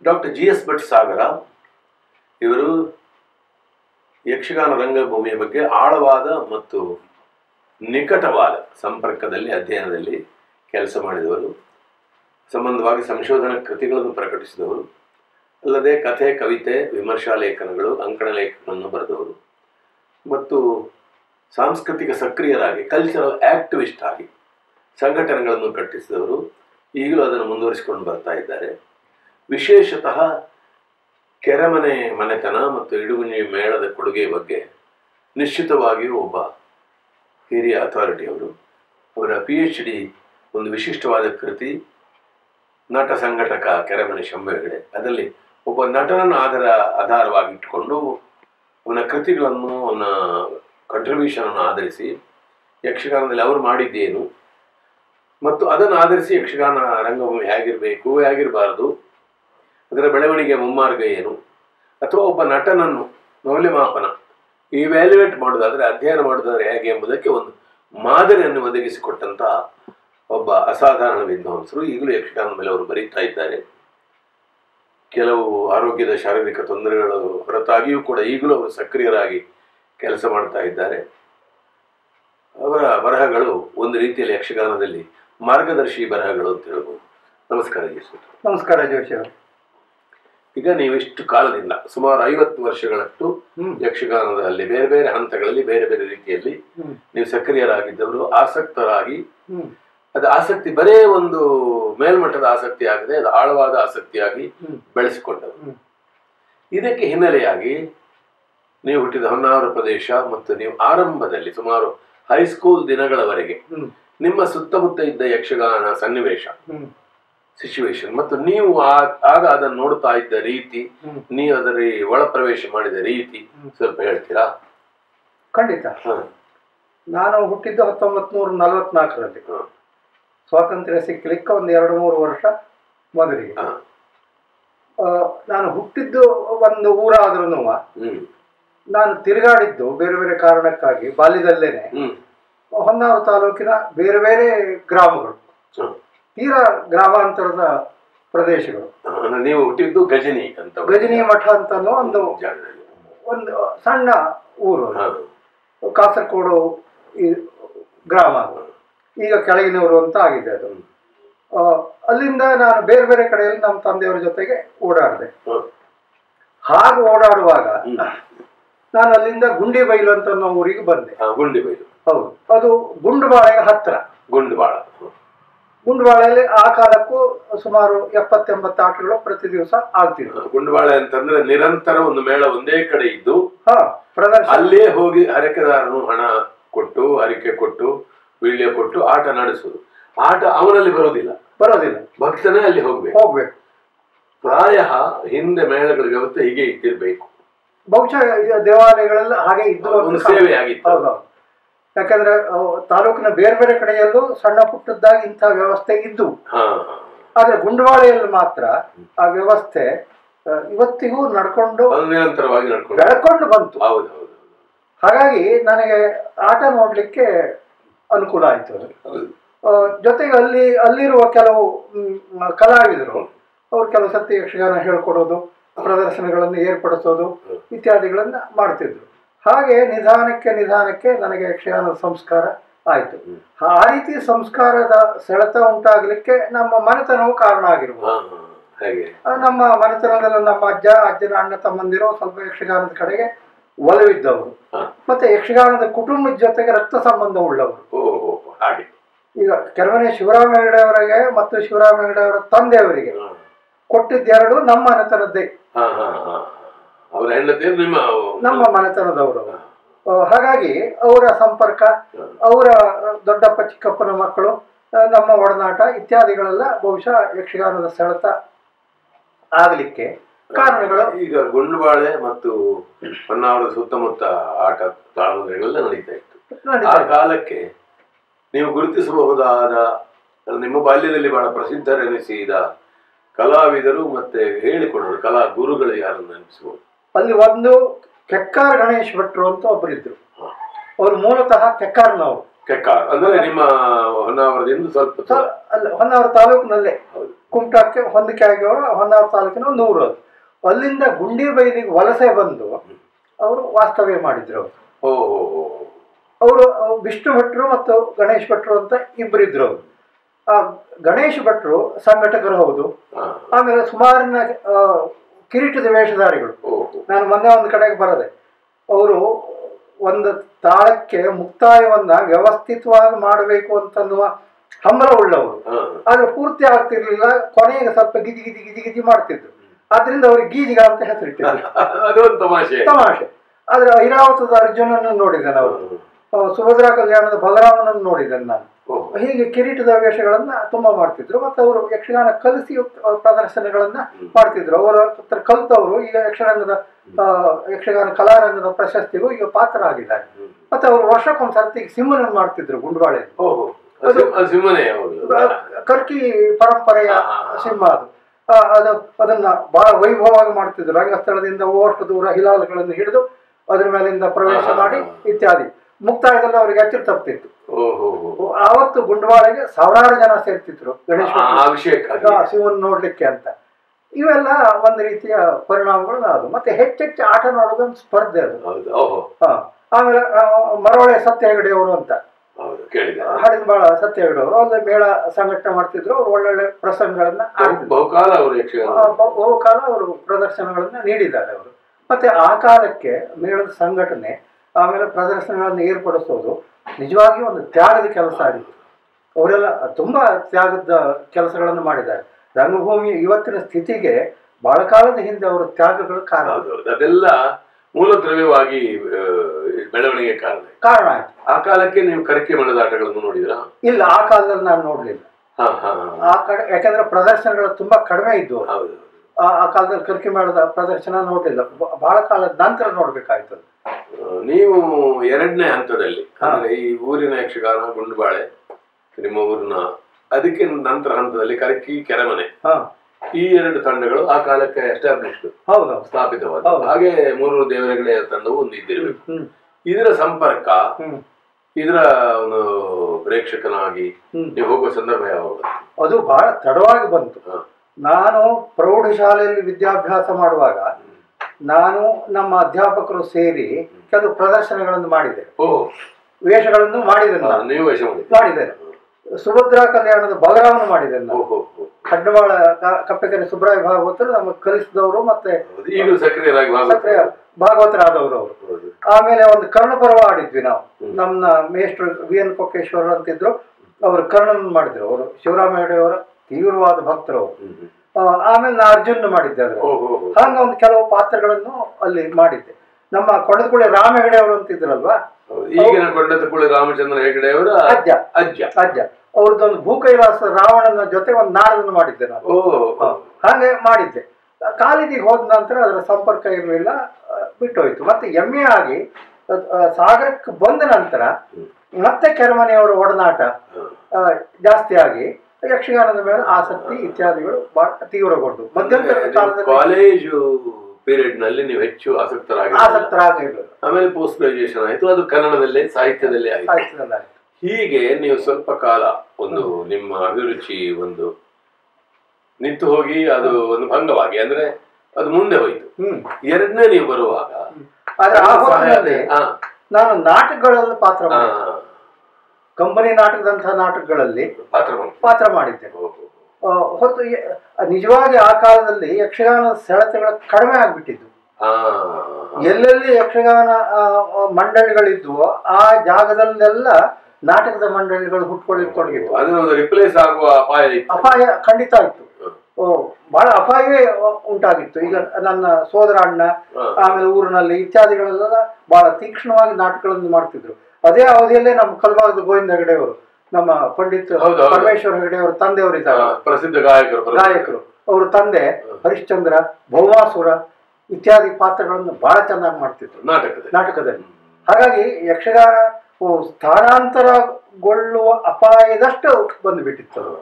Doctor G S Bhat Sagara ಇವರು ಯಕ್ಷಗಾನ ರಂಗಭೂಮಿಯ ಬಗ್ಗೆ ಆಳವಾದ ಮತ್ತು ನಿಕಟವಾದ ಸಂಪರ್ಕದಲ್ಲಿ ಅಧ್ಯಯನದಲ್ಲಿ ಕೆಲಸ ಮಾಡಿದವರು ಸಂಬಂಧವಾಗಿ ಸಂಶೋಧನಾ ಕೃತಿಗಳನ್ನು ಪ್ರಕಟಿಸಿದವರು ಅಲ್ಲದೆ ಕಥೆ ಕವಿತೆ ವಿಮರ್ಶಾ ಲೇಖನಗಳು ಅಂಕಣ ಲೇಖನವನ್ನು ಬರೆದವರು ಮತ್ತು ಸಾಂಸ್ಕೃತಿಕ ಸಕ್ರಿಯರಾಗಿ ಕಲ್ಚರಲ್ ಆಕ್ಟಿವಿಸ್ಟ್ ಆಗಿ ಸಂಘಟನೆಗಳನ್ನು ಕಟ್ಟಿಸಿದವರು ಈಗಲೂ ಅದನ್ನು ಮುಂದುವರಿಸಿಕೊಂಡು ಬರ್ತಾ ಇದ್ದಾರೆ ವಿಶೇಷತಃ ಕೆರೆಮನೆ ಮನೆತನ ಮತ್ತು ಇಡುಗುಣಿ ಮೇಳದ ಕೊಡುಗೆ ಬಗ್ಗೆ ನಿಶ್ಚಿತವಾಗಿಯೂ ಒಬ್ಬ ಹಿರಿಯ ಅಥಾರಿಟಿ ಅವರು ಅವರ ಪಿ ಎಚ್ ಡಿ ಒಂದು ವಿಶಿಷ್ಟವಾದ ಕೃತಿ ನಟ ಸಂಘಟಕ ಕೆರೆಮನೆ ಶಂಭೆಗಡೆ ಅದರಲ್ಲಿ ಒಬ್ಬ ನಟನನ್ನು ಆಧಾರ ಆಧಾರವಾಗಿ ಇಟ್ಟುಕೊಂಡು ಅವನ ಕೃತಿಗಳನ್ನು ಅವನ ಕಂಟ್ರಿಬ್ಯೂಷನ್ ಅನ್ನು ಆಧರಿಸಿ ಯಕ್ಷಗಾನದಲ್ಲಿ ಅವರು ಮಾಡಿದ್ದೇನು ಮತ್ತು ಅದನ್ನು ಆಧರಿಸಿ ಯಕ್ಷಗಾನ ರಂಗಭೂಮಿ ಹೇಗಿರಬೇಕು ಹೇಗಿರಬಾರದು ಅದರ ಬೆಳವಣಿಗೆ ಮುಮ್ಮಾರ್ಗ ಏನು ಅಥವಾ ಒಬ್ಬ ನಟನನ್ನು ಮೌಲ್ಯಮಾಪನ ಇವ್ಯಾಲ್ಯುಯೇಟ್ ಮಾಡೋದಾದ್ರೆ ಅಧ್ಯಯನ ಮಾಡೋದಾದ್ರೆ ಹೇಗೆ ಎಂಬುದಕ್ಕೆ ಒಂದು ಮಾದರಿಯನ್ನು ಒದಗಿಸಿಕೊಟ್ಟಂತ ಒಬ್ಬ ಅಸಾಧಾರಣ ವಿದ್ವಾಂಸರು ಈಗಲೂ ಯಕ್ಷಗಾನದ ಮೇಲೆ ಅವರು ಬರೀತಾ ಇದ್ದಾರೆ ಕೆಲವು ಆರೋಗ್ಯದ ಶಾರೀರಿಕ ತೊಂದರೆಗಳು ಹೊರತಾಗಿಯೂ ಕೂಡ ಈಗಲೂ ಅವರು ಸಕ್ರಿಯರಾಗಿ ಕೆಲಸ ಮಾಡ್ತಾ ಇದ್ದಾರೆ ಅವರ ಬರಹಗಳು ಒಂದು ರೀತಿಯಲ್ಲಿ ಯಕ್ಷಗಾನದಲ್ಲಿ ಮಾರ್ಗದರ್ಶಿ ಬರಹಗಳು ಅಂತ ಹೇಳ್ಬೋದು ನಮಸ್ಕಾರ ಯೇಸು ನಮಸ್ಕಾರ ಜೋಶಿ ಅವರು ಈಗ ನೀವಿಷ್ಟು ಕಾಲದಿಂದ ಸುಮಾರು ಐವತ್ತು ವರ್ಷಗಳಷ್ಟು ಹ್ಮ್. ಯಕ್ಷಗಾನದಲ್ಲಿ ಬೇರೆ ಬೇರೆ ಹಂತಗಳಲ್ಲಿ ಬೇರೆ ಬೇರೆ ರೀತಿಯಲ್ಲಿ ಹ್ಮ್. ನೀವು ಸಕ್ರಿಯರಾಗಿದ್ದವರು ಆಸಕ್ತರಾಗಿ ಹ್ಮ್. ಅದು ಆಸಕ್ತಿ ಬರೇ ಒಂದು ಮೇಲ್ಮಟ್ಟದ ಆಸಕ್ತಿ ಆಗದೆ ಅದು ಆಳವಾದ ಆಸಕ್ತಿಯಾಗಿ ಹ್ಮ್. ಬೆಳೆಸಿಕೊಂಡವರು ಹ್ಮ್. ಇದಕ್ಕೆ ಹಿನ್ನೆಲೆಯಾಗಿ ನೀವು ಹುಟ್ಟಿದ ಹೊನ್ನಾವರ ಪ್ರದೇಶ ಮತ್ತು ನೀವು ಆರಂಭದಲ್ಲಿ ಸುಮಾರು ಹೈಸ್ಕೂಲ್ ದಿನಗಳವರೆಗೆ ಹ್ಮ್. ನಿಮ್ಮ ಸುತ್ತಮುತ್ತ ಇದ್ದ ಯಕ್ಷಗಾನ ಸನ್ನಿವೇಶ ಹ್ಮ್. ಸಿಚುವೇಶನ್ ಮತ್ತು ನೀವು ಆ- ಆಗ ಅದನ್ನು ನೋಡ್ತಾ ಇದ್ದ ರೀತಿ ಹ್ಮ್. ನೀವು ಅದರ ಒಳ ಪ್ರವೇಶ ಮಾಡಿದ ರೀತಿ ಸ್ವಲ್ಪ ಹೇಳ್ತೀರಾ ಖಂಡಿತ ಹ, ನಾನು ಹುಟ್ಟಿದ್ದು ಹತ್ತೊಂಬತ್ತು ನೂರ ನಲವತ್ನಾಲ್ಕರಲ್ಲಿ ಹ, ಸ್ವಾತಂತ್ರ್ಯ ಸಿಕ್ಕಲಿಕ್ಕೆ ಒಂದು ಎರಡು ಮೂರು ವರ್ಷ ಮೊದಲಿಗೆ ಹ. ಆ, ನಾನು ಹುಟ್ಟಿದ್ದು ಒಂದು ಊರಾದ್ರೂ ಹ್ಮ್ ನಾನು ತಿರುಗಾಡಿದ್ದು ಬೇರೆ ಬೇರೆ ಕಾರಣಕ್ಕಾಗಿ ಬಾಲ್ಯದಲ್ಲೇನೆ ಹ್ಮ್ ಹೊನ್ನಾವರ ತಾಲೂಕಿನ ಬೇರೆ ಬೇರೆ ಗ್ರಾಮಗಳು ಹ. ತೀರಾ ಗ್ರಾಮಾಂತರದ ಪ್ರದೇಶಗಳು ಹ, ನೀವು ಹುಟ್ಟಿದ್ದು ಗಜನಿ ಅಂತ ಒಂದು ಗಜನಿ ಮಠ ಅಂತ ಒಂದು ಜಾಗದಲ್ಲಿ ಒಂದು ಸಣ್ಣ ಊರು ಅದು. ಹ, ಕಾಸರಗೋಡು ಈ ಗ್ರಾಮ ಅದು. ಈಗ ಕೆಳಗಿನವರು ಅಂತ ಆಗಿದೆ ಅದು ಆ, ಅಲ್ಲಿಂದ ನಾನು ಬೇರೆ ಬೇರೆ ಕಡೆಯಲ್ಲಿ ನಮ್ಮ ತಂದೆಯವರ ಜೊತೆಗೆ ಓಡಾಡಿದೆ ಹ, ಹಾಗೆ ಓಡಾಡುವಾಗ ಹ್ಮ್. ನಾನು ಅಲ್ಲಿಂದ ಗುಂಡಿ ಬೈಲು ಅಂತ ಅನ್ನೋ ಊರಿಗೆ ಬಂದೆ ಹ, ಗುಂಡಿಬೈಲು ಹೌದು ಅದು ಗುಂಡುಬಾಳೆಗೆ ಹತ್ತಿರ ಗುಂಡುಬಾಳ ಹ, ಗುಂಡುಬಾಳೆಯಲ್ಲಿ ಆ ಕಾಲಕ್ಕೂ ಸುಮಾರು ಎಪ್ಪತ್ತೆಂಬತ್ತು ಆಟಗಳು ಪ್ರತಿ ದಿವಸ ಆಗ್ತಿದ್ವು ಗುಂಡುಬಾಳೆ ಅಂತಂದ್ರೆ ನಿರಂತರ ಒಂದು ಮೇಳ ಒಂದೇ ಕಡೆ ಇದ್ದು ಹಾ ಪ್ರದರ್ಶನ ಅಲ್ಲೇ ಹೋಗಿ ಹರಕೆದಾರನು ಹಣ ಕೊಟ್ಟು ಹರಿಕೆ ಕೊಟ್ಟು ವೀಳ್ಯ ಕೊಟ್ಟು ಆಟ ನಡೆಸುವುದು ಆಟ ಅವನಲ್ಲಿ ಬರುವುದಿಲ್ಲ ಬರೋದಿಲ್ಲ ಭಕ್ತನೇ ಅಲ್ಲಿ ಹೋಗ್ಬೇಕು ಹೋಗ್ಬೇಕು ಪ್ರಾಯ ಹಿಂದೆ ಮೇಳಗಳ ವ್ಯವಸ್ಥೆ ಹೀಗೆ ಇದ್ದಿರ್ಬೇಕು ಬಹುಶಃ ಈಗ ದೇವಾಲಯಗಳೆಲ್ಲ ಹಾಗೆ ಇದ್ದು ಒಂದು ಸೇವೆ ಆಗಿತ್ತು. ಹೌದೌದು ಯಾಕಂದ್ರೆ ಅವು ತಾಲೂಕಿನ ಬೇರೆ ಬೇರೆ ಕಡೆಯಲ್ಲೂ ಸಣ್ಣ ಪುಟ್ಟದ್ದಾಗಿ ಇಂಥ ವ್ಯವಸ್ಥೆ ಇದ್ದು ಹಾ ಆದ್ರೆ ಗುಂಡವಾಳೆಯಲ್ಲಿ ಮಾತ್ರ ಆ ವ್ಯವಸ್ಥೆ ಆ, ಇವತ್ತಿಗೂ ನಡ್ಕೊಂಡು ಅದು ನಿರಂತರವಾಗಿ ನಡ್ಕೊಂಡು ಬೆಳ್ಕೊಂಡು ಬಂತು ಹೌದು ಹೌದು ಹಾಗಾಗಿ ನನಗೆ ಆಟ ನೋಡ್ಲಿಕ್ಕೆ ಅನುಕೂಲ ಆಯ್ತು ಅದು ಹೌದು ಆ, ಜೊತೆಗೆ ಅಲ್ಲಿ ಅಲ್ಲಿರುವ ಕೆಲವು ಮ್, ಕಲಾವಿದರು ಅವ್ರು ಕೆಲವು ಸರ್ತಿ ಯಕ್ಷಗಾನ ಹೇಳ್ಕೊಡೋದು ಪ್ರದರ್ಶನಗಳನ್ನು ಏರ್ಪಡಿಸೋದು ಇತ್ಯಾದಿಗಳನ್ನ ಮಾಡ್ತಿದ್ರು ಹಾಗೆ ನಿಧಾನಕ್ಕೆ ನಿಧಾನಕ್ಕೆ ನನಗೆ ಯಕ್ಷಗಾನದ ಸಂಸ್ಕಾರ ಆಯ್ತು ಆ ರೀತಿ ಸಂಸ್ಕಾರದ ಸೆಳೆತ ಉಂಟಾಗಲಿಕ್ಕೆ ನಮ್ಮ ಮನೆತನವು ಕಾರಣ ಆಗಿರ್ಬೋದು ಹಾ ಹಾ, ಹಾಗೆ ಆ, ನಮ್ಮ ಮನೆತನದಲ್ಲಿ ನಮ್ಮ ಅಜ್ಜ ಅಜ್ಜನ ಅಣ್ಣ ತಮ್ಮಂದಿರು ಸ್ವಲ್ಪ ಯಕ್ಷಗಾನದ ಕಡೆಗೆ ಒಲವಿದ್ದವರು ಹಾ. ಮತ್ತೆ ಯಕ್ಷಗಾನದ ಕುಟುಂಬದ ಜೊತೆಗೆ ರಕ್ತ ಸಂಬಂಧ ಉಳ್ಳವರು ಓ ಓ, ಹಾಗೆ ಈಗ ಕೆರಮನೆ ಶಿವರಾಮ ಹೆಗಡೆ ಅವರಿಗೆ ಮತ್ತು ಶಿವರಾಮ ಹೆಗಡೆ ಅವರ ತಂದೆಯವರಿಗೆ ಹಾ ಕೊಟ್ಟಿದ್ದೆರಡು ನಮ್ಮ ಮನೆತನದ್ದೇ ಹಾ ಹಾ ಹಾ ಅವರ ಹೆಂಡತಿಯರು ನಿಮ್ಮ ನಮ್ಮ ಮನೆತನದವರು ಆ, ಹಾಗಾಗಿ ಅವರ ಸಂಪರ್ಕ ಅವರ ದೊಡ್ಡಪ್ಪ ಚಿಕ್ಕಪ್ಪನ ಮಕ್ಕಳು ಆ, ನಮ್ಮ ಒಡನಾಟ ಇತ್ಯಾದಿಗಳೆಲ್ಲ ಬಹುಶಃ ಯಕ್ಷಗಾನದ ಸೆಳೆತ ಆಗಲಿಕ್ಕೆ ಕಾರಣಗಳು ಈಗ ಗುಂಡುಬಾಳೆ ಮತ್ತು ಹೊನ್ನಾವರದ ಸುತ್ತಮುತ್ತ ಆಟ ತಾಳಮದ್ದಳೆಗಳೆಲ್ಲ ನಡೀತಾ ಇತ್ತು ಆ ನಡೀತಾ ಇದೆ. ಕಾಲಕ್ಕೆ ನೀವು ಗುರುತಿಸಬಹುದಾದ ನಿಮ್ಮ ಬಾಲ್ಯದಲ್ಲಿ ಬಹಳ ಪ್ರಸಿದ್ಧರೆನಿಸಿದ ಕಲಾವಿದರು ಮತ್ತೆ ಹೇಳಿಕೊಡೋರು ಕಲಾ ಗುರುಗಳು ಯಾರನ್ನು ನೆನಪಿಸಬಹುದು ಅಲ್ಲಿ ಒಂದು ಕೆಕ್ಕಾರ್ ಗಣೇಶ್ ಭಟ್ರು ಅಂತ ಒಬ್ಬರಿದ್ರು ಅವರು ಮೂಲತಃ ಕೆಕ್ಕಾರ್ನವರು ಕೆಕ್ಕಾರ್ ಅಂದ್ರೆ ನಿಮ್ಮ ಹೊನ್ನಾವರದಿಂದ ಸ್ವಲ್ಪ ದೂರ. ಅಲ್ಲ ಹೊನ್ನಾವರ ತಾಲೂಕಿನಲ್ಲೇ ಹೌದು ಕುಮಟಕ್ಕೆ ಹೊಂದಿಕೆ ಆಗಿವರು ಹೊನ್ನಾವರ ತಾಲೂಕಿನ ಒಂದು ಊರು ಅದು ಅಲ್ಲಿಂದ ಗುಂಡಿ ಬೈಲಿಗೆ ವಲಸೆ ಬಂದು ಅವರು ವಾಸ್ತವ್ಯ ಮಾಡಿದ್ರು ಅವರು ಓ ಓ ಓ ಅವರು ವಿಷ್ಣು ಭಟ್ರು ಮತ್ತು ಗಣೇಶ್ ಭಟ್ರು ಅಂತ ಇಬ್ಬರಿದ್ರು ಅವರು ಆ ಗಣೇಶ್ ಭಟ್ರು ಸಂಘಟಕರು ಹೌದು ಹಾ ಆಮೇಲೆ ಸುಮಾರಿನ ಆ, ಕಿರೀಟದ ವೇಷಧಾರಿಗಳು ಓ ನಾನು ಮೊನ್ನೆ ಒಂದು ಕಡೆಗೆ ಬರದೆ ಅವರು ಒಂದು ತಾಳಕ್ಕೆ ಮುಕ್ತಾಯವನ್ನ ವ್ಯವಸ್ಥಿತವಾಗಿ ಮಾಡಬೇಕು ಅಂತನ್ನುವ ಹಂಬಲ ಉಳ್ಳವರು ಹಾ ಆದ್ರೆ ಪೂರ್ತಿ ಆಗ್ತಿರ್ಲಿಲ್ಲ ಕೊನೆಗೆ ಸ್ವಲ್ಪ ಗಿಜಿ ಗಿಜಿ ಗಿಜಿ ಗಿಜಿ ಮಾಡ್ತಿದ್ರು ಆದ್ರಿಂದ ಅವ್ರಿಗೆ ಗೀಜಿಗ ಅಂತ ಹೆಸರಿಟ್ಟಿದ್ರು ಅದೊಂದು ತಮಾಷೆ ತಮಾಷೆ ಆದ್ರೆ ಐರಾವತದ ಅರ್ಜುನನನ್ನು ನೋಡಿದ್ದೇನೆ ಅವರು ಆ, ಸುಭದ್ರಾ ಕಲ್ಯಾಣದ ಬಲರಾಮನನ್ನು ನೋಡಿದ್ದೇನೆ ನಾನು ಓ ಹೀಗೆ ಕಿರೀಟದ ವೇಷಗಳನ್ನ ತುಂಬಾ ಮಾಡ್ತಿದ್ರು ಮತ್ತೆ ಅವರು ಯಕ್ಷಗಾನ ಕಲಿಸಿ ಅವ್ರ ಪ್ರದರ್ಶನಗಳನ್ನ ಮಾಡ್ತಿದ್ರು ಅವರ ಹತ್ರ ಕಲ್ತವರು ಈಗ ಯಕ್ಷರಂಗದ ಆ, ಯಕ್ಷಗಾನ ಕಲಾರಂಗದ ಪ್ರಶಸ್ತಿಗೂ ಈಗ ಪಾತ್ರರಾಗಿದ್ದಾರೆ ಮತ್ತೆ ಅವರು ವರ್ಷಕ್ಕೊಂದು ಸರ್ತಿ ಸಿಂಹನನ್ನು ಮಾಡ್ತಿದ್ರು ಗುಂಡ್ವಾಳೆ ಓಹೋ ಅದು ಸಿಂ- ಅದು ಸಿಂಹನೇ ಹೌದು ಕರ್ಕಿ ಪರಂಪರೆಯ ಹಾ, ಹಾ, ಹಾ. ಸಿಂಹ ಅದು ಆ, ಅದು ಅದನ್ನ ಬಹಳ ವೈಭವವಾಗಿ ಮಾಡ್ತಿದ್ರು ರಂಗಸ್ಥಳದಿಂದ ಓಷ್ಟು ದೂರ ಹಿಲಾಲುಗಳನ್ನು ಹಿಡಿದು ಅದ್ರ ಮೇಲಿಂದ ಪ್ರವೇಶ ಹಾ, ಹಾ, ಮಾಡಿ ಹಾ. ಇತ್ಯಾದಿ ಮುಕ್ತಾಯದಲ್ಲಿ ಅವರಿಗೆ ಎಚ್ಚರ ತಪ್ಪಿತ್ತು ಓಹೋ ಆವತ್ತು ಗುಂಡ್ವಾಳೆಗೆ ಸಾವಿರಾರು ಜನ ಸೇರ್ತಿದ್ರು ಗಣೇಶ ಆ ವಿಷಯಕ್ಕಾಗಿ ಆ, ಶಿವನ್ ನೋಡ್ಲಿಕ್ಕೆ ಅಂತ ಇವೆಲ್ಲ ಒಂದು ರೀತಿಯ ಪರಿಣಾಮಗಳು ಅದು ಮತ್ತೆ ಹೆಚ್ಚೆಚ್ಚು ಆಟ ನೋಡೋದೊಂದು ಸ್ಪರ್ಧೆ ಅದು ಹೌದು ಓಹೋ ಹಾ. ಆಮೇಲೆ ಆ, ಮರವಳೆ ಸತ್ಯ ಹೆಗಡೆ ಅವರು ಅಂತ ಹೌದು ಕೇಳಿದೆ ಹಾಡಿನಬಾಳ ಸತ್ಯ ಹೆಗಡೆ ಅವರು ಅಲ್ಲಿ ಮೇಳ ಸಂಘಟನೆ ಮಾಡ್ತಿದ್ರು ಅವ್ರು ಒಳ್ಳೊಳ್ಳೆ ಪ್ರಸಂಗಗಳನ್ನ ಆಡ್ತಿದ್ರು ಬಹುಕಾಲ ಅವರು ಆ, ಯಕ್ಷಗಾನ ಬಹು- ಬಹುಕಾಲ ಅವರು ಪ್ರದರ್ಶನಗಳನ್ನ ನೀಡಿದ್ದಾರೆ ಅವರು ಮತ್ತೆ ಆ ಕಾಲಕ್ಕೆ ಮೇಳದ ಸಂಘಟನೆ ಆಮೇಲೆ ಪ್ರದರ್ಶನಗಳನ್ನು ಏರ್ಪಡಿಸೋದು ನಿಜವಾಗಿಯೂ ಒಂದು ತ್ಯಾಗದ ಕೆಲಸ ಆಗಿತ್ತು ಅವರೆಲ್ಲ ತುಂಬಾ ತ್ಯಾಗದ ಕೆಲಸಗಳನ್ನು ಮಾಡಿದ್ದಾರೆ ರಂಗಭೂಮಿ ಇವತ್ತಿನ ಸ್ಥಿತಿಗೆ ಬಹಳ ಕಾಲದ ಹಿಂದೆ ಅವರ ತ್ಯಾಗಗಳು ಕಾರಣ ಹೌದು ಹೌದು. ಅದೆಲ್ಲ ಮೂಲ ದ್ರವ್ಯವಾಗಿ ಆ, ಬೆಳವಣಿಗೆ ಕಾರಣ ಕಾರಣ ಆಯ್ತು ಆ ಕಾಲಕ್ಕೆ ನೀವು ಕರಕೆ ಮಳೆದಾಟಗಳನ್ನು ನೋಡಿದ್ರಾ ಇಲ್ಲ ಆ ಕಾಲದಲ್ಲಿ ನಾನು ನೋಡ್ಲಿಲ್ಲ ಹಾ ಹಾ ಹಾ. ಆ ಕಡೆ ಯಾಕಂದ್ರೆ ಪ್ರದರ್ಶನಗಳು ತುಂಬಾ ಕಡಿಮೆ ಇದ್ವು ಹೌದು ಆ ಆ ಕಾಲದಲ್ಲಿ ಕರ್ಕಿ ಮೇಳದ ಪ್ರದರ್ಶನ ನೋಡ್ಲಿಲ್ಲ ಬ- ಬಹಳ ಕಾಲದ ನಂತರ ನೋಡ್ಬೇಕಾಯ್ತು ಅದು. ಆ, ನೀವು ಎರಡನೇ ಹಂತದಲ್ಲಿ ಹಾ. ಅಂದ್ರೆ ಈ ಊರಿನ ಯಕ್ಷಗಾನ ಗುಂಡುಬಾಳೆ ನಿಮ್ಮ ಊರಿನ ಅದಕ್ಕೆ ನಂತರ ಹಂತದಲ್ಲಿ ಕರಕಿ ಕೆರೆಮನೆ ಹಾ ಈ ಎರಡು ತಂಡಗಳು ಆ ಕಾಲಕ್ಕೆ ಎಸ್ಟಾಬ್ಲಿಷ್ಡ್ ಹೌದು ಸ್ಥಾಪಿತವಾದ ಹೌದು. ಹಾಗೆ ಮೂರು ದೇವರುಗಳೇ ತಂಡವು ಒಂದು ಇದ್ದಿರಬೇಕು ಹ್ಮ್ ಇದರ ಸಂಪರ್ಕ ಹ್ಮ್ ಇದರ ಒಂದು ಪ್ರೇಕ್ಷಕನಾಗಿ ಹ್ಮ್ ನೀವು ಹೋಗುವ ಸಂದರ್ಭ ಯಾವಾಗ ಅದು ಬಹಳ ತಡವಾಗಿ ಬಂತು ಹಾ. ನಾನು ಪ್ರೌಢಶಾಲೆಯಲ್ಲಿ ವಿದ್ಯಾಭ್ಯಾಸ ಮಾಡುವಾಗ ನಾನು ನಮ್ಮ ಅಧ್ಯಾಪಕರು ಸೇರಿ ಕೆಲವು ಪ್ರದರ್ಶನಗಳನ್ನು ಮಾಡಿದೆ ಓ ವೇಷಗಳನ್ನು ಮಾಡಿದ್ದೇನೆ ಆ, ನಾನು ನೀವು ವಶ ಮಾಡಿ ಮಾಡಿದ್ದೇನೆ ಸುಭದ್ರಾ ಕಲ್ಯಾಣದ ಬಲರಾಮನ ಮಾಡಿದ್ದೇನೆ ನಾನು ಓಹೋ ಕಡ್ಡವಾಳ ಕ- ಕಪ್ಪೆಕೆರೆ ಸುಬ್ರಾಯ ಭಾಗವತರು ನಮಗೆ ಕಲಿಸಿದವರು ಮತ್ತೆ ಹೌದು. ಈಗಲೂ ಸಕ್ರಿಯರಾಗಿ ಸಕ್ರಿಯ ಭಾಗವಹಿಸ್ತಾರೆ. ಭಾಗವತರಾದವರು ಅವರು ಹೌದು. ಆಮೇಲೆ ಒಂದು ಕರ್ಣಪರ್ವ ಆಡಿದ್ವಿ ನಾವು ಹ್ಮ್. ನಮ್ಮ ಮೇಷ್ಟ್ರು ವಿ ಎನ್ ಕೊಕ್ಕೇಶ್ವರ ಅಂತಿದ್ರು ಅವರು ಕರ್ಣನ್ ಮಾಡಿದ್ರು ಅವರು ಶಿವರಾಮ ಹೆಗಡೆಯವರ ತೀವ್ರವಾದ ಭಕ್ತರು ಅವರು ಹ್ಮ್, ಹ್ಮ್. ಆ, ಆಮೇಲೆ ನಾ ಅರ್ಜುನ್ ಮಾಡಿದ್ದೆ ಅದ್ರ ಓಹೋ ಹೋ. ಹಾಗೆ ಒಂದು ಕೆಲವು ಪಾತ್ರಗಳನ್ನು ಅಲ್ಲಿ ಮಾಡಿದ್ದೆ ನಮ್ಮ ಕೊಡದಕುಳಿ ರಾಮ ಹೆಗಡೆ ಅವರು ಅಂತಿದ್ರಲ್ವಾ ಹೌದು. ಈಗಿನ ಕೊಂಡತಕುಳಿ ರಾಮಚಂದ್ರ ಹೆಗಡೆ ಅವರ ಅಜ್ಜ ಅಜ್ಜ ಅಜ್ಜ ಅವ್ರದ್ದೊಂದು ಭೂಕೈಲಾಸ ರಾವಣನ ಜೊತೆ ಒಂದು ನಾರದನ್ನು ಮಾಡಿದ್ದೆ ನಾನು ಓ ಹ, ಹಾಗೆ ಮಾಡಿದ್ದೆ ಕಾಲೇಜಿಗೆ ಹೋದ ನಂತರ ಅದರ ಸಂಪರ್ಕ ಇರಲಿಲ್ಲ ಬಿಟ್ಟೋಯ್ತು ಮತ್ತೆ ಎಮ್ ಎ ಆಗಿ ಆ, ಆ, ಸಾಗರಕ್ಕೆ ಬಂದ ನಂತರ ಮತ್ತೆ ಕೆರಮನೆಯವರ ಒಡನಾಟ ಆ, ಜಾಸ್ತಿ ಆಗಿ ಯಕ್ಷಗಾನದ ಮೇಲೆ ಆಸಕ್ತಿ ಇತ್ಯಾದಿಗಳು ಬಹಳ ತೀವ್ರಗೊಂಡು ಮಧ್ಯಂತರದ ಕಾಲದಲ್ಲಿ ಕಾಲೇಜು ಪೀರಿಯಡ್ ನಲ್ಲಿ ನೀವು ಹೆಚ್ಚು ಆಸಕ್ತರಾಗಿ ಆಸಕ್ತರಾಗಿರಲಿಲ್ಲ ಆಮೇಲೆ ಪೋಸ್ಟ್ ಗ್ರಾಜುಯೇಷನ್ ಆಯ್ತು ಅದು ಕನ್ನಡದಲ್ಲೇ ಸಾಹಿತ್ಯದಲ್ಲೇ ಆಯ್ತು ಸಾಹಿತ್ಯದಲ್ಲಿ ಹೀಗೆ ನೀವು ಸ್ವಲ್ಪ ಕಾಲ ಒಂದು ನಿಮ್ಮ ಅಭಿರುಚಿ ಒಂದು ನಿಂತು ಹೋಗಿ ಅದು ಒಂದು ಭಂಗವಾಗಿ ಅಂದ್ರೆ ಅದು ಮುಂದೆ ಹೋಯ್ತು ಹ್ಮ್ ಎರಡನೇ ನೀವು ಬರುವಾಗ ಆದ್ರೆ ಆ ಅದು ಸಹಾಯ ಹೊತ್ತಿನಲ್ಲಿ ಹಾ, ನಾನು ನಾಟಕಗಳಲ್ಲಿ ಪಾತ್ರ ಹಾ, ಮಾಡಿದ್ದೆ ಕಂಪನಿ ನಾಟಕದಂತಹ ನಾಟಕಗಳಲ್ಲಿ ಪಾತ್ರ ಬಂತು. ಪಾತ್ರ ಮಾಡಿದ್ದೆ ಓಹೋ. ಆ, ಹೊತ್ತು ಎ- ನಿಜವಾಗಿ ಆ ಕಾಲದಲ್ಲಿ ಯಕ್ಷಗಾನದ ಸೆಳೆತಗಳು ಕಡಿಮೆ ಆಗ್ಬಿಟ್ಟಿದ್ದು ಹಾ. ಎಲ್ಲೆಲ್ಲಿ ಯಕ್ಷಗಾನ ಆ, ಆ, ಮಂಡಳಿಗಳಿದ್ವೋ ಆ ಜಾಗದಲ್ಲೆಲ್ಲ ನಾಟಕದ ಮಂಡಳಿಗಳು ಹುಟ್ಕೊಳ್ಳಿಕ್ಕೆ ತೊಡಗಿದ್ವು ಅದನ್ನ ಒಂದು ರಿಪ್ಲೇಸ್ ಆಗುವ ಅಪಾಯ ಇತ್ತು ಅಪಾಯ ಖಂಡಿತ ಇತ್ತು ಹ್ಮ್. ಓ ಬಹಳ ಅಪಾಯವೇ ಉಂಟಾಗಿತ್ತು ಈಗ ನನ್ನ ಸೋದರ ಅಣ್ಣ ಹಾ. ಆಮೇಲೆ ಊರಿನಲ್ಲಿ ಇತ್ಯಾದಿಗಳೆಲ್ಲ ಬಹಳ ತೀಕ್ಷ್ಣವಾಗಿ ನಾಟಕಗಳನ್ನು ಮಾಡ್ತಿದ್ರು ಅದೇ ಅವಧಿಯಲ್ಲೇ ನಮ್ಮ ಕಲ್ಭಾಗದ ಗೋವಿಂದ ಹೆಗಡೆ ಅವರು ನಮ್ಮ ಪಂಡಿತ್ ಹೌದು, ಹೌದು. ಪರಮೇಶ್ವರ ಹೆಗಡೆ ಅವರ ತಂದೆಯವರಿದ್ದಾರೆ ಆ, ಪ್ರಸಿದ್ಧ ಗಾಯಕರು ಪ್ರಸಿದ್ಧ- ಗಾಯಕರು ಅವರ ತಂದೆ ಹರಿಶ್ಚಂದ್ರ ಭೌಮಾಸುರ ಇತ್ಯಾದಿ ಪಾತ್ರಗಳನ್ನು ಬಹಳ ಚೆನ್ನಾಗಿ ಮಾಡ್ತಿದ್ರು ನಾಟಕದಲ್ಲಿ ನಾಟಕದಲ್ಲಿ ಹಾಗಾಗಿ ಯಕ್ಷಗಾನ ಓ, ಸ್ಥಾನಾಂತರಗೊಳ್ಳುವ ಅಪಾಯದಷ್ಟು ಬಂದುಬಿಟ್ಟಿತ್ತು ಅದು.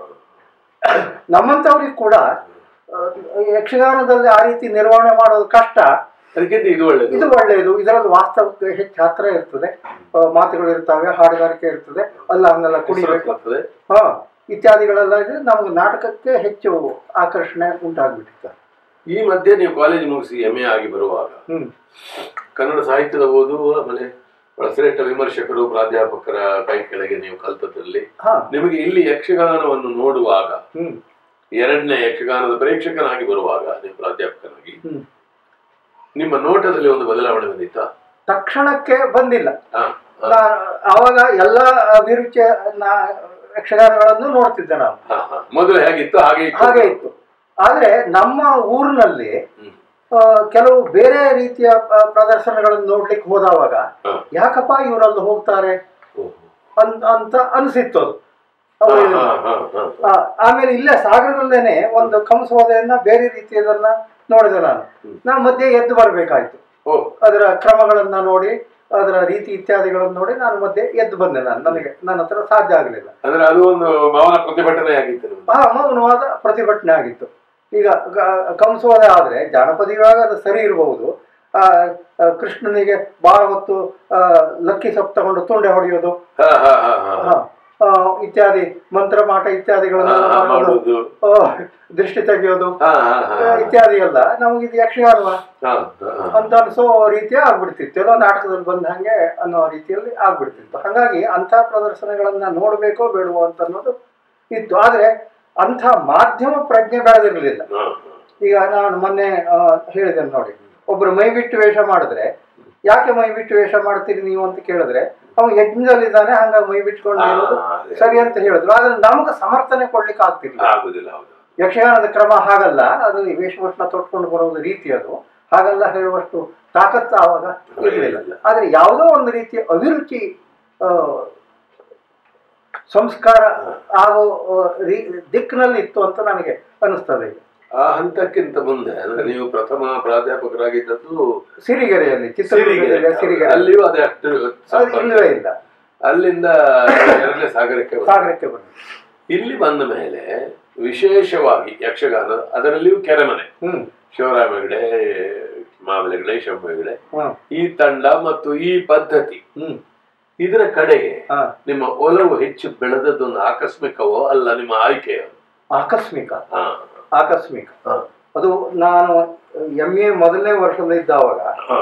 ನಮ್ಮಂಥವ್ರಿಗೆ ಕೂಡ ಆ, ಯಕ್ಷಗಾನದಲ್ಲಿ ಆ ರೀತಿ ನಿರ್ವಹಣೆ ಮಾಡೋದು ಕಷ್ಟ ಅದಕ್ಕಿಂತ ಇದು ಒಳ್ಳೇದು ಇದು ಒಳ್ಳೆಯದು ಇದರಲ್ಲಿ ವಾಸ್ತವಕ್ಕೆ ಹೆಚ್ಚು ಹತ್ರ ಇರ್ತದೆ ಆ, ಮಾತುಗಳು ಇರ್ತವೆ ಹಾಡುಗಾರಿಕೆ ಇರ್ತದೆ ಅಲ್ಲ ಹಂಗಲ್ಲ ಕುಡಿಬೇಕು ಕುಡಿಬೇಕು ಆಗ್ತದೆ ಹಾ ಇತ್ಯಾದಿಗಳೆಲ್ಲ ಇದ್ರೆ ನಮ್ಗೆ ನಾಟಕಕ್ಕೆ ಹೆಚ್ಚು ಆಕರ್ಷಣೆ ಉಂಟಾಗ್ಬಿಟ್ಟಿತ್ತು ಈ ಮಧ್ಯೆ ನೀವು ಕಾಲೇಜ್ ಮುಗಿಸಿ ಎಂ ಎ ಆಗಿ ಬರುವಾಗ ಹ್ಮ್ ಕನ್ನಡ ಸಾಹಿತ್ಯದ ಓದು ಆಮೇಲೆ ಬಹಳ ಶ್ರೇಷ್ಠ ವಿಮರ್ಶಕರು ಪ್ರಾಧ್ಯಾಪಕರ ಕೈ ಕೆಳಗೆ ನೀವು ಕಲ್ತದ್ರಲ್ಲಿ ಹಾ ನಿಮಗೆ ಇಲ್ಲಿ ಯಕ್ಷಗಾನವನ್ನು ನೋಡುವಾಗ ಹ್ಮ್ ಎರಡನೇ ಯಕ್ಷಗಾನದ ಪ್ರೇಕ್ಷಕನಾಗಿ ಬರುವಾಗ ನೀವು ಪ್ರಾಧ್ಯಾಪಕನಾಗಿ ಹ್ಮ್ ನಿಮ್ಮ ನೋಟದಲ್ಲಿ ಒಂದು ಬದಲಾವಣೆ ಬಂದಿತ್ತಾ ತಕ್ಷಣಕ್ಕೆ ಬಂದಿಲ್ಲ ಹಾ, ಹಾ, ನಾ- ಆವಾಗ ಎಲ್ಲ ಅಭಿರುಚಿಯ ನಾ ಯಕ್ಷಗಾನಗಳನ್ನು ನೋಡ್ತಿದ್ದೆ ನಾನು ಹಾ, ಹಾ. ಮೊದಲು ಹೇಗಿತ್ತು ಹಾಗೆ ಇತ್ತು ಹಾಗೆ ಇತ್ತು ಆದ್ರೆ ನಮ್ಮ ಊರಿನಲ್ಲಿ ಹ್ಮ್. ಆ, ಕೆಲವು ಬೇರೆ ರೀತಿಯ ಆ, ಪ್ರದರ್ಶನಗಳನ್ನು ನೋಡ್ಲಿಕ್ಕೆ ಹೋದವಾಗ ಹಾ. ಯಾಕಪ್ಪ ಇವರಲ್ಲಿ ಹೋಗ್ತಾರೆ ಓಹೋ. ಅನ್- ಅಂತ ಅನಿಸಿತ್ತು ಅದು ಹಾ, ಅವರು ಹಾ, ಹಾ, ಹಾ. ಆ, ಆಮೇಲೆ ಇಲ್ಲೇ ಸಾಗರದಲ್ಲೇನೆ ಒಂದು ಕಂಸೋದೆಯನ್ನ ಬೇರೆ ರೀತಿಯದನ್ನ ನೋಡಿದೆ ನಾನು ನಾನು ಮಧ್ಯೆ ಎದ್ದು ಬರಬೇಕಾಯ್ತು ಓ ಅದರ ಕ್ರಮಗಳನ್ನ ನೋಡಿ ಅದರ ರೀತಿ ಇತ್ಯಾದಿಗಳನ್ನು ನೋಡಿ ನಾನು ಮಧ್ಯೆ ಎದ್ದು ಬಂದೆ ನಾನು ನನಗೆ ನನ್ನ ಹತ್ರ ಸಾಧ್ಯ ಆಗಲಿಲ್ಲ ಅಂದ್ರೆ ಅದು ಒಂದು ಮೌನ ಪ್ರತಿಭಟನೆ ಆಗಿತ್ತು ನಿಮ್ದು. ಆ ಮೌನವಾದ ಪ್ರತಿಭಟನೆ ಆಗಿತ್ತು ಈಗ ಗ- ಕಂಸೋದೆ ಆದ್ರೆ ಜಾನಪದೀಯವಾಗ ಅದು ಸರಿ ಇರಬಹುದು ಆ ಆ, ಕೃಷ್ಣನಿಗೆ ಬಹಳ ಹೊತ್ತು ಆ, ಲಕ್ಕಿ ಸೊಪ್ಪು ತಗೊಂಡು ತುಂಡೆ ಹೊಡೆಯೋದು ಹಾ, ಹಾ, ಹಾ, ಹಾ. ಆ, ಆ, ಇತ್ಯಾದಿ ಮಂತ್ರ ಮಾಟ ಇತ್ಯಾದಿಗಳನ್ನೆಲ್ಲ ಹಾ, ಹಾ, ಮಾಡೋದು ಮಾಡುದು. ಆ, ದೃಷ್ಟಿ ತೆಗೆಯೋದು ಹಾ, ಹಾ, ಹಾ, ಆ, ಇತ್ಯಾದಿ ಎಲ್ಲ ನಮಗೆ ಇದು ಯಕ್ಷಗಾನವ ಹಾ, ಹಾ, ಹಾ. ಅಂತ ಅನ್ಸೋ ರೀತಿಯ ಆಗ್ಬಿಡ್ತಿತ್ತು ಎಲ್ಲೋ ನಾಟಕದಲ್ಲಿ ಬಂದ ಹಾಗೆ ಅನ್ನೋ ರೀತಿಯಲ್ಲಿ ಆಗ್ಬಿಡ್ತಿತ್ತು ಹಾಗಾಗಿ ಅಂಥ ಪ್ರದರ್ಶನಗಳನ್ನ ನೋಡಬೇಕೋ ಬೇಡವೋ ಅಂತ ಅನ್ನೋದು ಇತ್ತು ಆದ್ರೆ ಅಂಥ ಮಾಧ್ಯಮ ಪ್ರಜ್ಞೆ ಬೆಳೆದಿರಲಿಲ್ಲ ಹಾ, ಈಗ ನಾನು ಮೊನ್ನೆ ಆ, ಹೇಳಿದೆ ನೋಡಿ ಒಬ್ರು ಮೈ ಬಿಟ್ಟು ವೇಷ ಮಾಡಿದ್ರೆ ಯಾಕೆ ಮೈ ಬಿಟ್ಟು ವೇಷ ಮಾಡ್ತೀರಿ ನೀವು ಅಂತ ಕೇಳಿದ್ರೆ ಅವನು ಯಜ್ಞದಲ್ಲಿದ್ದಾನೆ ಹಂಗಾಗಿ ಮೈ ಬಿಟ್ಕೊಂಡು ಹಾ, ಇರೋದು ಅದೇ. ಸರಿ ಅಂತ ಹೇಳಿದ್ರು ಆದ್ರೆ ನಮಗೆ ಸಮರ್ಥನೆ ಕೊಡ್ಲಿಕ್ಕೆ ಆಗ್ತಿರ್ಲಿಲ್ಲ ಆಗುದಿಲ್ಲ ಹೌದು ಯಕ್ಷಗಾನದ ಕ್ರಮ ಹಾಗಲ್ಲ ಅದು ಈ ವೇಷಭೂಷಣ ತೊಟ್ಕೊಂಡು ಬರೋದು ರೀತಿ ಅದು ಹಾಗಲ್ಲ ಹೇಳುವಷ್ಟು ತಾಕತ್ತು ಆವಾಗ ಇರಲಿಲ್ಲ ಆದ್ರೆ ಯಾವುದೋ ಒಂದು ರೀತಿಯ ಅಭಿರುಚಿ ಆ, ಸಂಸ್ಕಾರ ಆಗೋ ಆ, ರೀ- ದಿಕ್ಕಿನಲ್ಲಿ ಇತ್ತು ಅಂತ ನನಗೆ ಅನಿಸ್ತದೆ ಈಗ ಆ ಹಂತಕ್ಕಿಂತ ಮುಂದೆ ಅಂದ್ರೆ ನೀವು ಪ್ರಥಮ ಪ್ರಾಧ್ಯಾಪಕರಾಗಿದ್ದದ್ದು ಸಿರಿಗೆರೆಯಲ್ಲಿ ಸಿರಿಗೆರೆ ಚಿತ್ರದುರ್ಗದ ಸಿರಿಗೆರೆ ಅಲ್ಲಿಯೂ ಅದೇ ಅಷ್ಟು ಅದು ಸಂಪರ್ಕ. ಇಲ್ಲವೇ ಇಲ್ಲ ಅಲ್ಲಿಂದ ಎರಡನೇ ಸಾಗರಕ್ಕೆ ಬಂದ. ಸಾಗರಕ್ಕೆ ಬಂದು ಇಲ್ಲಿ ಬಂದ ಮೇಲೆ ವಿಶೇಷವಾಗಿ ಯಕ್ಷಗಾನ ಅದರಲ್ಲಿಯೂ ಕೆರೆಮನೆ ಹ್ಮ್ ಶಿವರಾಮ ಹೆಗಡೆ ಮಾಮಲೆ ಹೆಗಡೆ ಶಂಭು ಹೆಗಡೆ ಹ್ಮ್ ಈ ತಂಡ ಮತ್ತು ಈ ಪದ್ಧತಿ ಹ್ಮ್ ಇದರ ಕಡೆಗೆ ಹಾ ನಿಮ್ಮ ಒಲವು ಹೆಚ್ಚು ಬೆಳೆದದ್ದೊಂದು ಆಕಸ್ಮಿಕವೋ ಅಲ್ಲ ನಿಮ್ಮ ಆಯ್ಕೆಯೋ ಆಕಸ್ಮಿಕ ಹಾ ಆಕಸ್ಮಿಕ ಹಾ. ಅದು ನಾನು ಎಂ ಎ ಮೊದಲನೇ ವರ್ಷದಲ್ಲಿದ್ದಾವಾಗ ಹಾ.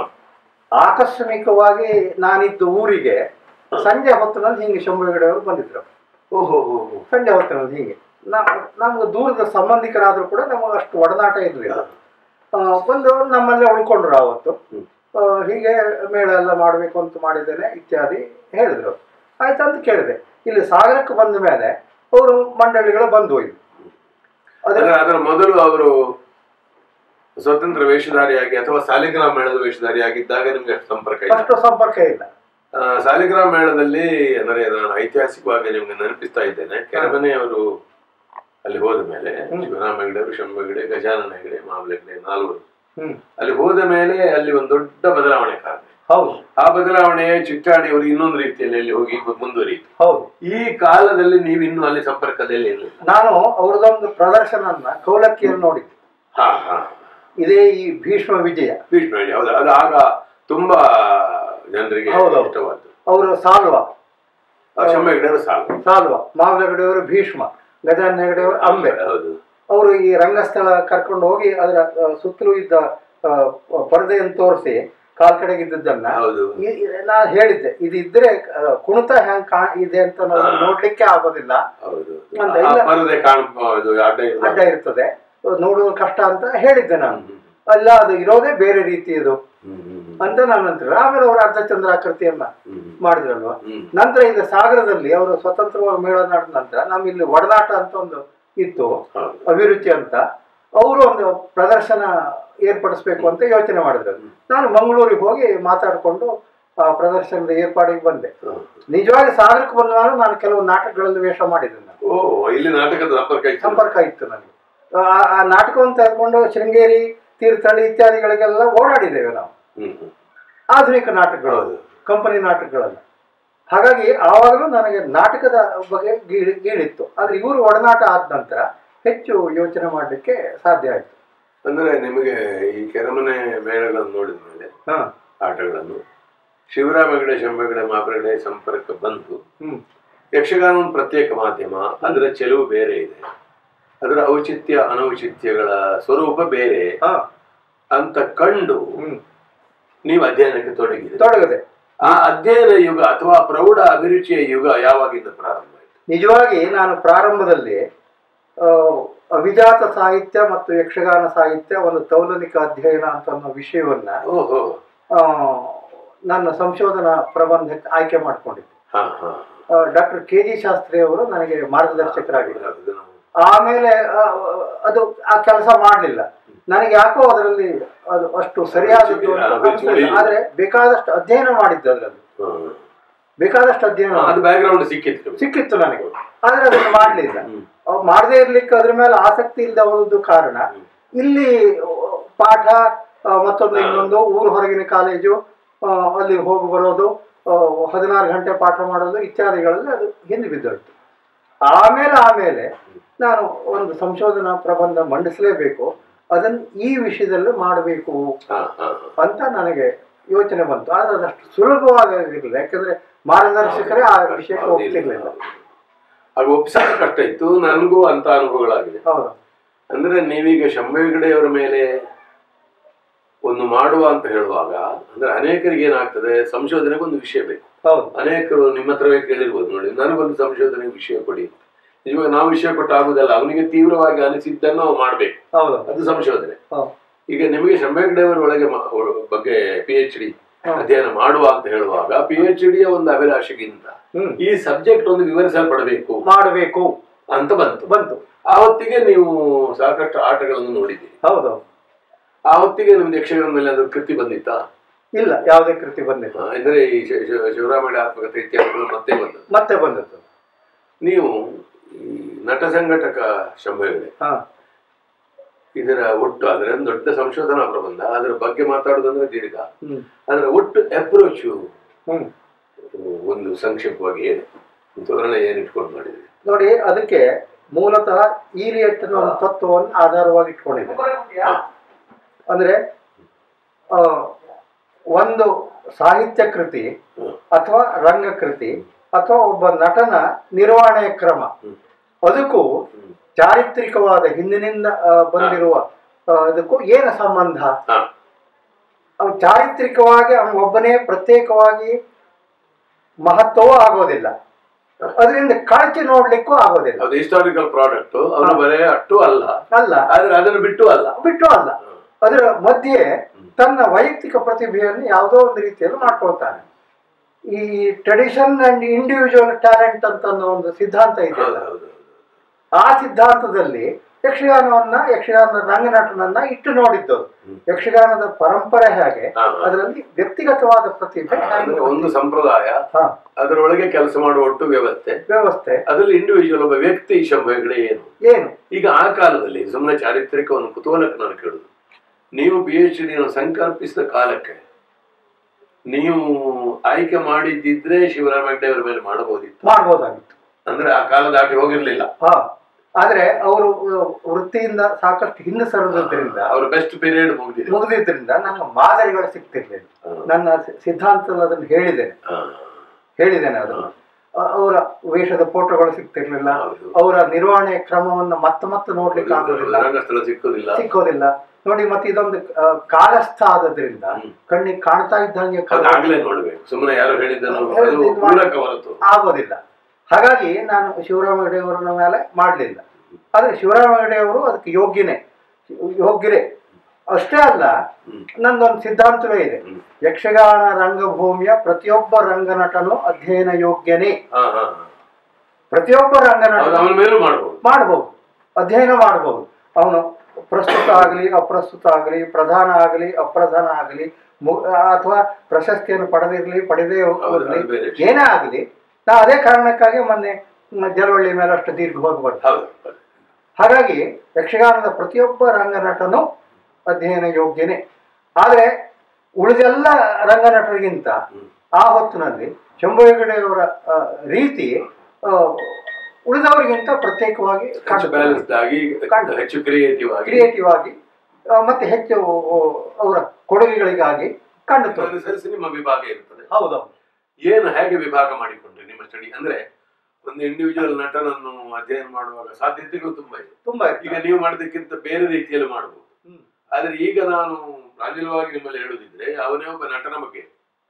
ಆಕಸ್ಮಿಕವಾಗಿ ನಾನಿದ್ದ ಊರಿಗೆ ಸಂಜೆ ಹೊತ್ತಿನಲ್ಲಿ ಹಿಂಗೆ ಶಂಭುಗಡೆ ಅವರು ಬಂದಿದ್ರು ಓಹೋ ಹೋ, ಹೋ. ಸಂಜೆ ಹೊತ್ತಿನಲ್ಲಿ ಹಿಂಗೆ ನಾ ನಮ್ಗೆ ದೂರದ ಸಂಬಂಧಿಕರಾದರೂ ಕೂಡ ನಮಗೆ ಅಷ್ಟು ಒಡನಾಟ ಇರಲಿಲ್ಲ ಒಂದು ನಮ್ಮಲ್ಲೇ ಉಳ್ಕೊಂಡ್ರು ಆವತ್ತು ಹ್ಮ್. ಆ, ಹೀಗೆ ಮೇಳ ಎಲ್ಲ ಮಾಡಬೇಕು ಅಂತ ಮಾಡಿದ್ದೇನೆ ಇತ್ಯಾದಿ ಹೇಳಿದ್ರು ಆಯ್ತಾ ಅಂತ ಕೇಳಿದೆ ಇಲ್ಲಿ ಸಾಗರಕ್ಕೆ ಬಂದ ಮೇಲೆ ಅವರು ಮಂಡಳಿಗಳು ಬಂದು ಹೋಯ್ತು ಅದ್ರ ಅಂದ್ರೆ ಅದರ ಮೊದಲು ಅವರು ಸ್ವತಂತ್ರ ವೇಷಧಾರಿಯಾಗಿ ಅಥವಾ ಸಾಲಿಗ್ರಾಮ ಮೇಳದ ವೇಷಧಾರಿಯಾಗಿದ್ದಾಗ ನಿಮ್ಗೆ ಅಷ್ಟು ಸಂಪರ್ಕ ಇಲ್ಲ ಅಷ್ಟು ಸಂಪರ್ಕ ಇಲ್ಲ ಆ, ಸಾಲಿಗ್ರಾಮ ಮೇಳದಲ್ಲಿ ಅಂದ್ರೆ ನಾನು ಐತಿಹಾಸಿಕವಾಗಿ ನಿಮ್ಗೆ ನೆನಪಿಸ್ತಾ ಇದ್ದೇನೆ ಕೆರಮನೆ ಅವರು ಅಲ್ಲಿ ಹೋದ ಮೇಲೆ ಶಿವರಾಮ ಹೆಗಡೆ ಅವರು ಶಂಭು ಹೆಗಡೆ ಗಜಾನನ ಹೆಗಡೆ ಮಾಮಲೆ ಹೆಗಡೆ ನಾಲ್ವರು ಹ್ಮ್ ಅಲ್ಲಿ ಹೋದ ಮೇಲೆ ಅಲ್ಲಿ ಒಂದು ದೊಡ್ಡ ಬದಲಾವಣೆ ಕಾರಣ ಹೌದು ಆ ಬದಲಾವಣೆ ಚಿಟ್ಟಾಣಿ ಅವರು ಇನ್ನೊಂದು ರೀತಿಯಲ್ಲಿ ಅಲ್ಲಿ ಹೋಗಿ ಮುಂದುವರಿಯಿತು ಹೌದು ಈ ಕಾಲದಲ್ಲಿ ನೀವು ಇನ್ನೂ ಅಲ್ಲಿ ಸಂಪರ್ಕದಲ್ಲಿ ಇರಲಿಲ್ಲ ನಾನು ಅವ್ರದೊಂದು ಪ್ರದರ್ಶನನ ಕೌಲಕ್ಕಿಯಲ್ಲಿ ನೋಡಿದ್ದೆ ಹಾ ಹಾ ಇದೇ ಈ ಭೀಷ್ಮ ವಿಜಯ ಭೀಷ್ಮ ಹೇಳಿ ಹೌದು ಅದು ಆಗ ತುಂಬಾ ಜನರಿಗೆ ಹೌದೌದು. ಇಷ್ಟವಾದ್ದು ಅವರು ಸಾಲ್ವ ಶಂಭ ಹೆಗಡೆ ಸಾಲು ಸಾಲ್ವ ಮಾವಲಗಡೆಯವರು ಭೀಷ್ಮ ಗಜಾನ ಹೆಗಡೆಯವರು ಅಂಬೆ ಹೌದು ಅವರು ಈ ರಂಗಸ್ಥಳ ಕರ್ಕೊಂಡು ಹೋಗಿ ಅದರ ಆ, ಸುತ್ತಲೂ ಇದ್ದ ಆ, ಪರದೆಯನ್ನು ತೋರಿಸಿ ಕಾಲ್ ಕಡೆಗೆ ಇದ್ದದ್ದನ್ನ ಹೌದು ಈ- ಈ- ನಾ ಹೇಳಿದ್ದೆ ಇದು ಇದ್ರೆ ಆ, ಕುಣಿತ ಹೆಂಗ್ ಕಾ ಇದೆ ಅಂತ ನಾವು ನೋಡ್ಲಿಕ್ಕೆ ಆಗೋದಿಲ್ಲ ಹೌದು ಅಂತ ಆ ಇಲ್ಲ. ಪರದೆ ಕಾಣ ಇದು ಅಡ್ಡ ಇರೋದು. ಅಡ್ಡ ಇರ್ತದೆ ನೋಡುವುದು ಕಷ್ಟ ಅಂತ ಹೇಳಿದ್ದೆ ನಾನು ಹ್ಮ್, ಅಲ್ಲ ಅದು ಇರೋದೇ ಬೇರೆ ರೀತಿಯದು ಹ್ಮ್, ಹ್ಮ್, ಹ್ಮ್, ಅಂತ ನಾನು ನಂತರ ಆಮೇಲೆ ಅವರು ಅರ್ಧಚಂದ್ರಾಕೃತಿಯನ್ನ ಹ್ಮ್, ಮಾಡಿದ್ರಲ್ವಾ ಹ್ಮ್. ನಂತರ ಈಗ ಸಾಗರದಲ್ಲಿ ಅವರು ಸ್ವತಂತ್ರವಾಗಿ ಮೇಳ ನಡೆದ ನಂತರ ನಮ್ಮಿಲ್ಲಿ ಒಡನಾಟ ಅಂತ ಒಂದು ಇತ್ತು ಹೌದು. ಅಭಿರುಚಿ ಅಂತ ಅವರು ಒಂದು ಪ್ರದರ್ಶನ ಏರ್ಪಡಿಸ್ಬೇಕು ಅಂತ ಯೋಚನೆ ಮಾಡಿದ್ರು ನಾನು ಮಂಗಳೂರಿಗೆ ಹೋಗಿ ಮಾತಾಡಿಕೊಂಡು ಆ ಪ್ರದರ್ಶನದ ಏರ್ಪಾಡಿಗೆ ಬಂದೆ ಹೌದು. ನಿಜವಾಗಿ ಸಾಗರಕ್ಕೆ ಬಂದಾಗ ನಾನು ಕೆಲವು ನಾಟಕಗಳಲ್ಲಿ ವೇಷ ಮಾಡಿದ್ದೆ ನಾನು ಓ ಇಲ್ಲಿ ನಾಟಕದ ಸಂಪರ್ಕ ಇತ್ತು ಸಂಪರ್ಕ ಇತ್ತು ನನಗೆ ಆ ಆ ನಾಟಕವನ್ನು ತೆಗೆದುಕೊಂಡು ಶೃಂಗೇರಿ ತೀರ್ಥಹಳ್ಳಿ ಇತ್ಯಾದಿಗಳಿಗೆಲ್ಲ ಓಡಾಡಿದ್ದೇವೆ ನಾವು ಹ್ಮ್, ಹ್ಮ್. ಆಧುನಿಕ ನಾಟಕಗಳು ಹೌದು. ಕಂಪನಿ ನಾಟಕಗಳೆಲ್ಲ ಹಾಗಾಗಿ ಆವಾಗಲೂ ನನಗೆ ನಾಟಕದ ಬಗ್ಗೆ ಗೀಳಿ ಗೀಳಿತ್ತು ಆದ್ರೆ ಇವರು ಒಡನಾಟ ಆದ ನಂತರ ಹೆಚ್ಚು ಯೋಚನೆ ಮಾಡಲಿಕ್ಕೆ ಸಾಧ್ಯ ಆಯಿತು ಅಂದ್ರೆ ನಿಮಗೆ ಈ ಕೆರಮನೆ ಮೇಳಗಳನ್ನು ನೋಡಿದ ಮೇಲೆ ಹಾ ಆಟಗಳನ್ನು ಶಿವರಾಮ ಹೆಗಡೆ ಶಂಭ ಹೆಗಡೆ ಮಾಪರಗಡೆ ಸಂಪರ್ಕ ಬಂದು ಹ್ಮ್ ಯಕ್ಷಗಾನ ಒಂದು ಪ್ರತ್ಯೇಕ ಮಾಧ್ಯಮ ಅದರ ಚೆಲುವು ಬೇರೆ ಇದೆ ಅದರ ಔಚಿತ್ಯ ಅನೌಚಿತ್ಯಗಳ ಸ್ವರೂಪ ಬೇರೆ ಹಾ ಅಂತ ಕಂಡು ಹ್ಮ್ ನೀವು ಅಧ್ಯಯನಕ್ಕೆ ತೊಡಗಿದೆ ತೊಡಗದೆ ಆ ಅಧ್ಯಯನ ಯುಗ ಅಥವಾ ಪ್ರೌಢ ಅಭಿರುಚಿಯ ಯುಗ ಯಾವಾಗಿಂದ ಪ್ರಾರಂಭ ಆಯಿತು ನಿಜವಾಗಿ ನಾನು ಪ್ರಾರಂಭದಲ್ಲಿ ಆ, ಅಭಿಜಾತ ಸಾಹಿತ್ಯ ಮತ್ತು ಯಕ್ಷಗಾನ ಸಾಹಿತ್ಯ ಒಂದು ತೌಲನಿಕ ಅಧ್ಯಯನ ಅಂತ ಅನ್ನೋ ವಿಷಯವನ್ನ ಓಹೋ ಆ, ನನ್ನ ಸಂಶೋಧನಾ ಪ್ರಬಂಧಕ್ಕೆ ಆಯ್ಕೆ ಮಾಡಿಕೊಂಡಿದ್ದೆ ಹಾ ಹಾ ಡಾಕ್ಟರ್ ಕೆ ಜಿ ಶಾಸ್ತ್ರಿ ಅವರು ನನಗೆ ಮಾರ್ಗದರ್ಶಕರಾಗಿದ್ದರು ಅದು ನಾವು- ಆಮೇಲೆ ಆ, ಅದು ಆ ಕೆಲಸ ಮಾಡಲಿಲ್ಲ ನನಗೆ ಯಾಕೋ ಅದರಲ್ಲಿ ಅದು ಅಷ್ಟು ಸರಿಯಾದದ್ದು ಅಂತ ಅನಿಸ್ಲಿಲ್ಲ. ಆದ್ರೆ ಬೇಕಾದಷ್ಟು ಅಧ್ಯಯನ ಮಾಡಿದ್ದು ಅದರಲ್ಲಿ ಹಾ. ಬೇಕಾದಷ್ಟು ಅಧ್ಯಯನ ಅದು ಮಾಡಿದ್ದು. ಬ್ಯಾಕ್ಗ್ರೌಂಡ್ ಸಿಕ್ಕಿತ್ತು ಸಿಕ್ಕಿತ್ತು ನನಗೆ ಆದ್ರೆ ಅದನ್ನು ಮಾಡಲಿಲ್ಲ ಹ್ಮ್. ಮಾಡದೇ ಇರ್ಲಿಕ್ಕೆ ಅದ್ರ ಮೇಲೆ ಆಸಕ್ತಿ ಇಲ್ಲದ ಹೋದದ್ದು ಕಾರಣ ಇಲ್ಲಿ ಪಾಠ ಆ, ಮತ್ತೊಂದು ಹಾ. ಇನ್ನೊಂದು ಊರು ಹೊರಗಿನ ಕಾಲೇಜು ಆ, ಅಲ್ಲಿ ಹೋಗಿ ಬರೋದು ಆ, ಹದಿನಾರು ಗಂಟೆ ಪಾಠ ಮಾಡೋದು ಇತ್ಯಾದಿಗಳಲ್ಲಿ ಅದು ಹಿಂದೆ ಬಿದ್ದೋಯ್ತು ಆಮೇಲೆ ಆಮೇಲೆ ನಾನು ಒಂದು ಸಂಶೋಧನಾ ಪ್ರಬಂಧ ಮಂಡಿಸಲೇಬೇಕು ಅದನ್ನು ಈ ವಿಷಯದಲ್ಲಿ ಮಾಡಬೇಕು ಹಾ ಹಾ ಹಾ. ಅಂತ ನನಗೆ ಯೋಚನೆ ಬಂತು ಆದ್ರೆ ಅದಷ್ಟು ಸುಲಭವಾಗಿರಲಿಲ್ಲ ಯಾಕಂದ್ರೆ ಮಾರ್ಗದರ್ಶಕರೇ ಆ ವಿಷಯಕ್ಕೆ ಹೋಗ್ತಿರ್ಲಿಲ್ಲ ಆಗ ಒಪ್ಪಿಸಲು ಕಷ್ಟ ಇತ್ತು ನನಗೂ ಅಂತ ಅನುಭವಗಳಾಗಿದೆ ಹೌದು ಅಂದ್ರೆ ನೀವೀಗ ಶಂಭು ಹೆಗಡೆಯವರ ಮೇಲೆ ಒಂದು ಮಾಡುವ ಅಂತ ಹೇಳುವಾಗ ಅಂದ್ರೆ ಅನೇಕರಿಗೆ ಏನಾಗ್ತದೆ ಸಂಶೋಧನೆಗೆ ಒಂದು ವಿಷಯ ಬೇಕು ಹೌದು ಅನೇಕರು ನಿಮ್ಮ ಹತ್ರವೇ ಕೇಳಿರ್ಬೋದು ನೋಡಿ ನನಗೊಂದು ಸಂಶೋಧನೆಗೆ ವಿಷಯ ಕೊಡಿ ನಿಜವಾಗ ನಾವು ವಿಷಯ ಕೊಟ್ಟು ಆಗುದಲ್ಲ ಅವನಿಗೆ ತೀವ್ರವಾಗಿ ಅನಿಸಿದ್ದನ್ನು ನಾವು ಮಾಡ್ಬೇಕು ಹೌದು ಅದು ಸಂಶೋಧನೆ ಹೌದು ಈಗ ನಿಮಗೆ ಶಂಭು ಹೆಗಡೆಯವರ ಒಳಗೆ ಮಾ- ಒಳ- ಬಗ್ಗೆ ಪಿ ಎಚ್ ಡಿ ಹಾ. ಅಧ್ಯಯನ ಮಾಡುವ ಅಂತ ಹೇಳುವಾಗ ಪಿ ಎಚ್ ಡಿಯ ಒಂದು ಅಭಿಲಾಷೆಗಿಂತ ಹ್ಮ್ ಈ ಸಬ್ಜೆಕ್ಟ್ ಒಂದು ವಿವರಿಸಲ್ಪಡಬೇಕು ಮಾಡಬೇಕು ಅಂತ ಬಂತು ಬಂತು ಆವತ್ತಿಗೆ ನೀವು ಸಾಕಷ್ಟು ಆಟಗಳನ್ನು ನೋಡಿದ್ದೀರಿ ಹೌದು ಆವತ್ತಿಗೆ ನಿಮ್ದು ಯಕ್ಷಗಾನ ಮೇಲೆ ಅದು ಕೃತಿ ಬಂದಿತ್ತಾ ಇಲ್ಲ ಯಾವುದೇ ಕೃತಿ ಬಂದಿಲ್ಲ ಆ, ಅಂದ್ರೆ ಈ ಶಿ- ಶಿ- ಶಿವರಾಮೇಣ ಆತ್ಮಕಥೆ ಇತ್ಯಾದಿಗಳು ಮತ್ತೆ ಬಂದದ್ದು ಮತ್ತೆ ಬಂದದ್ದು ನೀವು ಈ ನಟ ಸಂಘಟಕ ಶಂಭು ಹೆಗಡೆ ಹಾ ಇದರ ಒಟ್ಟು ಅಂದ್ರೆ ಒಂದು ದೊಡ್ಡ ಸಂಶೋಧನಾ ಪ್ರಬಂಧ ಅದರ ಬಗ್ಗೆ ಮಾತಾಡೋದಂದ್ರೆ ದೀರ್ಘ ಹ್ಮ್ ಅದರ ಒಟ್ಟು ಅಪ್ರೋಚು ಹ್ಮ್ ಒಂದು ಸಂಕ್ಷಿಪ್ತವಾಗಿ ಏನು ಧೋರಣೆ ಏನು ಇಟ್ಕೊಂಡು ಮಾಡಿದ್ರಿ ನೋಡಿ ಅದಕ್ಕೆ ಮೂಲತಃ ಈಲಿಯಟ್ ಅನ್ನೋ ಒಂದು ತತ್ವವನ್ನು ಆಧಾರವಾಗಿ ಇಟ್ಕೊಂಡಿದೆ ಅಂದ್ರೆ ಆ, ಒಂದು ಸಾಹಿತ್ಯ ಕೃತಿ ಹ್ಮ್. ಅಥವಾ ರಂಗಕೃತಿ ಅಥವಾ ಒಬ್ಬ ನಟನ ನಿರ್ವಹಣೆಯ ಕ್ರಮ ಹ್ಮ್. ಅದಕ್ಕೂ ಹ್ಮ್. ಚಾರಿತ್ರಿಕವಾದ ಹಿಂದಿನಿಂದ ಆ, ಬಂದಿರುವ ಆ, ಅದಕ್ಕೂ ಏನು ಸಂಬಂಧ ಹಾ ಅವ್ನು ಚಾರಿತ್ರಿಕವಾಗಿ ಅವನು ಒಬ್ಬನೇ ಪ್ರತ್ಯೇಕವಾಗಿ ಮಹತ್ವವೂ ಆಗೋದಿಲ್ಲ ಅದರಿಂದ ಕಳಚಿ ನೋಡ್ಲಿಕ್ಕೂ ಆಗೋದಿಲ್ಲ ಅದು ಹಿಸ್ಟಾರಿಕಲ್ ಪ್ರಾಡಕ್ಟ್ ಅವನು ಬರೇ ಅಷ್ಟು ಅಲ್ಲ ಅಲ್ಲ ಆದ್ರೆ ಅದನ್ನು ಬಿಟ್ಟು ಅಲ್ಲ ಬಿಟ್ಟು ಅಲ್ಲ ಅದರ ಮಧ್ಯೆ ತನ್ನ ವೈಯಕ್ತಿಕ ಪ್ರತಿಭೆಯನ್ನು ಯಾವುದೋ ಒಂದು ರೀತಿಯಲ್ಲಿ ಮಾಡ್ಕೊಳ್ತಾನೆ ಈ ಟ್ರೆಡಿಷನ್ ಅಂಡ್ ಇಂಡಿವಿಜುವಲ್ ಟ್ಯಾಲೆಂಟ್ ಅಂತ ಅನ್ನೋ ಒಂದು ಸಿದ್ಧಾಂತ ಇದೆ ಹೌದು ಹೌದು ಹೌದು. ಆ ಸಿದ್ಧಾಂತದಲ್ಲಿ ಯಕ್ಷಗಾನವನ್ನ ಯಕ್ಷಗಾನದ ರಂಗನಟನನ್ನ ಇಟ್ಟು ನೋಡಿದ್ದು ಹ್ಮ್. ಯಕ್ಷಗಾನದ ಪರಂಪರೆ ಹೇಗೆ ಹಾ. ಅದರಲ್ಲಿ ವ್ಯಕ್ತಿಗತವಾದ ಪ್ರತಿಭೆ ಹೇಗೆ ಅಂದ್ರೆ ಒಂದು ಸಂಪ್ರದಾಯ ಹಾ, ಅದರೊಳಗೆ ಕೆಲಸ ಮಾಡುವ ಒಟ್ಟು ವ್ಯವಸ್ಥೆ ವ್ಯವಸ್ಥೆ ಅದರಲ್ಲಿ ಇಂಡಿವಿಜುವಲ್ ಒಬ್ಬ ವ್ಯಕ್ತಿ ಶಂಭು ಹೆಗಡೆ ಏನು ಏನು ಈಗ ಆ ಕಾಲದಲ್ಲಿ ಸುಮ್ಮನೆ ಚಾರಿತ್ರಿಕ ಒಂದು ಕುತೂಹಲಕ್ಕೆ ನಾನು ಕೇಳುದು ನೀವು ಪಿ ಎಚ್ ಡಿಯನ್ನು ಸಂಕಲ್ಪಿಸಿದ ಕಾಲಕ್ಕೆ ನೀವು ಆಯ್ಕೆ ಮಾಡಿದ್ದಿದ್ರೆ ಶಿವರಾಮ ಹೆಗ್ಡೆ ಅವರ ಮೇಲೆ ಮಾಡಬಹುದಿತ್ತು ಮಾಡ್ಬೋದಾಗಿತ್ತು ಅಂದ್ರೆ ಆ ಕಾಲ ದಾಟಿ ಹೋಗಿರ್ಲಿಲ್ಲ ಹಾ ಆದ್ರೆ ಅವರು ವೃತ್ತಿಯಿಂದ ಸಾಕಷ್ಟು ಹಿಂದೆ ಸರಿದ್ರಿಂದ ಅವರ ಬೆಸ್ಟ್ ಪೀರಿಯಡ್ ಮುಗಿದಿದೆ ಮುಗಿದಿದ್ರಿಂದ ನನಗೆ ಮಾದರಿಗಳು ಸಿಗ್ತಿರ್ಲಿಲ್ಲ ಹಾ. ನನ್ನ ಸಿ- ಸಿದ್ಧಾಂತದಲ್ಲಿ ಅದನ್ನು ಹೇಳಿದ್ದೇನೆ ಹಾ. ಹೇಳಿದ್ದೇನೆ ಅದನ್ನು ಅ- ಅವರ ವೇಷದ ಫೋಟೋಗಳು ಸಿಗ್ತಿರ್ಲಿಲ್ಲ ಹೌದು. ಅವರ ನಿರ್ವಹಣೆಯ ಕ್ರಮವನ್ನು ಮತ್ತೆ ಮತ್ತೆ ನೋಡ್ಲಿಕ್ಕೆ ಆಗೋದಿಲ್ಲ ರಂಗಸ್ಥಳ ಸಿಕ್ಕುದಿಲ್ಲ ಸಿಕ್ಕೋದಿಲ್ಲ ನೋಡಿ ಮತ್ತೆ ಇದೊಂದು ಆ, ಕಾಲಸ್ಥ ಆದದ್ರಿಂದ ಹ್ಮ್. ಕಣ್ಣಿಗೆ ಕಾಣ್ತಾ ಇದ್ದಂಗೆ ಕಲ- ಅದಾಗ್ಲೇ ನೋಡ್ಬೇಕು ಸುಮ್ಮನೆ ಯಾರು ಹೇಳಿದ್ದನ್ನು ಅದು ಹೇಳಿದ್ದು ಪೂರಕ ಹೊರತು ಆಗೋದಿಲ್ಲ ಹಾಗಾಗಿ ನಾನು ಶಿವರಾಮ ಹೆಗಡೆ ಅವರ ಮೇಲೆ ಮಾಡಲಿಲ್ಲ ಆದ್ರೆ ಶಿವರಾಮ ಹೆಗಡೆ ಅವರು ಅದಕ್ಕೆ ಯೋಗ್ಯನೇ ಯೋಗ್ಯರೇ ಅಷ್ಟೇ ಅಲ್ಲ ಹ್ಮ್. ನಂದೊಂದು ಸಿದ್ಧಾಂತವೇ ಇದೆ ಹ್ಮ್. ಯಕ್ಷಗಾನ ರಂಗಭೂಮಿಯ ಪ್ರತಿಯೊಬ್ಬ ರಂಗನಟನು ಅಧ್ಯಯನ ಯೋಗ್ಯನೇ ಹಾ ಹಾ ಹಾ. ಪ್ರತಿಯೊಬ್ಬ ಹೌದು, ರಂಗನಟ ಅವನ ಮೇಲೂ ಮಾಡ್ಬೋದು ಮಾಡಬಹುದು ಅಧ್ಯಯನ ಮಾಡಬಹುದು ಅವನು ಪ್ರಸ್ತುತ ಆಗಲಿ ಅಪ್ರಸ್ತುತ ಆಗಲಿ ಪ್ರಧಾನ ಆಗಲಿ ಅಪ್ರಧಾನ ಆಗಲಿ ಅಥವಾ ಪ್ರಶಸ್ತಿಯನ್ನು ಪಡೆದಿರಲಿ ಪಡೆದೇ ಹೌದು, ಹೋಗಲಿ ಅದು ಬೇರೆ ವಿಷಯ. ಏನೇ ಆಗಲಿ ನಾ ಅದೇ ಕಾರಣಕ್ಕಾಗಿ ಮೊನ್ನೆ ಮ್, ಜಲವಳ್ಳಿ ಮೇಲೆ ಅಷ್ಟು ದೀರ್ಘ ಹೋಗ್ಬಾರ್ದು ಹೌದು ಹಾಗಾಗಿ ಯಕ್ಷಗಾನದ ಪ್ರತಿಯೊಬ್ಬ ರಂಗನಟನು ಅಧ್ಯಯನ ಯೋಗ್ಯನೇ ಆದರೆ ಉಳಿದೆಲ್ಲ ರಂಗನಟರಿಗಿಂತ ಆ ಹೊತ್ತಿನಲ್ಲಿ ಶಂಭು ಹೆಗಡೆಯವರ ಆ, ರೀತಿ ಆ, ಉಳಿದವರಿಗಿಂತ ಪ್ರತ್ಯೇಕವಾಗಿ ಹೆಚ್ಚು ಬ್ಯಾಲೆನ್ಸ್ಡ್ ಆಗಿ ಹೆಚ್ಚು ಕ್ರಿಯೇಟಿವ್ ಆಗಿ ಕ್ರಿಯೇಟಿವ್ ಆಗಿ ಆ, ಮತ್ತೆ ಹೆಚ್ಚು ಅವರ ಕೊಡುಗೆಗಳಿಗಾಗಿ ಕಂಡುತು ಅನುಸರಿಸಿ ನಿಮ್ಮ ವಿಭಾಗ ಇರ್ತದೆ ಹೌದು ಏನು ಹೇಗೆ ವಿಭಾಗ ಮಾಡಿಕೊಂಡ್ರಿ ನಿಮ್ಮ ಸ್ಟಡಿ ಅಂದ್ರೆ ಒಂದು ಇಂಡಿವಿಜುವಲ್ ನಟನನ್ನು ಅಧ್ಯಯನ ಮಾಡುವಾಗ ಸಾಧ್ಯತೆಗಳು ತುಂಬಾ ಇದೆ ತುಂಬಾ ಈಗ ಇರ್ತದೆ. ನೀವು ಮಾಡೋದಕ್ಕಿಂತ ಬೇರೆ ರೀತಿಯಲ್ಲಿ ಮಾಡಬಹುದು ಹ್ಮ್. ಆದ್ರೆ ಈಗ ನಾನು ಪ್ರಾಂಜಲವಾಗಿ ನಿಮ್ಮಲ್ಲಿ ಹೇಳುದಿದ್ರೆ ಅವನೇ ಒಬ್ಬ ನಟನ ಬಗ್ಗೆ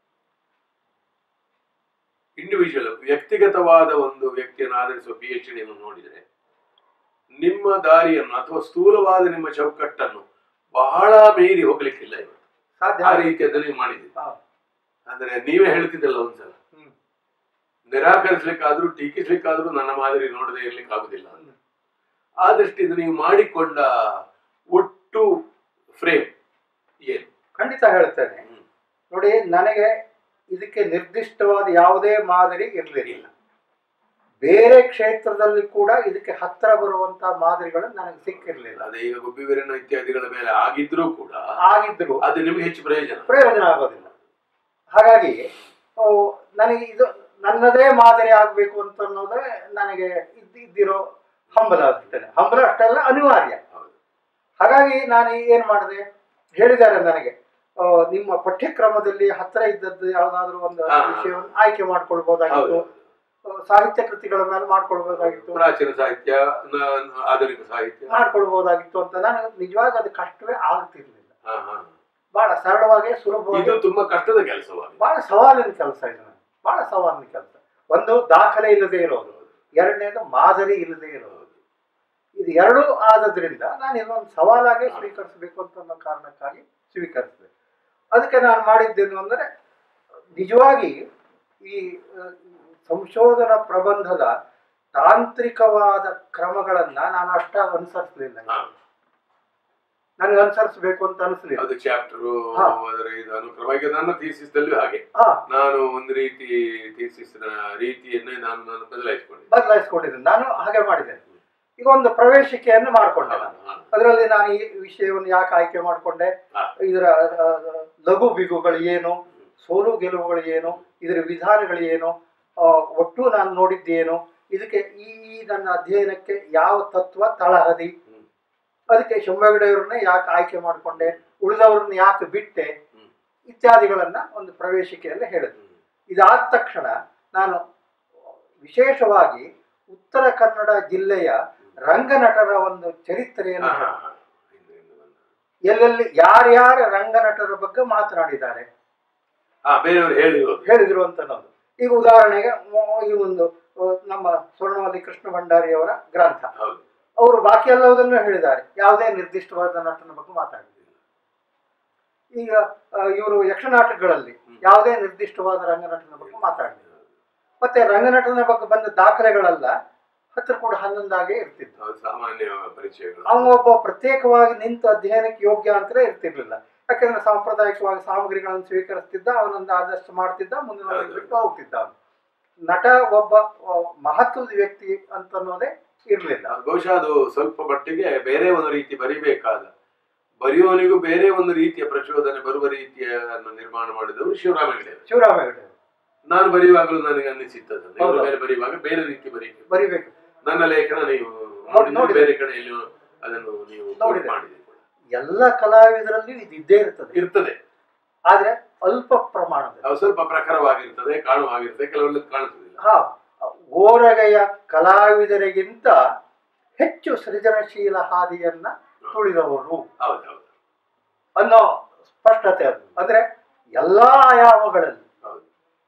ಇಂಡಿವಿಜುವಲ್ ವ್ಯಕ್ತಿಗತವಾದ ಒಂದು ವ್ಯಕ್ತಿಯನ್ನು ಆಧರಿಸುವ ಪಿ ಎಚ್ ಡಿಯನ್ನು ನೋಡಿದರೆ ನಿಮ್ಮ ದಾರಿಯನ್ನು ಅಥವಾ ಸ್ಥೂಲವಾದ ನಿಮ್ಮ ಚೌಕಟ್ಟನ್ನು ಬಹಳ ಮೀರಿ ಹೋಗ್ಲಿಕ್ಕಿಲ್ಲ ಇವತ್ತು ಸಾಧ್ಯ ಆ ರೀತಿಯದ್ದು ನೀವು ಮಾಡಿದ್ದೀರಿ ಹಾ. ಅಂದ್ರೆ ನೀವೇ ಹೇಳ್ತಿದ್ದಲ್ಲ ಒಂದ್ಸಲ ಹ್ಮ್. ನಿರಾಕರಿಸ್ಲಿಕ್ಕಾದ್ರೂ ಟೀಕಿಸ್ಲಿಕ್ಕಾದ್ರೂ ನನ್ನ ಮಾದರಿ ನೋಡದೆ ಇರ್ಲಿಕ್ಕೆ ಆಗುದಿಲ್ಲ ಅಂತ ಆ ದೃಷ್ಟಿಯಿಂದ ನೀವು ಮಾಡಿಕೊಂಡ ಒಟ್ಟು ಫ್ರೇಮ್ ಏನು ಖಂಡಿತ ಹೇಳ್ತೇನೆ ಹ್ಮ್. ನೋಡಿ ನನಗೆ ಇದಕ್ಕೆ ನಿರ್ದಿಷ್ಟವಾದ ಯಾವುದೇ ಮಾದರಿ ಇರಲಿಲ್ಲ ಬೇರೆ ಕ್ಷೇತ್ರದಲ್ಲಿ ಕೂಡ ಇದಕ್ಕೆ ಹತ್ತಿರ ಬರುವಂತ ಮಾದರಿಗಳು ನನಗೆ ಸಿಕ್ಕಿರ್ಲಿಲ್ಲ ಅದೇ ಈಗ ಗುಬ್ಬಿ ವೀರಣ್ಣ ಇತ್ಯಾದಿಗಳ ಮೇಲೆ ಆಗಿದ್ರೂ ಕೂಡ ಆಗಿದ್ರು ಅದು ನಿಮಗೆ ಹೆಚ್ಚು ಪ್ರಯೋಜನ ಪ್ರಯೋಜನ ಆಗೋದಿಲ್ಲ ಹಾಗಾಗಿ ಆ, ನನಗೆ ಇದು ನನ್ನದೇ ಮಾದರಿ ಆಗಬೇಕು ಅಂತ ಅನ್ನೋದೇ ನನಗೆ ಇದ್ದ- ಇದ್ದಿರೋ ಹಂಬಲ ಅಷ್ಟೇ ಹಂಬಲ ಅಷ್ಟೆಲ್ಲ ಅನಿವಾರ್ಯ ಹೌದು. ಹಾಗಾಗಿ ನಾನು ಏನು ಮಾಡಿದೆ ಹೇಳಿದ್ದಾರೆ ನನಗೆ ಆ, ನಿಮ್ಮ ಪಠ್ಯಕ್ರಮದಲ್ಲಿ ಹತ್ತಿರ ಇದ್ದದ್ದು ಯಾವುದಾದ್ರೂ ಒಂದು ಹಾ. ವಿಷಯವನ್ನು ಆಯ್ಕೆ ಮಾಡ್ಕೊಳ್ಬೋದಾಗಿತ್ತು ಹೌದು ಆ, ಸಾಹಿತ್ಯ ಕೃತಿಗಳ ಮೇಲೆ ಮಾಡ್ಕೊಳ್ಬೋದಾಗಿತ್ತು ಪ್ರಾಚೀನ ಸಾಹಿತ್ಯ ನ- ನ- ಆಧುನಿಕ ಸಾಹಿತ್ಯ ಮಾಡ್ಕೊಳ್ಬೋದಾಗಿತ್ತು ಅಂತ ನನಗೆ ನಿಜವಾಗಿ ಅದು ಕಷ್ಟವೇ ಆಗ್ತಿರ್ಲಿಲ್ಲ ಹಾ, ಹಾ. ಬಹಳ ಸರಳವಾಗಿ ಸುಲಭವಾಗಿ ಇದು ತುಂಬಾ ಕಷ್ಟದ ಕೆಲಸವಾಗಿದೆ ಬಹಳ ಸವಾಲಿನ ಕೆಲಸ ಇದು ನನಗೆ. ಬಹಳ ಸವಾಲಿನ ಕೆಲಸ ಒಂದು ದಾಖಲೆ ಇಲ್ಲದೆ ಇರೋದು ಎರಡನೇದು ಮಾದರಿ ಇಲ್ಲದೆ ಇರೋದು ಇದು ಎರಡೂ ಆದದ್ರಿಂದ ನಾನು ಇದೊಂದು ಸವಾಲಾಗಿ ಸ್ವೀಕರಿಸಬೇಕು ಅಂತ ಅನ್ನೋ ಕಾರಣಕ್ಕಾಗಿ ಸ್ವೀಕರಿಸಿದೆ ಅದಕ್ಕೆ ನಾನು ಮಾಡಿದ್ದೇನು ಅಂದರೆ ನಿಜವಾಗಿ ಈ ಆ, ಸಂಶೋಧನಾ ಪ್ರಬಂಧದ ತಾಂತ್ರಿಕವಾದ ಕ್ರಮಗಳನ್ನ ನಾನು ಅಷ್ಟಾಗಿ ಅನುಸರಿಸಲಿಲ್ಲ ಹಾ. ನನಗೆ ಅನುಸರಿಸಬೇಕು ಅಂತ ಅನಿಸ್ಲಿಲ್ಲ ಅದು ಚಾಪ್ಟರ್ ಹಾ. ಅದರ ಇದು ಅನುಕ್ರಮ ಈಗ ನನ್ನ ಥೀಸಿಸ್ ದಲ್ಲೂ ಹಾಗೆ ಹಾ ನಾನು ಒಂದು ರೀತಿ ಥೀಸಿಸ್ ರೀತಿಯನ್ನೇ ನಾನು ನಾನು ಬದಲಾಯಿಸಿಕೊಂಡಿದ್ದೆ ಬದಲಾಯಿಸ್ಕೊಂಡಿದ್ದೀನಿ ನಾನು ಹಾಗೆ ಮಾಡಿದ್ದೇನೆ ಈಗ ಒಂದು ಪ್ರವೇಶಿಕೆಯನ್ನು ಮಾಡಿಕೊಂಡೆ ನಾನು ಹಾ. ಅದರಲ್ಲಿ ನಾನು ಈ ವಿಷಯವನ್ನು ಯಾಕೆ ಆಯ್ಕೆ ಮಾಡಿಕೊಂಡೆ ಹಾ. ಇದರ ಆ, ಲಘು ಬಿಗುಗಳು ಏನು ಸೋಲು ಗೆಲುವುಗಳು ಏನು ಇದರ ವಿಧಾನಗಳು ಏನು ಆ, ಒಟ್ಟು ನಾನು ನೋಡಿದ್ದೇನು ಇದಕ್ಕೆ ಈ ಈ ನನ್ನ ಅಧ್ಯಯನಕ್ಕೆ ಯಾವ ತತ್ವ ತಳಹದಿ ಹ್ಮ್. ಅದಕ್ಕೆ ಶಂಭಗಡೆಯವ್ರನ್ನ ಯಾಕೆ ಆಯ್ಕೆ ಮಾಡಿಕೊಂಡೆ ಉಳಿದವ್ರನ್ನ ಯಾಕೆ ಬಿಟ್ಟೆ ಹ್ಮ್. ಇತ್ಯಾದಿಗಳನ್ನ ಒಂದು ಪ್ರವೇಶಿಕೆಯಲ್ಲಿ ಹೇಳಿದೆ ಹ್ಮ್. ಇದಾದ ತಕ್ಷಣ ನಾನು ವಿಶೇಷವಾಗಿ ಉತ್ತರ ಕನ್ನಡ ಜಿಲ್ಲೆಯ ರಂಗನಟರ ಒಂದು ಚರಿತ್ರೆಯನ್ನು ಹಾ, ಹಾ, ಹೇಳಿದೆ. ಹಾ. ಇನ್ನು, ಇನ್ನು ಬಂದ. ಎಲ್ಲೆಲ್ಲಿ ಯಾರ್ಯಾರ ರಂಗನಟರ ಬಗ್ಗೆ ಮಾತನಾಡಿದ್ದಾರೆ ಹಾ ಬೇರೆಯವರು ಹೇಳಿರೋದು ಹೇಳಿದ್ರು ಅಂತ ಅನ್ನೋದು ಈಗ ಉದಾಹರಣೆಗೆ ಮೊ- ಈ ಒಂದು ಆ, ನಮ್ಮ ಸ್ವರ್ಣವಲ್ಲಿ ಕೃಷ್ಣ ಭಂಡಾರಿಯವರ ಗ್ರಂಥ ಹೌದು ಅವರು ಬಾಕಿ ಎಲ್ಲವುದನ್ನು ಹೇಳಿದ್ದಾರೆ ಯಾವುದೇ ನಿರ್ದಿಷ್ಟವಾದ ನಟನ ಬಗ್ಗೆ ಮಾತಾಡಿಲ್ಲ ಈಗ ಇವರು ಯಕ್ಷನಾಟಕಗಳಲ್ಲಿ ಯಾವುದೇ ನಿರ್ದಿಷ್ಟವಾದ ರಂಗನಟನ ಬಗ್ಗೆ ಮಾತಾಡಲಿಲ್ಲ ಮತ್ತೆ ರಂಗನಟನ ಬಗ್ಗೆ ಬಂದ ದಾಖಲೆಗಳೆಲ್ಲ ಹತ್ತಿರ ಕೂಡ ಹನ್ನೊಂದಾಗೆ ಇರ್ತಿತ್ತು ಹೌದು, ಸಾಮಾನ್ಯ ಪರಿಚಯಗಳು ಅವನು ಒಬ್ಬ ಪ್ರತ್ಯೇಕವಾಗಿ ನಿಂತು ಅಧ್ಯಯನಕ್ಕೆ ಯೋಗ್ಯ ಅಂತಲೇ ಇರ್ತಿರ್ಲಿಲ್ಲ ಯಾಕಂದ್ರೆ ಸಾಂಪ್ರದಾಯಿಕವಾಗಿ ಸಾಮಗ್ರಿಗಳನ್ನು ಸ್ವೀಕರಿಸ್ತಿದ್ದ ಅವನೊಂದು ಆದಷ್ಟು ಮಾಡ್ತಿದ್ದ ಮುಂದಿನ ಹೌದು. ಬಿಟ್ಟು ಹೋಗ್ತಿದ್ದ ಅವನು ನಟ ಒಬ್ಬ ಆ, ಮಹತ್ವದ ವ್ಯಕ್ತಿ ಅಂತ ಅನ್ನೋದೇ ಇರಲಿಲ್ಲ ಬಹುಶಃ ಅದು ಸ್ವಲ್ಪ ಮಟ್ಟಿಗೆ ಬೇರೆ ಒಂದು ರೀತಿ ಬರಿಬೇಕಾದ ಬರೆಯುವವನಿಗೂ ಬೇರೆ ಒಂದು ರೀತಿಯ ಪ್ರಚೋದನೆ ಬರುವ ರೀತಿಯನ್ನು ನಿರ್ಮಾಣ ಮಾಡಿದವರು ಶಿವರಾಮ ಹೆಗಡೆ ಶಿವರಾಮ ಹೆಗಡೆ ನಾನು ಬರೆಯುವಾಗಲೂ ನನಗೆ ಅನ್ನಿಸಿತ್ತು ಅದನ್ನು ಇವರು ಹೌದು. ಬೇರೆ ಬರೆಯುವಾಗ ಬೇರೆ ರೀತಿ ಬರೀಬೇಕು ಬರಿಬೇಕು ನನ್ನ ಲೇಖನ ನೀವು ಹೌದು, ನೋಡಿದ್ರೆ ನೋಡಿದೆ. ಬೇರೆ ಕಡೆಯಲ್ಲಿ ಅದನ್ನು ನೀವು ನೋಡಿದೆ. ಮಾಡಿದೆ ಎಲ್ಲ ಕಲಾವಿದರಲ್ಲಿಯೂ ಇದು ಇದ್ದೇ ಇರ್ತದೆ ಇರ್ತದೆ ಆದ್ರೆ ಅಲ್ಪ ಪ್ರಮಾಣದಲ್ಲಿ ಅವು ಸ್ವಲ್ಪ ಪ್ರಖರವಾಗಿರ್ತದೆ ಕಾಣುವಾಗಿರ್ತದೆ ಕೆಲವೆಲ್ಲ ಕಾಣಿಸುವುದಿಲ್ಲ ಹಾ ಓರಗೆಯ ಕಲಾವಿದರಿಗಿಂತ ಹೆಚ್ಚು ಸೃಜನಶೀಲ ಹಾದಿಯನ್ನ ತುಳಿದವರು ಹೌದು ಹೌದು ಅನ್ನೋ ಸ್ಪಷ್ಟತೆ ಅದು ಅಂದ್ರೆ ಎಲ್ಲಾ ಆಯಾಮಗಳಲ್ಲಿ ಹೌದು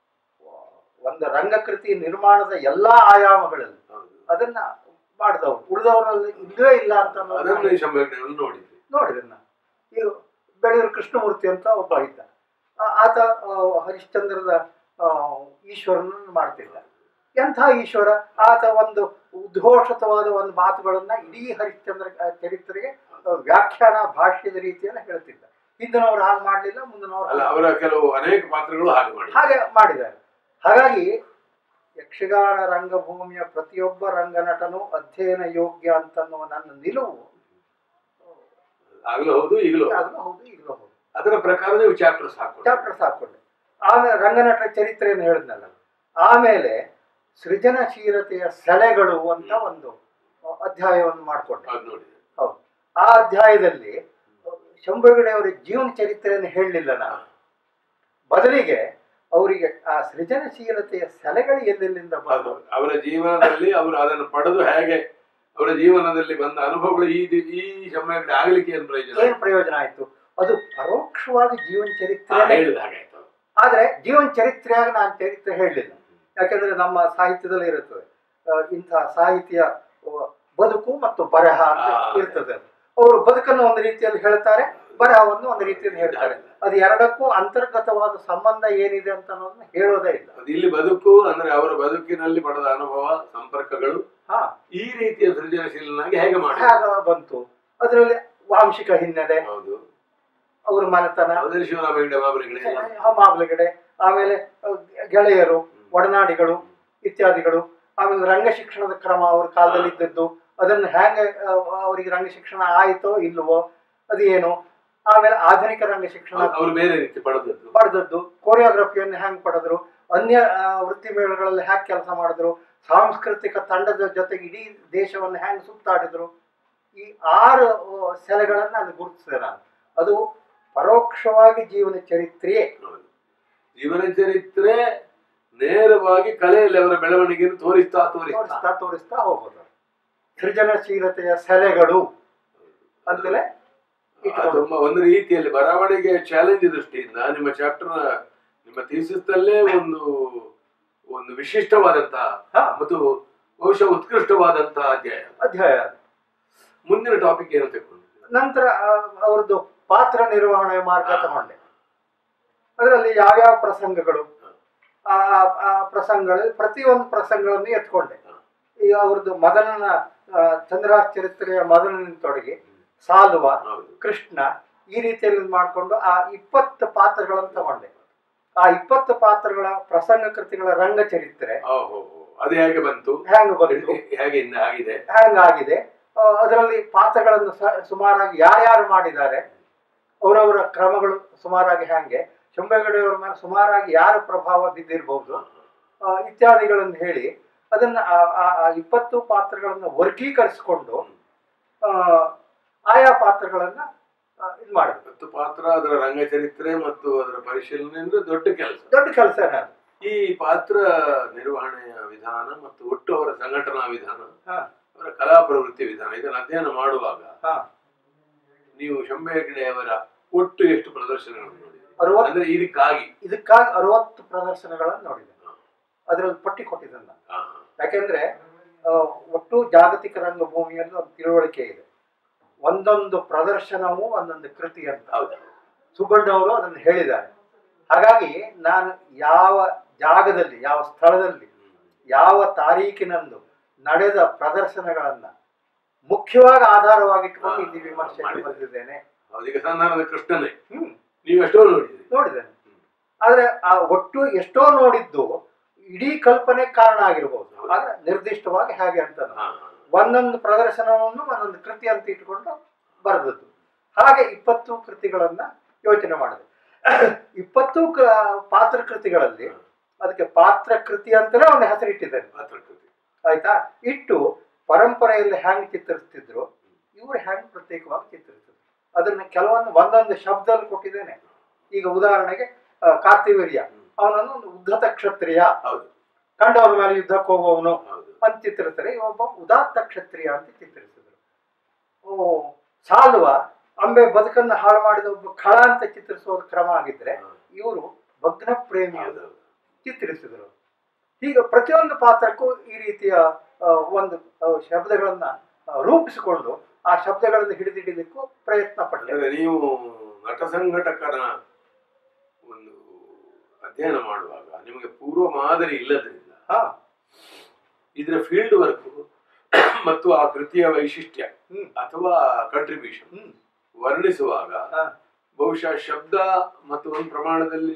ಒಂದು ರಂಗಕೃತಿ ನಿರ್ಮಾಣದ ಎಲ್ಲಾ ಆಯಾಮಗಳಲ್ಲಿ ಹೌದು ಅದನ್ನ ಮಾಡಿದವರು ಉಳಿದವರಲ್ಲಿ ಇಲ್ಲವೇ ಇಲ್ಲ ಅಂತ ಅದನ್ನು ಅನ್ನೋದನ್ನ ಈ ಶಂಭರನಲ್ಲಿ ನೋಡಿದ್ವಿ ನೋಡಿದೆ ನಾನು ಈಗ ಬೆಳೆಯೂರು ಕೃಷ್ಣಮೂರ್ತಿ ಅಂತ ಒಬ್ಬ ಇದ್ದ ಆ- ಆತ ಆ, ಹರಿಶ್ಚಂದ್ರದ ಆ, ಈಶ್ವರನನ್ನು ಮಾಡ್ತಿದ್ದ ಎಂಥ ಈಶ್ವರ ಆತ ಒಂದು ಉದ್ಘೋಷಿತವಾದ ಒಂದು ಮಾತುಗಳನ್ನ ಇಡೀ ಹರಿಶ್ಚಂದ್ರ ಆ, ಚರಿತ್ರೆಗೆ ಆ, ವ್ಯಾಖ್ಯಾನ ಭಾಷ್ಯದ ರೀತಿಯಲ್ಲಿ ಹೇಳ್ತಿದ್ದ ಹಿಂದಿನವ್ರು ಹಾಗೆ ಮಾಡಲಿಲ್ಲ ಮುಂದಿನವ್ರು ಅಲ್ಲ ಹಾಗೆ ಅವರ ಕೆಲವು ಅನೇಕ ಪಾತ್ರಗಳು ಹಾಗೆ ಮಾಡಿ ಹಾಗೆ ಮಾಡಿದ್ದಾರೆ ಹಾಗಾಗಿ ಯಕ್ಷಗಾನ ರಂಗಭೂಮಿಯ ಪ್ರತಿಯೊಬ್ಬ ರಂಗನಟನು ಅಧ್ಯಯನ ಯೋಗ್ಯ ಅಂತನ್ನುವ ನನ್ನ ನಿಲುವು ಆಗ್ಲೂ ಹೌದು ಈಗಲೂ ಹೌದು. ಆಗಲೂ ಹೌದು ಈಗಲೂ ಹೌದು ಅದರ ಪ್ರಕಾರ ನೀವು ಚಾಪ್ಟರ್ಸ್ ಹಾಕೊಂಡು ಚಾಪ್ಟರ್ಸ್ ಹಾಕೊಂಡೆ ಆಮೇಲೆ ರಂಗನಟ ಚರಿತ್ರೆಯನ್ನು ಹೇಳಿದ್ನಲ್ಲ ಆಮೇಲೆ ಸೃಜನಶೀಲತೆಯ ಸೆಲೆಗಳು ಅಂತ ಒಂದು ಅಧ್ಯಾಯವನ್ನು ಮಾಡಿಕೊಂಡೆ ಅದು ನೋಡಿದೆ ಹೌದು ಆ ಅಧ್ಯಾಯದಲ್ಲಿ ಶಂಭುಗಡೆಯವರ ಜೀವನ ಚರಿತ್ರೆಯನ್ನು ಹೇಳಲಿಲ್ಲ ನಾನು ಬದಲಿಗೆ ಅವರಿಗೆ ಆ ಸೃಜನಶೀಲತೆಯ ಸೆಲೆಗಳು ಎಲ್ಲೆಲ್ಲಿಂದ ಅದು ಬಂದವು ಅವರ ಜೀವನದಲ್ಲಿ ಅವರು ಅದನ್ನು ಪಡೆದು ಹೇಗೆ ಅವರ ಜೀವನದಲ್ಲಿ ಬಂದ ಅನುಭವಗಳು ಈ ದಿ- ಈ ಸಮಯದಲ್ಲಿ ಆಗ್ಲಿಕ್ಕೆ ಏನು ಪ್ರಯೋಜನ ಏನ್ ಪ್ರಯೋಜನ ಆಯ್ತು ಅದು ಪರೋಕ್ಷವಾಗಿ ಜೀವನ ಹಾ, ಚರಿತ್ರೆ ಹೇಳಿದ ಹಾಗಾಯ್ತು ಆದ್ರೆ ಜೀವನ ಚರಿತ್ರೆಯಾಗಿ ನಾನು ಚರಿತ್ರೆ ಹೇಳಲಿಲ್ಲ ಯಾಕೆಂದ್ರೆ ನಮ್ಮ ಸಾಹಿತ್ಯದಲ್ಲಿ ಇರುತ್ತದೆ ಆ, ಇಂತಹ ಸಾಹಿತ್ಯ ಆ, ಬದುಕು ಮತ್ತು ಬರಹ ಅಂತ ಆ. ಇರ್ತದೆ ಅದು. ಅವರು ಬದುಕನ್ನು ಒಂದು ರೀತಿಯಲ್ಲಿ ಹೇಳ್ತಾರೆ ಬರಹವನ್ನು ಒಂದು ರೀತಿಯಲ್ಲಿ ಹೇಳ್ತಾರೆ ಅದು ಎರಡಕ್ಕೂ ಅಂತರ್ಗತವಾದ ಸಂಬಂಧ ಏನಿದೆ ಅಂತ ಅನ್ನೋದನ್ನ ಹೇಳೋದೇ ಇಲ್ಲ ಅದು ಇಲ್ಲಿ ಬದುಕು ಅಂದ್ರೆ ಅವರ ಬದುಕಿನಲ್ಲಿ ಪಡೆದ ಅನುಭವ ಸಂಪರ್ಕಗಳು ಹಾ ಈ ರೀತಿಯ ಸೃಜನಶೀಲನಾಗಿ ಹೇಗೆ ಮಾಡಿ ಹೇಗ ಬಂತು ಅದರಲ್ಲಿ ವಾಂಶಿಕ ಹಿನ್ನೆಲೆ ಹೌದು ಅವ್ರ ಮನೆತನ ಯಾವುದೇ ಶಿವರಾಮ ಹೆಗಡೆ ಬಾಬರಿಗಳಿಗೆ ಮಾಮಲೆಗಡೆ ಆಮೇಲೆ ಅಹ್, ಗೆಳೆಯರು ಒಡನಾಡಿಗಳು ಇತ್ಯಾದಿಗಳು ಆಮೇಲೆ ರಂಗ ಶಿಕ್ಷಣದ ಕ್ರಮ ಅವ್ರ ಕಾಲದಲ್ಲಿ ಇದ್ದದ್ದು ಅದನ್ನು ಹೇಗೆ ಅಹ್, ಅವರಿಗೆ ರಂಗ ಶಿಕ್ಷಣ ಆಯಿತೋ ಇಲ್ಲವೋ ಅದೇನು ಆಮೇಲೆ ಆಧುನಿಕ ರಂಗ ಶಿಕ್ಷಣ ಅವರು ಬೇರೆ ರೀತಿ ಪಡೆದದ್ದು ಪಡೆದದ್ದು ಕೊರಿಯೋಗ್ರಫಿಯನ್ನು ಹೆಂಗ್ ಪಡೆದ್ರು ಅನ್ಯ ಆ, ವೃತ್ತಿ ಮೇಳಗಳಲ್ಲಿ ಹ್ಯಾಕ್ ಕೆಲಸ ಮಾಡಿದ್ರು ಸಾಂಸ್ಕೃತಿಕ ತಂಡದ ಜೊತೆಗೆ ಇಡೀ ದೇಶವನ್ನು ಹೆಂಗ್ ಸುತ್ತಾಡಿದ್ರು ಈ ಆರು ಆ, ಸೆಲೆಗಳನ್ನ ಅಲ್ಲಿ ಗುರುತಿಸಿದೆ ನಾನು ಅದು ಪರೋಕ್ಷವಾಗಿ ಜೀವನ ಚರಿತ್ರೆಯೇ ಹೌದು. ಜೀವನ ಚರಿತ್ರೆ ನೇರವಾಗಿ ಕಲೆಯಲ್ಲಿ ಅವರ ಬೆಳವಣಿಗೆಯನ್ನು ತೋರಿಸ್ತಾ ತೋರಿಸ್ತಾ ತೋರಿಸ್ತಾ ತೋರಿಸ್ತಾ ಹೋಗೋದು ಸೃಜನಶೀಲತೆಯ ಸೆಲೆಗಳು ಅಂತಲೇ ಆ, ಇಟ್ಕೊಂಡು ತುಂಬಾ ಒಂದು ರೀತಿಯಲ್ಲಿ ಬರವಣಿಗೆಯ ಚಾಲೆಂಜ್ ದೃಷ್ಟಿಯಿಂದ ನಿಮ್ಮ ಚಾಪ್ಟರ್ ನಿಮ್ಮ ಥೀಸಿಸ್ನಲ್ಲೇ ಒಂದು ಒಂದು ವಿಶಿಷ್ಟವಾದಂತಹ ಹಾ, ಮತ್ತು ಬಹುಶಃ ಉತ್ಕೃಷ್ಟವಾದಂತಹ ಅಧ್ಯಾಯ ಅಧ್ಯಾಯ ಮುಂದಿನ ಟಾಪಿಕ್ ಏನು ತಗೊಂಡಿದ್ದೀರಿ ನಂತರ ಆ, ಅವ್ರದ್ದು ಪಾತ್ರ ನಿರ್ವಹಣೆ ಮಾರ್ಗ ತಗೊಂಡೆ ಅದರಲ್ಲಿ ಯಾವ್ಯಾವ ಪ್ರಸಂಗಗಳು ಆ ಆ ಪ್ರಸಂಗಗಳಲ್ಲಿ ಪ್ರತಿಯೊಂದು ಪ್ರಸಂಗಗಳನ್ನು ಎತ್ಕೊಂಡೆ ಈಗ ಅವ್ರದ್ದು ಮದನನ ಆ, ಚಂದ್ರಹಾಸ್ ಚರಿತ್ರೆಯ ಮದನನಿಂದ ತೊಡಗಿ ಸಾಲುವ ಹೌದು ಕೃಷ್ಣ ಈ ರೀತಿಯಲ್ಲಿ ಮಾಡಿಕೊಂಡು ಆ ಇಪ್ಪತ್ತು ಪಾತ್ರಗಳನ್ನು ತಗೊಂಡೆ ಆ ಇಪ್ಪತ್ತು ಪಾತ್ರಗಳ ಪ್ರಸಂಗ ಕೃತಿಗಳ ರಂಗ ಚರಿತ್ರೆ ಓಹೋ ಅದು ಹೇಗೆ ಬಂತು ಹ್ಯಾಂಗ ಬಂತು ಹೇಗೆ ಇನ್ನು ಆಗಿದೆ ಹ್ಯಾಂಗಾಗಿದೆ ಆ, ಅದರಲ್ಲಿ ಪಾತ್ರಗಳನ್ನು ಸ- ಸುಮಾರಾಗಿ ಯಾರ್ಯಾರು ಮಾಡಿದ್ದಾರೆ ಅವರವರ ಕ್ರಮಗಳು ಸುಮಾರಾಗಿ ಹ್ಯಾಂಗೆ ಶಂಭೆಗಡೆಯವರ ಮೇಲೆ ಸುಮಾರಾಗಿ ಯಾರ ಪ್ರಭಾವ ಬಿದ್ದಿರಬಹುದು ಆ, ಇತ್ಯಾದಿಗಳನ್ನು ಹೇಳಿ ಅದನ್ನ ಆ- ಆ- ಆ ಇಪ್ಪತ್ತು ಪಾತ್ರಗಳನ್ನು ವರ್ಗೀಕರಿಸಿಕೊಂಡು ಆ, ಆಯಾ ಪಾತ್ರಗಳನ್ನ ಇದು ಮಾಡಿದ್ರು ಮತ್ತು ಪಾತ್ರ ಅದರ ರಂಗಚರಿತ್ರೆ ಮತ್ತು ಅದರ ಪರಿಶೀಲನೆ ಅಂದ್ರೆ ದೊಡ್ಡ ಕೆಲಸ ದೊಡ್ಡ ಕೆಲಸನೇ ಅದು ಈ ಪಾತ್ರ ನಿರ್ವಹಣೆಯ ವಿಧಾನ ಮತ್ತು ಒಟ್ಟು ಅವರ ಸಂಘಟನಾ ವಿಧಾನ ಹಾ, ಅವರ ಕಲಾ ಪ್ರವೃತ್ತಿ ವಿಧಾನ ಇದನ್ನು ಅಧ್ಯಯನ ಮಾಡುವಾಗ ಹಾ. ನೀವು ಶಂಭೆ ಹೆಗಡೆಯವರ ಒಟ್ಟು ಎಷ್ಟು ಪ್ರದರ್ಶನಗಳನ್ನು ನೋಡಿದ್ರಿ ಅರವತ್ತು ಅಂದ್ರೆ ಇದಕ್ಕಾಗಿ ಇದಕ್ಕಾಗಿ ಅರವತ್ತು ಪ್ರದರ್ಶನಗಳನ್ನು ನೋಡಿದೆ ಅದರಲ್ಲಿ ಪಟ್ಟಿ ಕೊಟ್ಟಿದ್ದೆ ನಾನು ಹಾ, ಯಾಕೆಂದ್ರೆ ಆ, ಒಟ್ಟು ಜಾಗತಿಕ ರಂಗಭೂಮಿಯಲ್ಲಿ ಒಂದು ತಿಳುವಳಿಕೆ ಇದೆ ಒಂದೊಂದು ಪ್ರದರ್ಶನವೂ ಒಂದೊಂದು ಕೃತಿ ಅಂತ ಹೌದು ಸುಬ್ಬಣ್ಣ ಅವರು ಅದನ್ನು ಹೇಳಿದ್ದಾರೆ ಹಾಗಾಗಿ ನಾನು ಯಾವ ಜಾಗದಲ್ಲಿ ಯಾವ ಸ್ಥಳದಲ್ಲಿ ಯಾವ ತಾರೀಕಿನಂದು ನಡೆದ ಪ್ರದರ್ಶನಗಳನ್ನ ಮುಖ್ಯವಾಗಿ ಆಧಾರವಾಗಿಟ್ಟುಕೊಂಡು ಇಲ್ಲಿ ವಿಮರ್ಶೆ ಬರೆದಿದ್ದೇನೆ ಹೌದು ಈಗ ಸಂಧಾನದ ಕೃಷ್ಣನೇ ಹ್ಮ್ ನೀವು ಎಷ್ಟೋ ನೋಡಿದ್ರಿ ನೋಡಿದ್ದೇನೆ ಆದ್ರೆ ಆ ಒಟ್ಟು ಎಷ್ಟೋ ನೋಡಿದ್ದು ಇಡೀ ಕಲ್ಪನೆ ಕಾರಣ ಆಗಿರ್ಬೋದು ಆದ್ರೆ ನಿರ್ದಿಷ್ಟವಾಗಿ ಹೇಗೆ ಅಂತ ಹಾ, ಒಂದೊಂದು ಪ್ರದರ್ಶನವನ್ನು ಒಂದೊಂದು ಕೃತಿ ಅಂತ ಇಟ್ಕೊಂಡು ಬರೆದದ್ದು ಹಾಗೆ ಇಪ್ಪತ್ತು ಕೃತಿಗಳನ್ನ ಯೋಚನೆ ಮಾಡಿದೆ ಇಪ್ಪತ್ತು ಕ- ಪಾತ್ರ ಕೃತಿಗಳಲ್ಲಿ ಅದಕ್ಕೆ ಪಾತ್ರ ಕೃತಿ ಅಂತಲೇ ಒಂದು ಹೆಸರಿಟ್ಟಿದ್ದೇನೆ ಪಾತ್ರಕೃತಿ ಆಯ್ತಾ ಇಟ್ಟು ಪರಂಪರೆಯಲ್ಲಿ ಹ್ಯಾಂಗ್ ಚಿತ್ರಿಸ್ತಿದ್ರು ಇವರು ಹ್ಯಾಂಗ್ ಪ್ರತ್ಯೇಕವಾಗಿ ಚಿತ್ರಿಸಿದ್ರು ಅದನ್ನ ಕೆಲವೊಂದು ಒಂದೊಂದು ಶಬ್ದದಲ್ಲಿ ಕೊಟ್ಟಿದ್ದೇನೆ ಈಗ ಉದಾಹರಣೆಗೆ ಆ, ಕಾರ್ತಿವೀರ್ಯ ಅವನನ್ನು ಒಂದು ಉದ್ಧತ ಕ್ಷತ್ರಿಯ ಹೌದು ಕಂಡವನ ಮೇಲೆ ಯುದ್ಧಕ್ಕೆ ಹೋಗುವವನು ಹೌದು ಅಂತ ಚಿತ್ರಿಸ್ತಾರೆ ಒಬ್ಬ ಉದಾತ್ತ ಕ್ಷತ್ರಿಯ ಅಂತ ಚಿತ್ರಿಸಿದ್ರು ಓ ಸಾಲ್ವ ಅಂಬೆ ಬದುಕನ್ನು ಹಾಳು ಮಾಡಿದ ಒಬ್ಬ ಖಳ ಅಂತ ಚಿತ್ರಿಸೋದು ಕ್ರಮ ಆಗಿದ್ರೆ ಇವರು ಭಗ್ನ ಪ್ರೇಮಿ ಹೌದು ಚಿತ್ರಿಸಿದರು ಹೀಗೆ ಪ್ರತಿಯೊಂದು ಪಾತ್ರಕ್ಕೂ ಈ ರೀತಿಯ ಆ, ಒಂದು ಆ, ಶಬ್ದಗಳನ್ನ ಆ, ರೂಪಿಸಿಕೊಂಡು ಆ ಶಬ್ದಗಳನ್ನು ಹಿಡಿದಿಡಲಿಕ್ಕೂ ಪ್ರಯತ್ನ ಪಟ್ಟೆ ಅಂದ್ರೆ ನೀವು ನಟ ಸಂಘಟಕನ ಒಂದು ಅಧ್ಯಯನ ಮಾಡುವಾಗ ನಿಮಗೆ ಪೂರ್ವ ಮಾದರಿ ಇಲ್ಲದ್ರಿಂದ ಹಾ ಇದರ ಫೀಲ್ಡ್ ವರ್ಕ್ ಮತ್ತು ಆ ಕೃತಿಯ ವೈಶಿಷ್ಟ್ಯ ಹ್ಮ್ ಅಥವಾ ಕಂಟ್ರಿಬ್ಯೂಷನ್ ಹ್ಮ್ ವರ್ಣಿಸುವಾಗ ಹಾ. ಬಹುಶಃ ಶಬ್ದ ಮತ್ತು ಒಂದು ಪ್ರಮಾಣದಲ್ಲಿ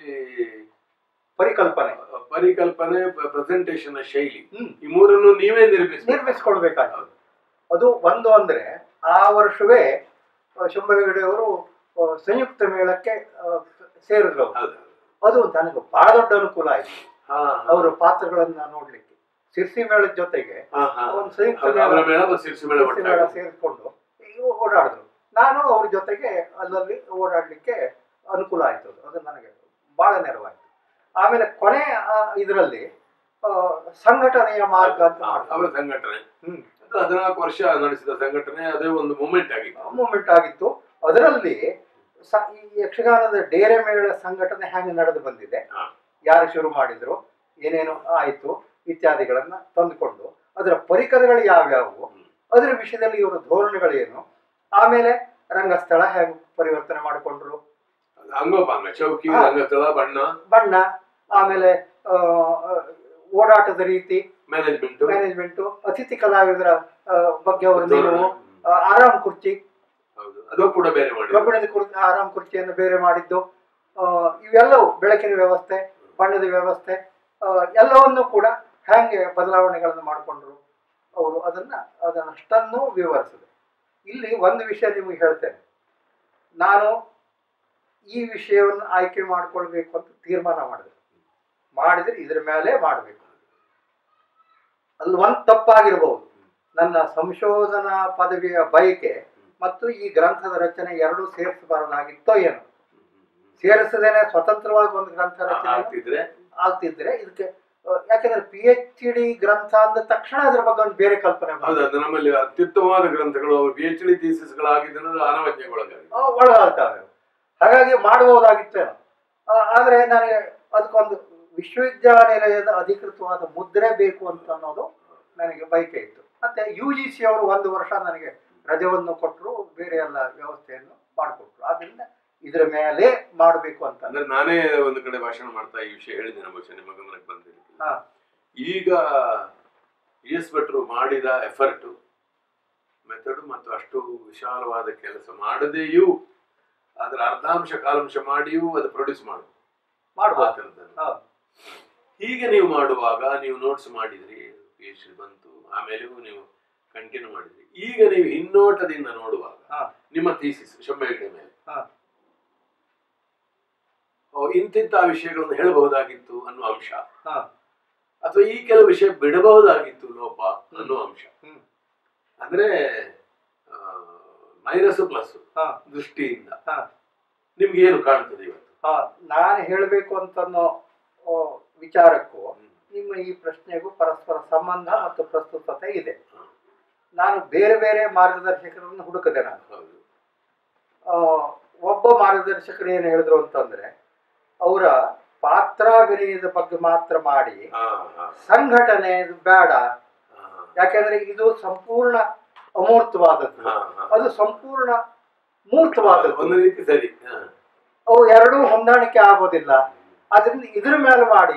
ಪರಿಕಲ್ಪನೆ ಪರಿಕಲ್ಪನೆ ಪ್ರೆಸೆಂಟೇಷನ್ ಶೈಲಿ ಹ್ಮ್ ಈ ಮೂರನ್ನು ನೀವೇ ನಿರ್ಮಿಸಿ ನಿರ್ಮಿಸ್ಕೊಳ್ಬೇಕಾಗ್ತದೆ ಅದು ಒಂದು ಅಂದ್ರೆ ಆ ವರ್ಷವೇ ಶಂಭ ಹೆಗಡೆಯವರು ಆ, ಸಂಯುಕ್ತ ಮೇಳಕ್ಕೆ ಆ, ಸೇರಿದ್ರು ಅವ್ರು. ಹೌದು ಅದು ನನಗೆ ಬಹಳ ದೊಡ್ಡ ಅನುಕೂಲ ಆಯ್ತು ಹಾ, ಹಾ. ಅವರ ಪಾತ್ರಗಳನ್ನ ನೋಡ್ಲಿಕ್ಕೆ ಸಿರ್ಸಿ ಮೇಳದ ಜೊತೆಗೆ ಹಾ, ಹಾ. ಒಂದು ಸಂಯುಕ್ತ ಹೌದು, ಮೇಳ- ಅವರ ಮೇಳ ಮತ್ತು ಸಿರ್ಸಿ ಮೇಳ ಸಿರ್ಸಿ ಮೇಳ ಒಟ್ಟಾಗಿ. ಸೇರಿಕೊಂಡು ಇವು ಓಡಾಡಿದ್ರು ನಾನು ಅವ್ರ ಜೊತೆಗೆ ಅಲ್ಲಲ್ಲಿ ಓಡಾಡ್ಲಿಕ್ಕೆ ಅನುಕೂಲ ಆಯ್ತು ಅದು ಅದು ನನಗೆ ಬಹಳ ನೆರವಾಯ್ತು ಆಮೇಲೆ ಕೊನೆ ಇದರಲ್ಲಿ ಸಂಘಟನೆಯ ಮಾರ್ಗ ಅಂತ ಅವರ ಸಂಘಟನೆ ಹ್ಮ್ ಅದು ಹದಿನಾಲ್ಕು ವರ್ಷ ನಡೆಸಿದ ಸಂಘಟನೆ ಅದೇ ಒಂದು ಮೂಮೆಂಟ್ ಆಗಿತ್ತು ಮೂಮೆಂಟ್ ಆಗಿತ್ತು ಅದರಲ್ಲಿ ಸ- ಈ ಯಕ್ಷಗಾನದ ಡೇರೆ ಮೇಳ ಸಂಘಟನೆ ಹೆಂಗೆ ನಡೆದು ಬಂದಿದೆ ಹಾ. ಯಾರು ಶುರು ಮಾಡಿದ್ರು ಏನೇನು ಆಯಿತು ಇತ್ಯಾದಿಗಳನ್ನ ತಂದುಕೊಂಡು ಅದರ ಪರಿಕರಗಳು ಯಾವ್ಯಾವು ಹ್ಮ್. ಅದರ ವಿಷಯದಲ್ಲಿ ಇವರ ಧೋರಣೆಗಳೇನು ಆಮೇಲೆ ರಂಗಸ್ಥಳ ಹೇಗೆ ಪರಿವರ್ತನೆ ಮಾಡಿಕೊಂಡ್ರು ಅಂಗೋಪಾಂಗ ಚೌಕಿ ಹಾ. ರಂಗಸ್ಥಳ ಬಣ್ಣ ಬಣ್ಣ ಆಮೇಲೆ ಆ, ಓಡಾಟದ ರೀತಿ ಮ್ಯಾನೇಜ್ಮೆಂಟ್ ಮ್ಯಾನೇಜ್ಮೆಂಟು ಅತಿಥಿ ಕಲಾವಿದರ ಆ, ಬಗ್ಗೆ ಅವರ ನಿಲುವು ಆ, ಆರಾಮ್ ಕುರ್ಚಿ ಹೌದು ಅದು ಕೂಡ ಬೇರೆ ಮಾಡಿ ಕಬ್ಬಿಣದ ಕುರ್ಚಿ ಆರಾಮ್ ಕುರ್ಚಿಯನ್ನು ಬೇರೆ ಮಾಡಿದ್ದು ಆ, ಇವೆಲ್ಲವೂ ಬೆಳಕಿನ ವ್ಯವಸ್ಥೆ ಬಣ್ಣದ ವ್ಯವಸ್ಥೆ ಆ, ಎಲ್ಲವನ್ನೂ ಕೂಡ ಹೇಗೆ ಬದಲಾವಣೆಗಳನ್ನು ಮಾಡಿಕೊಂಡ್ರು ಅವರು ಅದನ್ನ ಅದನ್ನಷ್ಟನ್ನು ವಿವರಿಸಿದೆ ಇಲ್ಲಿ ಒಂದು ವಿಷಯ ನಿಮಗೆ ಹೇಳ್ತೇನೆ ನಾನು ಈ ವಿಷಯವನ್ನು ಆಯ್ಕೆ ಮಾಡಿಕೊಳ್ಬೇಕು ಅಂತ ತೀರ್ಮಾನ ಮಾಡಿದೆ ಮಾಡಿದ್ರೆ ಇದ್ರ ಮೇಲೆ ಮಾಡಬೇಕು ಅಲ್ಲಿ ಒಂದು ತಪ್ಪಾಗಿರ್ಬೋದು ನನ್ನ ಸಂಶೋಧನಾ ಪದವಿಯ ಬಯಕೆ ಮತ್ತು ಈ ಗ್ರಂಥದ ರಚನೆ ಎರಡೂ ಸೇರಿಸಬಾರದಾಗಿತ್ತೋ ಏನು ಸೇರಿಸದೇನೆ ಸ್ವತಂತ್ರವಾಗಿ ಒಂದು ಗ್ರಂಥ ರಚನೆ ಆಗ್ತಿದ್ರೆ ಆಗ್ತಿದ್ರೆ ಇದಕ್ಕೆ ಆ, ಯಾಕಂದ್ರೆ ಪಿ ಎಚ್ ಡಿ ಗ್ರಂಥ ಅಂದ ತಕ್ಷಣ ಅದ್ರ ಬಗ್ಗೆ ಒಂದು ಬೇರೆ ಕಲ್ಪನೆ ಹೌದು ಬರ್ತದೆ. ಅದು ನಮ್ಮಲ್ಲಿ ಅತ್ಯುತ್ತಮವಾದ ಗ್ರಂಥಗಳು ಪಿ ಎಚ್ ಡಿ ಥೀಸಿಸ್ಗಳಾಗಿದ್ದು ಅನವಜ್ಞಗೊಳಗಾಗಿ ಆ, ಒಳಗಾಗ್ತವೆ ಹಾಗಾಗಿ ಮಾಡಬಹುದಾಗಿತ್ತೇನೋ ಆ, ಆದ್ರೆ ನನಗೆ ಅದಕ್ಕೊಂದು ವಿಶ್ವವಿದ್ಯಾನಿಲಯದ ಅಧಿಕೃತವಾದ ಮುದ್ರೆ ಬೇಕು ಅಂತ ಅನ್ನೋದು ನನಗೆ ಬಯಕೆ ಇತ್ತು ಮತ್ತೆ ಯು ಜಿ ಸಿ ಅವರು ಒಂದು ವರ್ಷ ನನಗೆ ರಜವನ್ನು ಕೊಟ್ಟರು ಬೇರೆ ಎಲ್ಲ ವ್ಯವಸ್ಥೆಯನ್ನು ಮಾಡಿಕೊಟ್ರು ಆದ್ರಿಂದ ಇದರ ಮೇಲೆ ಮಾಡಬೇಕು ಅಂತ ಅಂದ್ರೆ ನಾನೇ ಒಂದು ಕಡೆ ಭಾಷಣ ಮಾಡ್ತಾ ಈ ವಿಷಯ ಹೇಳಿದೆ ನಮ್ಮ ಬಹುಶಃ ನಿಮ್ಮ ಗಮನಕ್ಕೆ ಬಂದಿಲ್ಲ ಹಾ. ಈಗ ಎಸ್ ಭಟ್ರು ಮಾಡಿದ ಎಫರ್ಟ್ ಮೆಥಡ್ ಮತ್ತು ಅಷ್ಟು ವಿಶಾಲವಾದ ಕೆಲಸ ಮಾಡದೆಯೂ ಅದರ ಅರ್ಧಾಂಶ ಕಾಲಾಂಶ ಮಾಡಿಯೂ ಅದು ಪ್ರೊಡ್ಯೂಸ್ ಮಾಡುದು ಆ ಮಾಡ್ಬೋದು ಥರದ್ದನ್ನು. ಹೌದು. ಹೀಗೆ ನೀವು ಮಾಡುವಾಗ ನೀವು ನೋಟ್ಸ್ ಮಾಡಿದ್ರಿ ಪಿ ಎಚ್ ಡಿ ಬಂತು ಆಮೇಲೆಯೂ ನೀವು ಕಂಟಿನ್ಯೂ ಮಾಡಿದ್ರಿ ಈಗ ನೀವು ಹಿನ್ನೋಟದಿಂದ ನೋಡುವಾಗ ಹಾ. ನಿಮ್ಮ ಥೀಸಿಸ್ ಶಂಭೆಗಡೆ ಮೇಲೆ ಹಾ. ಓ, ಇಂತಿಂತ ವಿಷಯಗಳನ್ನು ಹೇಳಬಹುದಾಗಿತ್ತು ಅನ್ನುವ ಅಂಶ ಹಾ. ಅಥವಾ ಈ ಕೆಲವು ವಿಷಯ ಬಿಡಬಹುದಾಗಿತ್ತು ಲೋಪ ಅನ್ನುವ ಅಂಶ ಹ್ಮ್. ಅಂದ್ರೆ ಮೈನಸ್ ಪ್ಲಸ್ ಹಾ. ದೃಷ್ಟಿಯಿಂದ ಹಾ. ನಿಮ್ಗೆ ಏನು ಕಾಣ್ತದೆ ಇವತ್ತು ಹಾ, ನಾನು ಹೇಳಬೇಕು ಅಂತನ್ನೋ ಆ, ವಿಚಾರಕ್ಕೂ ನಿಮ್ಮ ಈ ಪ್ರಶ್ನೆಗೂ ಪರಸ್ಪರ ಸಂಬಂಧ ಮತ್ತು ಪ್ರಸ್ತುತತೆ ಇದೆ ಹಾ. ನಾನು ಬೇರೆ ಬೇರೆ ಮಾರ್ಗದರ್ಶಕರನ್ನು ಹುಡುಕದೆ ನಾನು ಹೌದು ಆ, ಒಬ್ಬ ಮಾರ್ಗದರ್ಶಕರು ಏನು ಹೇಳಿದ್ರು ಅಂತಂದ್ರೆ ಅವರ ಪಾತ್ರಾಭಿನಯದ ಬಗ್ಗೆ ಮಾತ್ರ ಮಾಡಿ ಹಾ ಹಾ ಸಂಘಟನೆ ಇದು ಬೇಡ ಹಾ ಯಾಕೆಂದ್ರೆ ಇದು ಸಂಪೂರ್ಣ ಅಮೂರ್ತವಾದದ್ದು ಹಾ, ಹಾ. ಅದು ಸಂಪೂರ್ಣ ಮೂರ್ತವಾದದ್ದು ಒಂದು ರೀತಿ ಸರಿ ಹಾ. ಅವು ಎರಡೂ ಹೊಂದಾಣಿಕೆ ಆಗೋದಿಲ್ಲ ಅದರಿಂದ ಇದ್ರ ಮೇಲೆ ಮಾಡಿ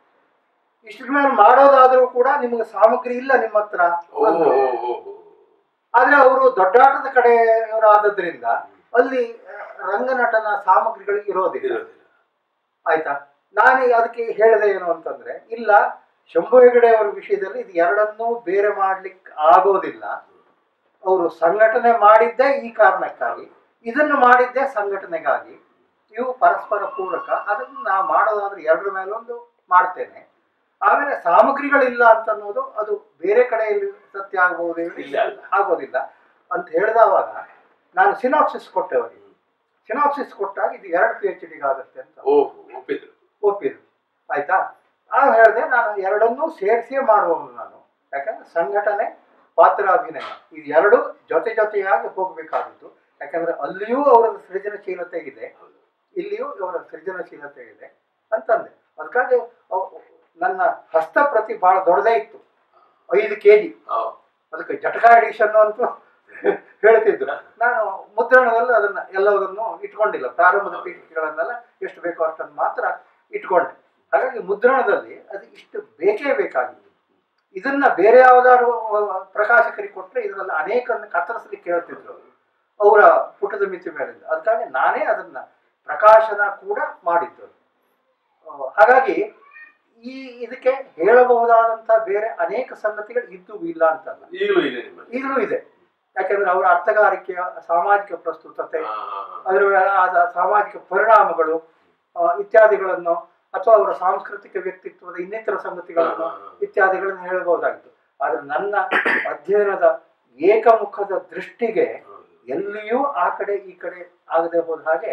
ಇಷ್ಟ್ರ ಮೇಲೆ ಮಾಡೋದಾದ್ರೂ ಕೂಡ ನಿಮಗೆ ಸಾಮಗ್ರಿ ಇಲ್ಲ ನಿಮ್ಮ ಹತ್ರ ಓ, ಅಂದ್ರು. ಓ, ಓ, ಓ. ಆದ್ರೆ ಅವರು ದೊಡ್ಡಾಟದ ಕಡೆಯವರಾದದ್ರಿಂದ ಅಲ್ಲಿ ಆ, ರಂಗನಟನ ಸಾಮಗ್ರಿಗಳು ಇರೋದಿಲ್ಲ ಇರೋದಿಲ್ಲ. ಆಯ್ತಾ ನಾನು ಅದಕ್ಕೆ ಹೇಳಿದೆ ಏನು ಅಂತಂದ್ರೆ ಇಲ್ಲ ಶಂಭು ಹೆಗಡೆ ಅವರ ವಿಷಯದಲ್ಲಿ ಇದು ಎರಡನ್ನೂ ಬೇರೆ ಮಾಡ್ಲಿಕ್ಕೆ ಆಗೋದಿಲ್ಲ ಅವರು ಸಂಘಟನೆ ಮಾಡಿದ್ದೇ ಈ ಕಾರಣಕ್ಕಾಗಿ ಇದನ್ನು ಮಾಡಿದ್ದೇ ಸಂಘಟನೆಗಾಗಿ ಇವು ಪರಸ್ಪರ ಪೂರಕ ಅದನ್ನು ನಾ ಮಾಡೋದಾದ್ರೆ ಎರಡರ ಮೇಲೊಂದು ಮಾಡ್ತೇನೆ ಆಮೇಲೆ ಸಾಮಗ್ರಿಗಳಿಲ್ಲ ಅಂತ ಅನ್ನೋದು ಅದು ಬೇರೆ ಕಡೆಯಲ್ಲಿ ಸತ್ಯ ಆಗಬಹುದೇ ಇಲ್ಲ ಅಲ್ಲ. ಆಗೋದಿಲ್ಲ ಅಂತ ಹೇಳಿದವಾಗ ನಾನು ಸಿನಾಪ್ಸಿಸ್ ಕೊಟ್ಟೆ ಅವರಿಗೆ ಸಿನಾಪ್ಸಿಸ್ ಕೊಟ್ಟಾಗ ಇದು ಎರಡು ಪಿ ಎಚ್ ಡಿಗೆ ಆಗುತ್ತೆ ಅಂತ ಓಹೋ ಒಪ್ಪಿದ್ರು ಒಪ್ಪಿದ್ರು ಆಯ್ತಾ ಆಗ ಹೇಳಿದೆ ನಾನು ಎರಡನ್ನೂ ಸೇರಿಸಿಯೇ ಮಾಡುವವನು ನಾನು ಯಾಕಂದ್ರೆ ಸಂಘಟನೆ ಪಾತ್ರಾಭಿನಯ ಇದು ಎರಡು ಜೊತೆ ಜೊತೆಯಾಗಿ ಹೋಗಬೇಕಾದದ್ದು ಯಾಕಂದ್ರೆ ಅಲ್ಲಿಯೂ ಅವರ ಸೃಜನಶೀಲತೆ ಇದೆ ಹೌದು. ಇಲ್ಲಿಯೂ ಇವರ ಸೃಜನಶೀಲತೆ ಇದೆ ಅಂತಂದೆ ಅದಕ್ಕಾಗಿ ಅವ್- ನನ್ನ ಹಸ್ತಪ್ರತಿ ಬಹಳ ದೊಡ್ಡದೇ ಇತ್ತು ಐದು ಕೆ ಜಿ ಆ, ಅದಕ್ಕೆ ಜಟಕ ಎಡಿಷನ್ ಅಂತ ಹೇಳ್ತಿದ್ರು ನಾನು ಮುದ್ರಣದಲ್ಲಿ ಅದನ್ನ ಎಲ್ಲದನ್ನು ಇಟ್ಕೊಂಡಿಲ್ಲ ಪ್ರಾರಂಭದ ಪೀಠಿಕೆಗಳನ್ನೆಲ್ಲ ಎಷ್ಟು ಬೇಕೋ ಅಷ್ಟನ್ನು ಮಾತ್ರ ಇಟ್ಕೊಂಡೆ ಹಾಗಾಗಿ ಮುದ್ರಣದಲ್ಲಿ ಅದು ಇಷ್ಟು ಬೇಕೇ ಬೇಕಾಗಿತ್ತು ಇದನ್ನ ಬೇರೆ ಯಾವ್ದಾದ್ರು ಪ್ರಕಾಶಕರಿಗೆ ಕೊಟ್ಟರೆ ಇದರಲ್ಲಿ ಅನೇಕನ್ನು ಕತ್ತರಿಸಲಿಕ್ಕೆ ಹೇಳ್ತಿದ್ರು ಅವರು ಅವರ ಪುಟದ ಮಿತಿ ಮೇಲಿಂದ ಅದಕ್ಕಾಗಿ ನಾನೇ ಅದನ್ನ ಪ್ರಕಾಶನ ಕೂಡ ಮಾಡಿದ್ದು ಆ, ಹಾಗಾಗಿ ಈ ಇದಕ್ಕೆ ಹೇಳಬಹುದಾದಂತಹ ಬೇರೆ ಅನೇಕ ಸಂಗತಿಗಳು ಇದ್ದು ಇಲ್ಲ ಅಂತಲ್ಲ ಈಗಲೂ ಇದೆ ನಿಮ್ಮಲ್ಲಿ ಈಗಲೂ ಇದೆ ಯಾಕೆಂದ್ರೆ ಅವರ ಅರ್ಥಗಾರಿಕೆಯ ಸಾಮಾಜಿಕ ಪ್ರಸ್ತುತತೆ ಆ, ಆ, ಆ. ಅದರ ಮೇಲೆ ಆದ ಸಾಮಾಜಿಕ ಪರಿಣಾಮಗಳು ಆ, ಇತ್ಯಾದಿಗಳನ್ನು ಅಥವಾ ಅವರ ಸಾಂಸ್ಕೃತಿಕ ವ್ಯಕ್ತಿತ್ವದ ಇನ್ನಿತರ ಸಂಗತಿಗಳನ್ನು ಹಾ, ಹಾ, ಹಾ. ಇತ್ಯಾದಿಗಳನ್ನು ಹೇಳಬಹುದಾಗಿತ್ತು ಆದ್ರೆ ನನ್ನ ಅಧ್ಯಯನದ ಏಕಮುಖದ ದೃಷ್ಟಿಗೆ ಹೌದು. ಎಲ್ಲಿಯೂ ಆ ಕಡೆ ಈ ಕಡೆ ಆಗದೆ ಹೋದ ಹಾಗೆ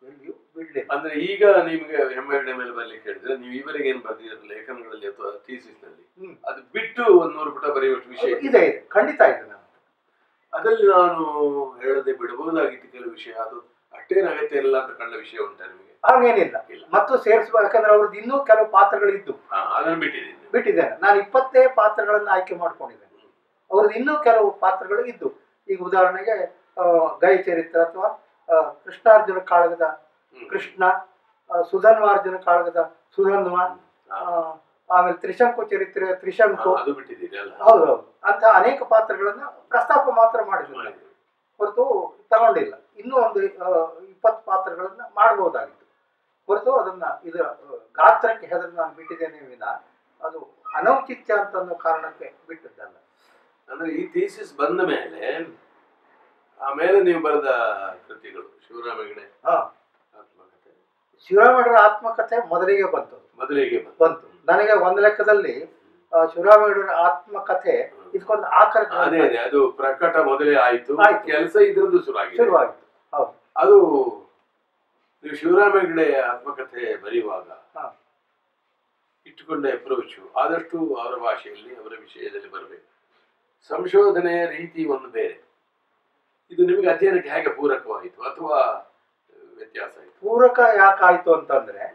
ಎಲ್ಲಿಯೂ ಬಿಡ್ಲಿಲ್ಲ ಅಂದ್ರೆ ಈಗ ನಿಮ್ಗೆ ಹೆಮ್ಮೆಗಡೆ ಮೇಲೆ ಬರ್ಲಿಕ್ಕೆ ಹೇಳಿದ್ರೆ ನೀವು ಇವರಿಗೆ ಏನ್ ಬರ್ದಿದ್ದೀರ ಲೇಖನಗಳಲ್ಲಿ ಅಥವಾ ಥೀಸಿಸ್ ನಲ್ಲಿ ಹ್ಮ್. ಅದು ಬಿಟ್ಟು ಒಂದ್ ನೂರು ಪುಟ ಬರೆಯುವಷ್ಟು ವಿಷಯ ಇದೆ. ಇದೆ ಇದೆ ಖಂಡಿತ ಇದೆ ನಾನು ಅದ್ರಲ್ಲಿ ನಾನು ಹೇಳದೆ ಬಿಡಬಹುದಾಗಿತ್ತು ಕೆಲವು ವಿಷಯ ಅದು ಅಷ್ಟೇನು ಅಗತ್ಯ ಇಲ್ಲ ಅಂತ ಕಂಡ ವಿಷಯ ಉಂಟಾ ನಿಮಗೆ ಹಾಗೇನಿಲ್ಲ ಇಲ್ಲ ಮತ್ತು ಸೇರಿಸುವ ಯಾಕಂದ್ರೆ ಅವ್ರದ್ದು ಇನ್ನೂ ಕೆಲವು ಪಾತ್ರಗಳಿದ್ದು ಹಾ ಅದನ್ನು ಬಿಟ್ಟಿದ್ದೀನಿ ಬಿಟ್ಟಿದ್ದೇನೆ ನಾನು ಇಪ್ಪತ್ತೇ ಪಾತ್ರಗಳನ್ನು ಆಯ್ಕೆ ಮಾಡ್ಕೊಂಡಿದ್ದೇನೆ ಅವ್ರದ್ದು ಇನ್ನೂ ಕೆಲವು ಪಾತ್ರಗಳು ಇದ್ದು ಈಗ ಉದಾಹರಣೆಗೆ ಆ, ಗೈ ಚರಿತ್ರ ಅಥವಾ ಆ, ಕೃಷ್ಣಾರ್ಜುನ ಕಾಳಗದ ಹ್ಮ್. ಕೃಷ್ಣ ಆ, ಸುಧನ್ವಾರ್ಜುನ ಕಾಳಗದ ಸುಧನ್ವ ಹಾ. ಆ, ಆಮೇಲೆ ತ್ರಿಶಂಕು ಚರಿತ್ರೆ ತ್ರಿಶಂಕು ಹಾ, ಅದು ಬಿಟ್ಟಿದ್ದೀರಿ ಅಲ್ಲ ಹೌದೌದು ಅಂತ ಅನೇಕ ಪಾತ್ರಗಳನ್ನ ಪ್ರಸ್ತಾಪ ಮಾತ್ರ ಮಾಡಿದ್ರು ಹೊರತು ತಗೊಂಡಿಲ್ಲ ಇನ್ನೂ ಒಂದು ಇಪ್ಪತ್ತು ಪಾತ್ರಗಳನ್ನ ಮಾಡಬಹುದಾಗಿತ್ತು ಹೊರತು ಅದನ್ನ ಇದರ ಆ, ಗಾತ್ರಕ್ಕೆ ಹೆದರಿ ನಾನು ಬಿಟ್ಟಿದ್ದೇನೆ ವಿನ ಅದು ಅನೌಚಿತ್ಯ ಅಂತ ಅನ್ನೋ ಕಾರಣಕ್ಕೆ ಬಿಟ್ಟಿದ್ದಲ್ಲ ಅಂದ್ರೆ ಈ ಥೀಸಿಸ್ ಬಂದ ಮೇಲೆ ಆಮೇಲೆ ನೀವು ಬರೆದ ಕೃತಿಗಳು ಶಿವರಾಮ ಹೆಗಡೆ ಹಾ ಆತ್ಮಕಥೆ ಶಿವರಾಮಯ್ಯರ ಆತ್ಮಕಥೆ ಮೊದಲಿಗೆ ಬಂತು ಮೊದಲಿಗೆ ಬಂತು. ಬಂತು ನನಗೆ ಒಂದು ಲೆಕ್ಕದಲ್ಲಿ ಆ, ಶಿವರಾಮಯ್ಯರ ಆತ್ಮಕಥೆ ಇದಕ್ಕೊಂದು ಆಕರ ಅದೇ ಅದೇ ಅದು ಪ್ರಕಟ ಮೊದಲೇ ಆಯ್ತು ಆಯ್ತು. ಕೆಲಸ ಇದ್ರದ್ದು ಶುರುವಾಗಿದೆ ಶುರುವಾಯಿತು ಹೌದು ಅದು ನೀವು ಶಿವರಾಮ ಹೆಗಡೆ ಆತ್ಮಕಥೆ ಬರೆಯುವಾಗ ಹಾ ಇಟ್ಟುಕೊಂಡ ಅಪ್ರೋಚು ಆದಷ್ಟು ಅವರ ಭಾಷೆಯಲ್ಲಿ ಅವರ ವಿಷಯದಲ್ಲಿ ಬರಬೇಕು ಸಂಶೋಧನೆಯ ರೀತಿ ಒಂದು ಬೇರೆ ಇದು ನಿಮಗೆ ಅಧ್ಯಯನಕ್ಕೆ ಹೇಗೆ ಪೂರಕವಾಯಿತು ಅಥವಾ ವ್ಯತ್ಯಾಸ ಆಯಿತು ಪೂರಕ ಯಾಕಾಯ್ತು ಅಂತಂದ್ರೆ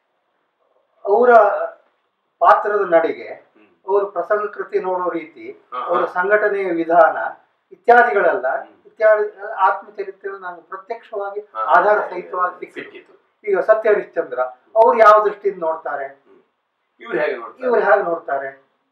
ಅವರ ಪಾತ್ರದ ನಡೆಗೆ ಅವರು ಪ್ರಸಂಗ ಕೃತಿ ನೋಡೋ ರೀತಿ ಹಾ, ಅವರ ಹಾ. ಸಂಘಟನೆಯ ವಿಧಾನ ಇತ್ಯಾದಿಗಳೆಲ್ಲ ಹ್ಮ್. ಇತ್ಯಾದಿ ಆತ್ಮಚರಿತ್ರೆ ನಾನು ಪ್ರತ್ಯಕ್ಷವಾಗಿ ಆಧಾರ ಸಹಿತವಾಗಿ ಸಿಕ್ಕಿತು ಸಿಕ್ಕಿತು ಈಗ ಸತ್ಯ ಹರಿಶ್ಚಂದ್ರ ಅವ್ರು ಯಾವ ದೃಷ್ಟಿಯಿಂದ ನೋಡ್ತಾರೆ ಇವ್ರು ಹೇಗೆ ನೋಡ್ತಾರೆ ಇವ್ರು ಹೇಗೆ ನೋಡ್ತಾರೆ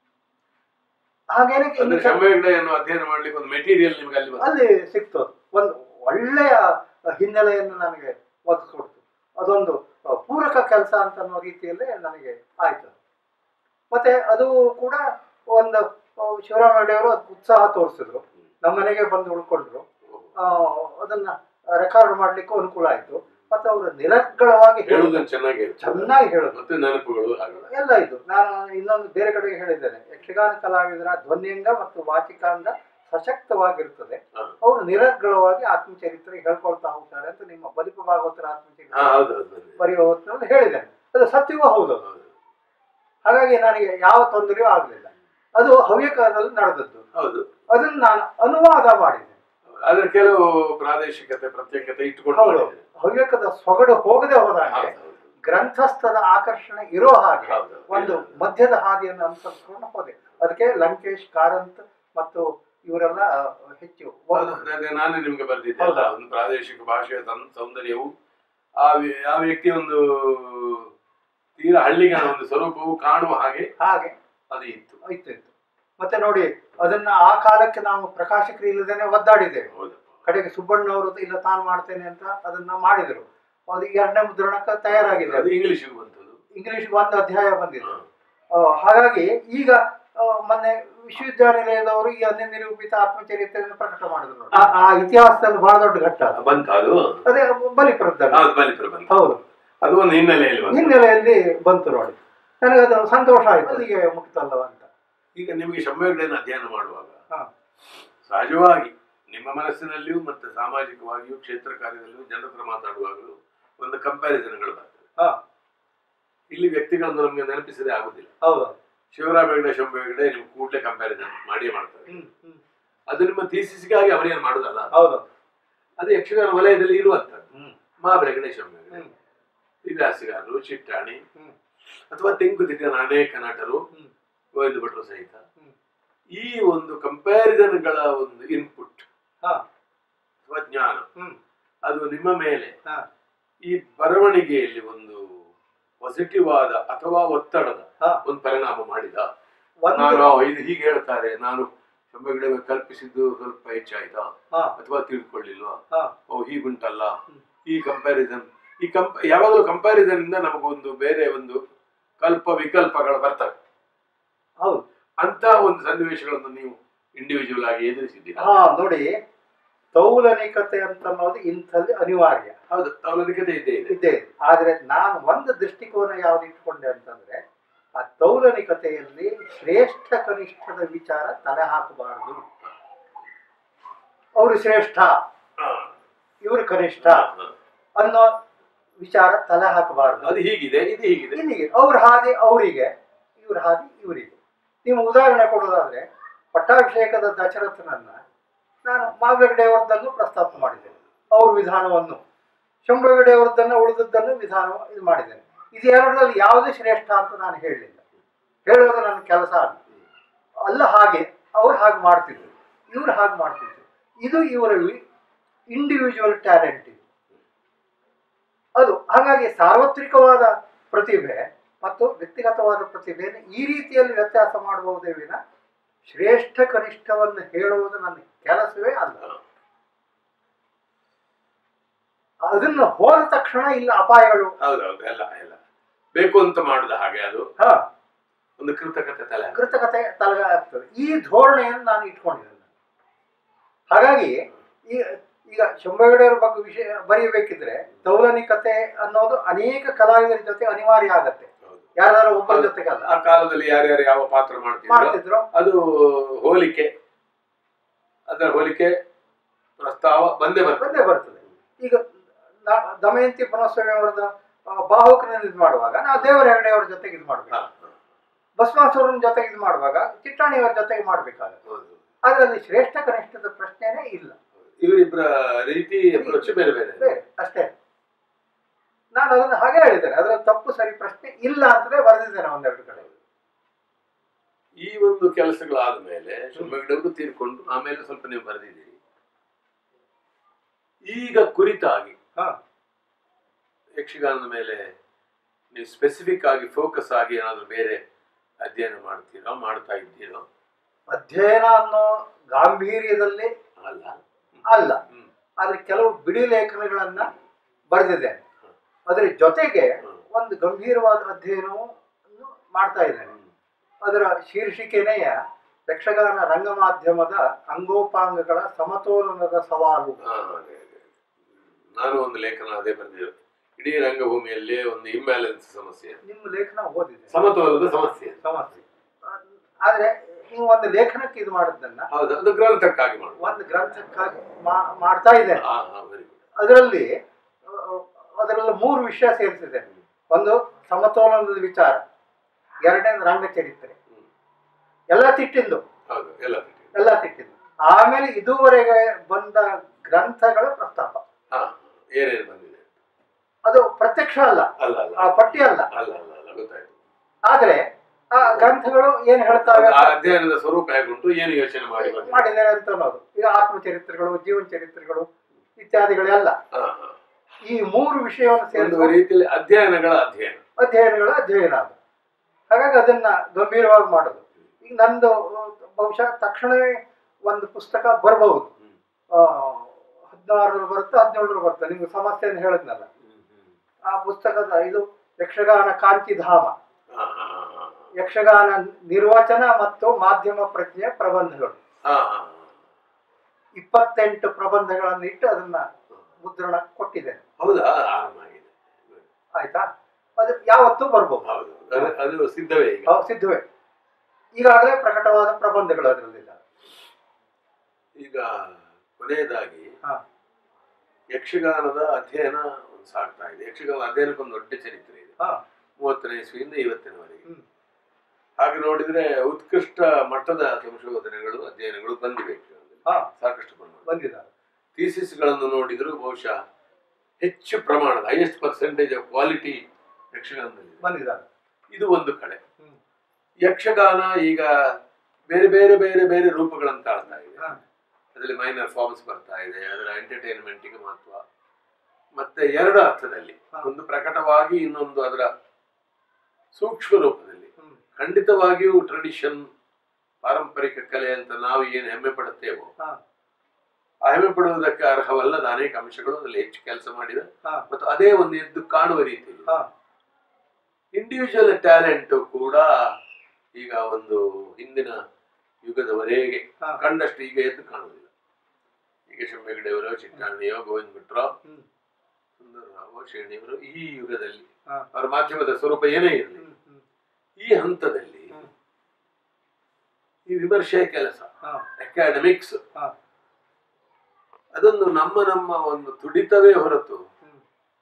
ಹಾಗೇನೆ ಅಂದ್ರೆ ಇನ್ನು ಶಂಭ ಹೆಗ್ಡೆಯನ್ನು ಅಧ್ಯಯನ ಮಾಡ್ಲಿಕ್ಕೆ ಒಂದು ಮೆಟೀರಿಯಲ್ ನಿಮ್ಗೆ ಅಲ್ಲಿ ಬಂತು. ಅಲ್ಲಿ ಸಿಕ್ತು ಒಂದು ಒಳ್ಳೆಯ ಹಿನ್ನೆಲೆಯನ್ನು ನನಗೆ ಒದಗಿಸ್ಕೊಡ್ತು ಅದೊಂದು ಅಹ್, ಪೂರಕ ಕೆಲಸ ಅಂತ ಅನ್ನೋ ರೀತಿಯಲ್ಲೇ ನನಗೆ ಆಯ್ತು ಮತ್ತೆ ಅದು ಕೂಡ ಒಂದು ಅಹ್, ಶಿವರಾಮ ಹೆಗ್ಡೆಯವರು ಅದಕ್ಕೆ ಉತ್ಸಾಹ ತೋರಿಸಿದ್ರು ನಮ್ಮ ಮನೆಗೆ ಬಂದು ಉಳ್ಕೊಂಡ್ರು ಆ, ಅದನ್ನ ರೆಕಾರ್ಡ್ ಮಾಡ್ಲಿಕ್ಕೂ ಅನುಕೂಲ ಆಯ್ತು ಮತ್ತೆ ಅವರು ನಿರರ್ಗಳವಾಗಿ ಹೇಳುದು ಹೇಳುವುದನ್ನು ಚೆನ್ನಾಗಿ ಹೇಳ್ತಾರೆ. ಚೆನ್ನಾಗಿ ಹೇಳುದು ಮತ್ತೆ ನೆನಪುಗಳು ಆಗಲ್ಲ ಎಲ್ಲ ಇದು ನಾನು ಇನ್ನೊಂದು ಬೇರೆ ಕಡೆಗೆ ಹೇಳಿದ್ದೇನೆ ಯಕ್ಷಗಾನ ಕಲಾವಿದರ ಧ್ವನ್ಯಂಗ ಮತ್ತು ವಾಚಿಕಾಂಗ ಸಶಕ್ತವಾಗಿರ್ತದೆ ಹಾ. ಅವರು ನಿರರ್ಗಳವಾಗಿ ಆತ್ಮಚರಿತ್ರೆ ಹೇಳ್ಕೊಳ್ತಾ ಹೋಗ್ತಾರೆ ಅಂತ ನಿಮ್ಮ ಬಲಿಪ ಭಾಗವತರ ಹಾ ಆತ್ಮಚರಿತ್ರೆ ಹೌದು ಹೌದು ಹೌದು. ಬರೆಯುವ ಹೊತ್ತಿನಲ್ಲಿ ಹೇಳಿದ್ದೇನೆ ಅದು ಸತ್ಯವೂ ಹೌದು ಅದು. ಹೌದು. ಹಾಗಾಗಿ ನನಗೆ ಯಾವ ತೊಂದರೆಯೂ ಆಗಲಿಲ್ಲ ಅದು ಹವ್ಯಕಾಲದಲ್ಲಿ ನಡೆದದ್ದು ಹೌದು ಅದನ್ನು ನಾನು ಅನುವಾದ ಮಾಡಿದೆ ಅದ್ರ ಕೆಲವು ಪ್ರಾದೇಶಿಕತೆ ಪ್ರತ್ಯೇಕತೆ ಇಟ್ಟುಕೊಂಡು ಹೌದು ಮಾಡಿದ್ದಾರೆ. ಹವ್ಯಕದ ಸೊಗಡು ಹೋಗದೆ ಹೋದಾಗ ಹೌದು, ಹೌದು. ಗ್ರಂಥಸ್ಥದ ಆಕರ್ಷಣೆ ಇರೋ ಹಾಗೆ ಹೌದು. ಒಂದು ಮಧ್ಯದ ಹಾದಿಯನ್ನು ಅನುಸರಿಸಿಕೊಂಡು ಹೋದೆ ಅದಕ್ಕೆ ಲಂಕೇಶ್ ಕಾರಂತ್ ಮತ್ತು ಇವರೆಲ್ಲ ಹೆಚ್ಚು ಹೌದು, ಅದೇ ನಾನೇ ನಿಮ್ಗೆ ಬರ್ದಿದ್ದೆ ಹೌದಾ? ಒಂದು ಪ್ರಾದೇಶಿಕ ಭಾಷೆಯ ಸಂ- ಸೌಂದರ್ಯವು ಆ ವ್ಯ- ಆ ವ್ಯಕ್ತಿಯ ಒಂದು ತೀರಾ ಹಳ್ಳಿಗಳ ಒಂದು ಸ್ವರೂಪವು ಕಾಣುವ ಹಾಗೆ ಹಾಗೆ ಅದು ಇತ್ತು ಇತ್ತು ಇತ್ತು ಮತ್ತೆ ನೋಡಿ ಅದನ್ನ ಆ ಕಾಲಕ್ಕೆ ನಾವು ಪ್ರಕಾಶಕರು ಇಲ್ಲದೇನೆ ಒದ್ದಾಡಿದ್ದೇವೆ ಹೌದು ಕಡೆಗೆ ಸುಬ್ಬಣ್ಣ ಅವರು ಇಲ್ಲ ತಾನು ಮಾಡ್ತೇನೆ ಅಂತ ಅದನ್ನ ಮಾಡಿದರು ಅದು ಎರಡನೇ ಮುದ್ರಣಕ್ಕೆ ತಯಾರಾಗಿದೆ ಅದು ಇಂಗ್ಲಿಷಿಗೆ ಬಂತದ್ದು ಇಂಗ್ಲಿಷ್ ಒಂದು ಅಧ್ಯಾಯ ಬಂದಿದೆ ಹಾ. ಆ, ಹಾಗಾಗಿ ಈಗ ಆ, ಮೊನ್ನೆ ವಿಶ್ವವಿದ್ಯಾನಿಲಯದವರು ಈ ಅನ್ಯನಿರೂಪಿತ ಆತ್ಮಚರಿತ್ರೆಯನ್ನು ಪ್ರಕಟ ಮಾಡಿದ್ರು ನೋಡಿ. ಆ- ಆ ಇತಿಹಾಸದಲ್ಲಿ ಬಹಳ ದೊಡ್ಡ ಘಟ್ಟ ಅದು. ಬಂತ ಅದು ಅದೇ ಬಲಿಪ್ರದಲ್ಲಿ ಹೌದು ಬಲಿಪುರ ಬಂತು ಹೌದು ಅದು ಒಂದು ಹಿನ್ನೆಲೆಯಲ್ಲಿ ಬಂತು ಹಿನ್ನೆಲೆಯಲ್ಲಿ ಬಂತು ನೋಡಿ ನನಗೆ ಅದು ಸಂತೋಷ ಆಯ್ತು ಅಲ್ಲಿಗೆ ಮುಕ್ತಲ್ಲವ ಅಂತ ಈಗ ನಿಮಗೆ ಶಂಭೆಗಳನ್ನು ಅಧ್ಯಯನ ಮಾಡುವಾಗ ಹಾ. ಸಹಜವಾಗಿ ನಿಮ್ಮ ಮನಸ್ಸಿನಲ್ಲಿಯೂ ಮತ್ತು ಸಾಮಾಜಿಕವಾಗಿಯೂ ಕ್ಷೇತ್ರ ಕಾರ್ಯದಲ್ಲಿಯೂ ಜನರ ಹತ್ರ ಮಾತಾಡುವಾಗಲೂ ಒಂದು ಕಂಪ್ಯಾರಿಸನ್ಗಳು ಬರ್ತದೆ ಹಾ ಇಲ್ಲಿ ವ್ಯಕ್ತಿಗಳನ್ನು ನಮಗೆ ನೆನಪಿಸದೆ ಆಗುದಿಲ್ಲ ಹೌದು ಶಿವರಾಮ ಹೆಗಡೆ ಶಂಭು ಹೆಗಡೆ ನಿಮ್ಗೆ ಕೂಡಲೇ ಕಂಪ್ಯಾರಿಸನ್ ಮಾಡಿಯೇ ಮಾಡ್ತಾರೆ ಹ್ಮ್ ಹ್ಮ್ ಅದು ನಿಮ್ಮ ಥೀಸಿಸ್ಗಾಗಿ ಅವರೇನು ಮಾಡುದಲ್ಲ ಹೌದು ಅದು ಯಕ್ಷಗಾನ ವಲಯದಲ್ಲಿ ಇರುವಂತದ್ದು ಹ್ಮ್ ಮಹಾಬಲ ಹೆಗಡೆ ಶಂಭು ಹೆಗಡೆ ಹ್ಮ್ ವಿಲಾಸಿಗಾರರು ಚಿಟ್ಟಾಣಿ ಹ್ಮ್ ಅಥವಾ ತೆಂಕುತಿಟ್ಟಿನ ಅನೇಕ ನಟರು ಹ್ಮ್ ಗೋವಿಂದ ಭಟ್ರು ಸಹಿತ ಹ್ಮ್ ಈ ಒಂದು ಕಂಪ್ಯಾರಿಸನ್ಗಳ ಒಂದು ಇನ್ಪುಟ್ ಹಾ ಅಥವಾ ಜ್ಞಾನ ಹ್ಮ್ ಅದು ನಿಮ್ಮ ಮೇಲೆ ಹಾ ಈ ಬರವಣಿಗೆಯಲ್ಲಿ ಒಂದು ಪಾಸಿಟಿವ್ ಆದ ಅಥವಾ ಒತ್ತಡದ ಹಾ ಒಂದು ಪರಿಣಾಮ ಮಾಡಿದ ಒಂದು ನಾನು ಆ, ಇದು ಹೀಗೆ ಹೇಳ್ತಾರೆ ನಾನು ಶಂಭೆಗಡೆ ಕಲ್ಪಿಸಿದ್ದು ಸ್ವಲ್ಪ ಹೆಚ್ಚಾಯ್ತಾ ಹಾ ಅಥವಾ ತಿಳ್ಕೊಳ್ಳಿಲ್ವಾ ಹಾ ಓ ಹೀಗುಂಟಲ್ಲ ಹ್ಮ್. ಈ ಕಂಪ್ಯಾರಿಸನ್ ಈ ಕಂಪ ಯಾವಾಗಲೂ ಕಂಪ್ಯಾರಿಸನ್ ಇಂದ ನಮಗೊಂದು ಬೇರೆ ಒಂದು ಕಲ್ಪ ವಿಕಲ್ಪಗಳು ಬರ್ತವೆ ಹೌದು ಅಂತ ಒಂದು ಸನ್ನಿವೇಶಗಳನ್ನು ನೀವು ಇಂಡಿವಿಜುವಲ್ ಆಗಿ ಎದುರಿಸಿದ್ದೀರಾ ಹಾ ನೋಡಿ ತೌಲನಿಕತೆ ಅಂತ ಅನ್ನೋದು ಇಂಥಲ್ಲಿ ಅನಿವಾರ್ಯ ಹೌದು ಅವಲನಿಕತೆ ಇದ್ದೇ ಇದೆ ಇದ್ದೇ ಇದೆ ಆದ್ರೆ ನಾನು ಒಂದು ದೃಷ್ಟಿಕೋನ ಯಾವ್ದು ಇಟ್ಕೊಂಡೆ ಅಂತಂದ್ರೆ ಆ ತೌಲನಿಕತೆಯಲ್ಲಿ ಶ್ರೇಷ್ಠ ಕನಿಷ್ಠದ ವಿಚಾರ ತಲೆ ಹಾಕಬಾರದು ಅವರು ಶ್ರೇಷ್ಠ ಹಾ. ಇವರು ಕನಿಷ್ಠ ಹಾ. ಅನ್ನೋ ವಿಚಾರ ತಲೆ ಹಾಕಬಾರದು ಅದು ಹೀಗಿದೆ ಇದು ಹೀಗಿದೆ ಇಲ್ಲಿಗೆ ಅವ್ರ ಹಾದಿ ಅವರಿಗೆ ಇವ್ರ ಹಾದಿ ಇವರಿಗೆ ನೀವು ಉದಾಹರಣೆ ಕೊಡೋದಾದ್ರೆ ಪಟ್ಟಾಭಿಷೇಕದ ದಶರಥನನ್ನ ನಾನು ಮಾಗಡೆಯವರದ್ದನ್ನು ಪ್ರಸ್ತಾಪ ಮಾಡಿದ್ದೇನೆ ಅವ್ರ ವಿಧಾನವನ್ನು ಶಂಭಗಡೆಯವರದ್ದನ್ನು ಉಳಿದದ್ದನ್ನು ವಿಧಾನ ಇದು ಮಾಡಿದ್ದೇನೆ ಇದು ಎರಡರಲ್ಲಿ ಯಾವುದು ಶ್ರೇಷ್ಠ ಅಂತ ನಾನು ಹೇಳಲಿಲ್ಲ ಹೇಳೋದು ನನ್ನ ಕೆಲಸ ಅಲ್ಲ ಅಲ್ಲ ಹಾಗೆ ಅವ್ರು ಹಾಗೆ ಮಾಡ್ತಿದ್ರು ಇವ್ರು ಹಾಗೆ ಮಾಡ್ತಿದ್ರು ಇದು ಇವರ ಇಂಡಿವಿಜುವಲ್ ಟ್ಯಾಲೆಂಟ್ ಇದು ಅದು ಹಾಗಾಗಿ ಸಾರ್ವತ್ರಿಕವಾದ ಪ್ರತಿಭೆ ಮತ್ತು ವ್ಯಕ್ತಿಗತವಾದ ಪ್ರತಿಭೆಯನ್ನು ಈ ರೀತಿಯಲ್ಲಿ ವ್ಯತ್ಯಾಸ ಮಾಡಬಹುದೇ ವಿನ ಶ್ರೇಷ್ಠ ಕನಿಷ್ಠವನ್ನು ಹೇಳುವುದು ನನ್ನ ಕೆಲಸವೇ ಅಲ್ಲ ಅದನ್ನು ಹೋದ ತಕ್ಷಣ ಇಲ್ಲ ಅಪಾಯಗಳು ಹೌದೌದು ಎಲ್ಲ ಎಲ್ಲ ಬೇಕು ಅಂತ ಮಾಡುದ ಹಾಗೆ ಅದು ಹ ಒಂದು ಕೃತಕತೆ ತಲೆ ಹಾಕಿ. ಕೃತಕತೆ ತಲೆಗೆ ಆಗ್ತದೆ ಈ ಧೋರಣೆಯನ್ನು ನಾನು ಇಟ್ಕೊಂಡಿದ್ದೇನೆ ಹಾಗಾಗಿ ಈ ಈಗ ಶಂಭಗಡೆಯವರ ಬಗ್ಗೆ ವಿಷಯ ಬರೆಯಬೇಕಿದ್ರೆ ದೌಲನಿಕತೆ ಅನ್ನೋದು ಅನೇಕ ಕಲಾವಿದರ ಜೊತೆ ಅನಿವಾರ್ಯ ಆಗತ್ತೆ ಹೌದು. ಯಾರ್ದಾರು ಒಬ್ಬರ ಹೌದು. ಜೊತೆಗಲ್ಲ ಆ ಕಾಲದಲ್ಲಿ ಯಾರ್ಯಾರು ಯಾವ ಪಾತ್ರ ಮಾಡ್ತಿದ್ರು ಮಾಡ್ತಿದ್ರು ಅದು ಹೋಲಿಕೆ ಅದರ ಹೋಲಿಕೆ ಪ್ರಸ್ತಾವ ಬಂದೇ ಬರ್ತದೆ ಬಂದೇ ಬರ್ತದೆ ಈಗ ನಾ- ದಮಯಂತಿ ಪುನಃಸ್ವಾಮಿಯವರದ ಬಾಹುಕನ ಇದು ಮಾಡುವಾಗ ನಾವು ದೇವರ ಹೆಗಡೆಯವರ ಜೊತೆಗೆ ಇದು ಮಾಡ್ಬೇಕು ಹಾ, ಹಾ. ಭಸ್ಮಾಸುರನ ಜೊತೆಗೆ ಇದು ಮಾಡುವಾಗ ಚಿಟ್ಟಾಣಿಯವರ ಜೊತೆಗೆ ಮಾಡ್ಬೇಕಾಗತ್ತೆ ಹೌದು. ಅದರಲ್ಲಿ ಶ್ರೇಷ್ಠ ಕನಿಷ್ಠದ ಪ್ರಶ್ನೆನೇ ಇಲ್ಲ ಇವರಿಬ್ಬರ ರೀತಿ ಅಪ್ರೋಚ್ ಬೇರೆ ಬೇರೆ ಬೇರೆ ಅಷ್ಟೇ ನಾನು ಅದನ್ನು ಹಾಗೆ ಹೇಳಿದ್ದೇನೆ ಅದರ ತಪ್ಪು ಸರಿ ಪ್ರಶ್ನೆ ಇಲ್ಲ ಅಂತಲೇ ಬರೆದಿದ್ದೇನೆ ಒಂದೆರಡು ಕಡೆ ಈ ಒಂದು ಕೆಲಸಗಳಾದ ಮೇಲೆ ಶುಭಗಡವರು ತೀರ್ಕೊಂಡು ಆಮೇಲೆ ಸ್ವಲ್ಪ ನೀವು ಬರೆದಿದ್ದೀರಿ ಈಗ ಕುರಿತಾಗಿ ಹಾ ಯಕ್ಷಗಾನದ ಮೇಲೆ ನೀವು ಸ್ಪೆಸಿಫಿಕ್ ಆಗಿ ಫೋಕಸ್ ಆಗಿ ಏನಾದ್ರು ಬೇರೆ ಅಧ್ಯಯನ ಮಾಡ್ತೀರೋ ಮಾಡ್ತಾ ಇದ್ದೀರೋ ಅಧ್ಯಯನ ಅನ್ನೋ ಗಾಂಭೀರ್ಯದಲ್ಲಿ ಅಲ್ಲ ಅಲ್ಲ ಹ್ಮ್. ಆದ್ರೆ ಕೆಲವು ಬಿಡಿ ಲೇಖನಗಳನ್ನ ಬರೆದಿದ್ದೇನೆ ಅದರ ಜೊತೆಗೆ ಹ್ಮ್. ಒಂದು ಗಂಭೀರವಾದ ಅಧ್ಯಯನವನ್ನು ಮಾಡ್ತಾ ಇದ್ದೇನೆ ಅದರ ಶೀರ್ಷಿಕೆನೆಯ ಯಕ್ಷಗಾನ ರಂಗಮಾಧ್ಯಮದ ಅಂಗೋಪಾಂಗಗಳ ಸಮತೋಲನದ ಸವಾಲು ಹಾ, ಅದೇ, ಅದೇ. ನಾನು ಒಂದು ಲೇಖನ ಅದೇ ಬರೆದಿರೋ ಇಡೀ ರಂಗಭೂಮಿಯಲ್ಲಿ ಒಂದು ಇಂಬ್ಯಾಲೆನ್ಸ್ ಸಮಸ್ಯೆ ನಿಮ್ಮ ಲೇಖನ ಓದಿದೆ ಸಮತೋಲನದ ಸಮಸ್ಯೆ ಸಮಸ್ಯೆ ಆದ್ರೆ ನೀವು ಒಂದು ಲೇಖನಕ್ಕೆ ಇದು ಮಾಡಿದ್ದನ್ನ ಹೌದು ಅದು ಗ್ರಂಥಕ್ಕಾಗಿ ಮಾಡುವ ಒಂದು ಗ್ರಂಥಕ್ಕಾಗಿ ಮಾ- ಮಾಡ್ತಾ ಇದ್ದೇನೆ ಹಾ ಹಾ ವೆರಿ ಗುಡ್ ಅದರಲ್ಲಿ ಅದರಲ್ಲಿ ಮೂರು ವಿಷಯ ಸೇರಿಸಿದೆ ಒಂದು ಸಮತೋಲನದ ವಿಚಾರ ಎರಡನೇದು ರಂಗಚರಿತ್ರೆ ಎಲ್ಲ ತಿಟ್ಟಿಂದು ಹೌದು ಎಲ್ಲ ತಿಳಿ. ಎಲ್ಲ ತಿಟ್ಟಿಂದು ಆಮೇಲೆ ಇದುವರೆಗೆ ಬಂದ ಗ್ರಂಥಗಳ ಪ್ರಸ್ತಾಪ ಹಾ ಏನೇನು ಬಂದಿದೆ ಅದು ಪ್ರತ್ಯಕ್ಷ ಅಲ್ಲ ಅಲ್ಲ ಅಲ್ಲ ಆ ಪಟ್ಟಿ ಅಲ್ಲ ಅಲ್ಲ ಅಲ್ಲ ಅಲ್ಲ ಗೊತ್ತಾಯ್ತು ಆದ್ರೆ ಆ ಗ್ರಂಥಗಳು ಏನ್ ಹೇಳ್ತಾವೆ ಆ ಅಧ್ಯಯನದ ಸ್ವರೂಪ ಹೇಗುಂಟು ಏನು ಯೋಚನೆ ಮಾಡಿ ಬಂದಿದೆ ಮಾಡಿದ್ದಾರೆ ಅಂತ ಅನ್ನೋದು ಈಗ ಆತ್ಮಚರಿತ್ರೆಗಳು ಜೀವನ ಚರಿತ್ರೆಗಳು ಇತ್ಯಾದಿಗಳೆಲ್ಲ ಹಾ, ಹಾ. ಈ ಮೂರು ವಿಷಯವನ್ನು ಒಂದು ಸೇರಿಸುವ ರೀತಿಯಲ್ಲಿ ಅಧ್ಯಯನಗಳ ಅಧ್ಯಯನ ಅಧ್ಯಯನಗಳ ಅಧ್ಯಯನ ಅದು ಹಾಗಾಗಿ ಅದನ್ನ ಗಂಭೀರವಾಗಿ ಮಾಡೋದು ಈಗ ನಂದು ಬಹುಶಃ ತಕ್ಷಣವೇ ಒಂದು ಪುಸ್ತಕ ಬರಬಹುದು ಹ್ಮ್. ಹದಿನಾರರಲ್ಲಿ ಬರುತ್ತೆ ಹದಿನೇಳರಲ್ಲಿ ಬರುತ್ತೆ ನಿಮ್ಗೆ ಸಮಸ್ಯೆಯನ್ನು ಹೇಳಿದ್ನಲ್ಲ ಹ್ಮ್, ಹ್ಮ್. ಆ ಪುಸ್ತಕದ ಇದು ಯಕ್ಷಗಾನ ಕಾಂತಿಧಾಮ ಹಾ, ಹಾ, ಹಾ, ಯಕ್ಷಗಾನ ನಿರ್ವಚನ ಮತ್ತು ಮಾಧ್ಯಮ ಪ್ರಜ್ಞೆಯ ಪ್ರಬಂಧಗಳು ಹಾ, ಹಾ, ಹಾ. ಇಪ್ಪತ್ತೆಂಟು ಪ್ರಬಂಧಗಳನ್ನು ಇಟ್ಟು ಅದನ್ನ ಮುದ್ರಣ ಕೊಟ್ಟಿದ್ದೇನೆ ಹೌದಾ ಆರಂಭ ಆಗಿದೆ ಆಯ್ತಾ ಅದು ಯಾವತ್ತೂ ಬರ್ಬೋದು ಹೌದು ಅದು ಅದು ಸಿದ್ಧವೇ ಈಗ ಅವು ಸಿದ್ಧವೇ ಈಗಾಗಲೇ ಪ್ರಕಟವಾದ ಪ್ರಬಂಧಗಳು ಅದರಲ್ಲಿದ್ದಾವೆ ಈಗ ಕೊನೆಯದಾಗಿ ಹಾ ಯಕ್ಷಗಾನದ ಅಧ್ಯಯನ ಒಂದು ಸಾಗ್ತಾ ಇದೆ ಯಕ್ಷಗಾನ ಅಧ್ಯಯನಕ್ಕೆ ಒಂದು ದೊಡ್ಡ ಚರಿತ್ರೆ ಇದೆ ಹಾ ಮೂವತ್ತನೇ ಇಸ್ವಿಯಿಂದ ಇವತ್ತಿನವರೆಗೆ ಹ್ಮ್. ಹಾಗೆ ನೋಡಿದ್ರೆ ಉತ್ಕೃಷ್ಟ ಮಟ್ಟದ ಸಂಶೋಧನೆಗಳು ಅಧ್ಯಯನಗಳು ಬಂದಿವೆ ಯಕ್ಷಗಾನದಲ್ಲಿ. ಹಾ ಸಾಕಷ್ಟು ಪ್ರಮಾಣ ಬಂದಿದ್ದಾವೆ ಥೀಸಿಸ್ಗಳನ್ನು ನೋಡಿದ್ರು ಬಹುಶಃ ಹೆಚ್ಚು ಪ್ರಮಾಣದ ಹೈಯೆಸ್ಟ್ ಪರ್ಸೆಂಟೇಜ್ ಆಫ್ ಕ್ವಾಲಿಟಿ ಯಕ್ಷಗಾನದಲ್ಲಿ ಇದೆ. ಬಂದಿದ್ದಾವೆ ಇದು ಒಂದು ಕಡೆ ಹ್ಮ್. ಯಕ್ಷಗಾನ ಈಗ ಬೇರೆ ಬೇರೆ ಬೇರೆ ಬೇರೆ ರೂಪಗಳನ್ನು ತಾಳ್ತಾ ಇದೆ ಹಾ. ಅದರಲ್ಲಿ ಮೈನರ್ ಫಾರ್ಮ್ಸ್ ಬರ್ತಾ ಇದೆ ಅದರ ಎಂಟರ್ಟೈನ್ಮೆಂಟ್ಗೆ ಮಹತ್ವ ಮತ್ತೆ ಎರಡು ಅರ್ಥದಲ್ಲಿ ಹಾ. ಒಂದು ಪ್ರಕಟವಾಗಿ ಇನ್ನೊಂದು ಅದರ ಸೂಕ್ಷ್ಮ ರೂಪದಲ್ಲಿ ಹ್ಮ್. ಖಂಡಿತವಾಗಿಯೂ ಟ್ರೆಡಿಷನ್ ಪಾರಂಪರಿಕ ಕಲೆ ಅಂತ ನಾವು ಏನು ಹೆಮ್ಮೆ ಪಡುತ್ತೇವೋ ಹಾ. ಆ ಹೆಮ್ಮೆ ಪಡುವುದಕ್ಕೆ ಅರ್ಹವಲ್ಲದ ಅನೇಕ ಅಂಶಗಳು ಅದರಲ್ಲಿ ಹೆಚ್ಚು ಕೆಲಸ ಮಾಡಿದೆ ಹಾ. ಮತ್ತು ಅದೇ ಒಂದು ಎದ್ದು ಕಾಣುವ ರೀತಿ ಹಾ. ಇಂಡಿವಿಜುವಲ್ ಟ್ಯಾಲೆಂಟ್ ಕೂಡ ಈಗ ಒಂದು ಹಿಂದಿನ ಯುಗದವರೆಗೆ ಹಾ. ಕಂಡಷ್ಟು ಈಗ ಎದ್ದು ಕಾಣುವುದಿಲ್ಲ ಈಗ ಶಂಬೆಗಡೆಯವರು ಚಿಟ್ಟಾಣಿಯೋ ಗೋವಿಂದ ಭಟ್ರೋ ಹ್ಮ್. ಸುಂದರರಾವ್ ಶ್ರೇಣಿಯವರು ಈ ಯುಗದಲ್ಲಿ ಹಾ. ಅವರ ಮಾಧ್ಯಮದ ಸ್ವರೂಪ ಏನೇ ಇರಲಿ ಹ್ಮ್. ಹ್ಮ್. ಈ ಹಂತದಲ್ಲಿ ಹ್ಮ್. ಈ ವಿಮರ್ಶೆಯ ಕೆಲಸ ಹಾ. ಅಕಾಡೆಮಿಕ್ಸ್ ಹಾ. ಅದೊಂದು ನಮ್ಮ ನಮ್ಮ ಒಂದು ತುಡಿತವೇ ಹೊರತು ಹ್ಮ್.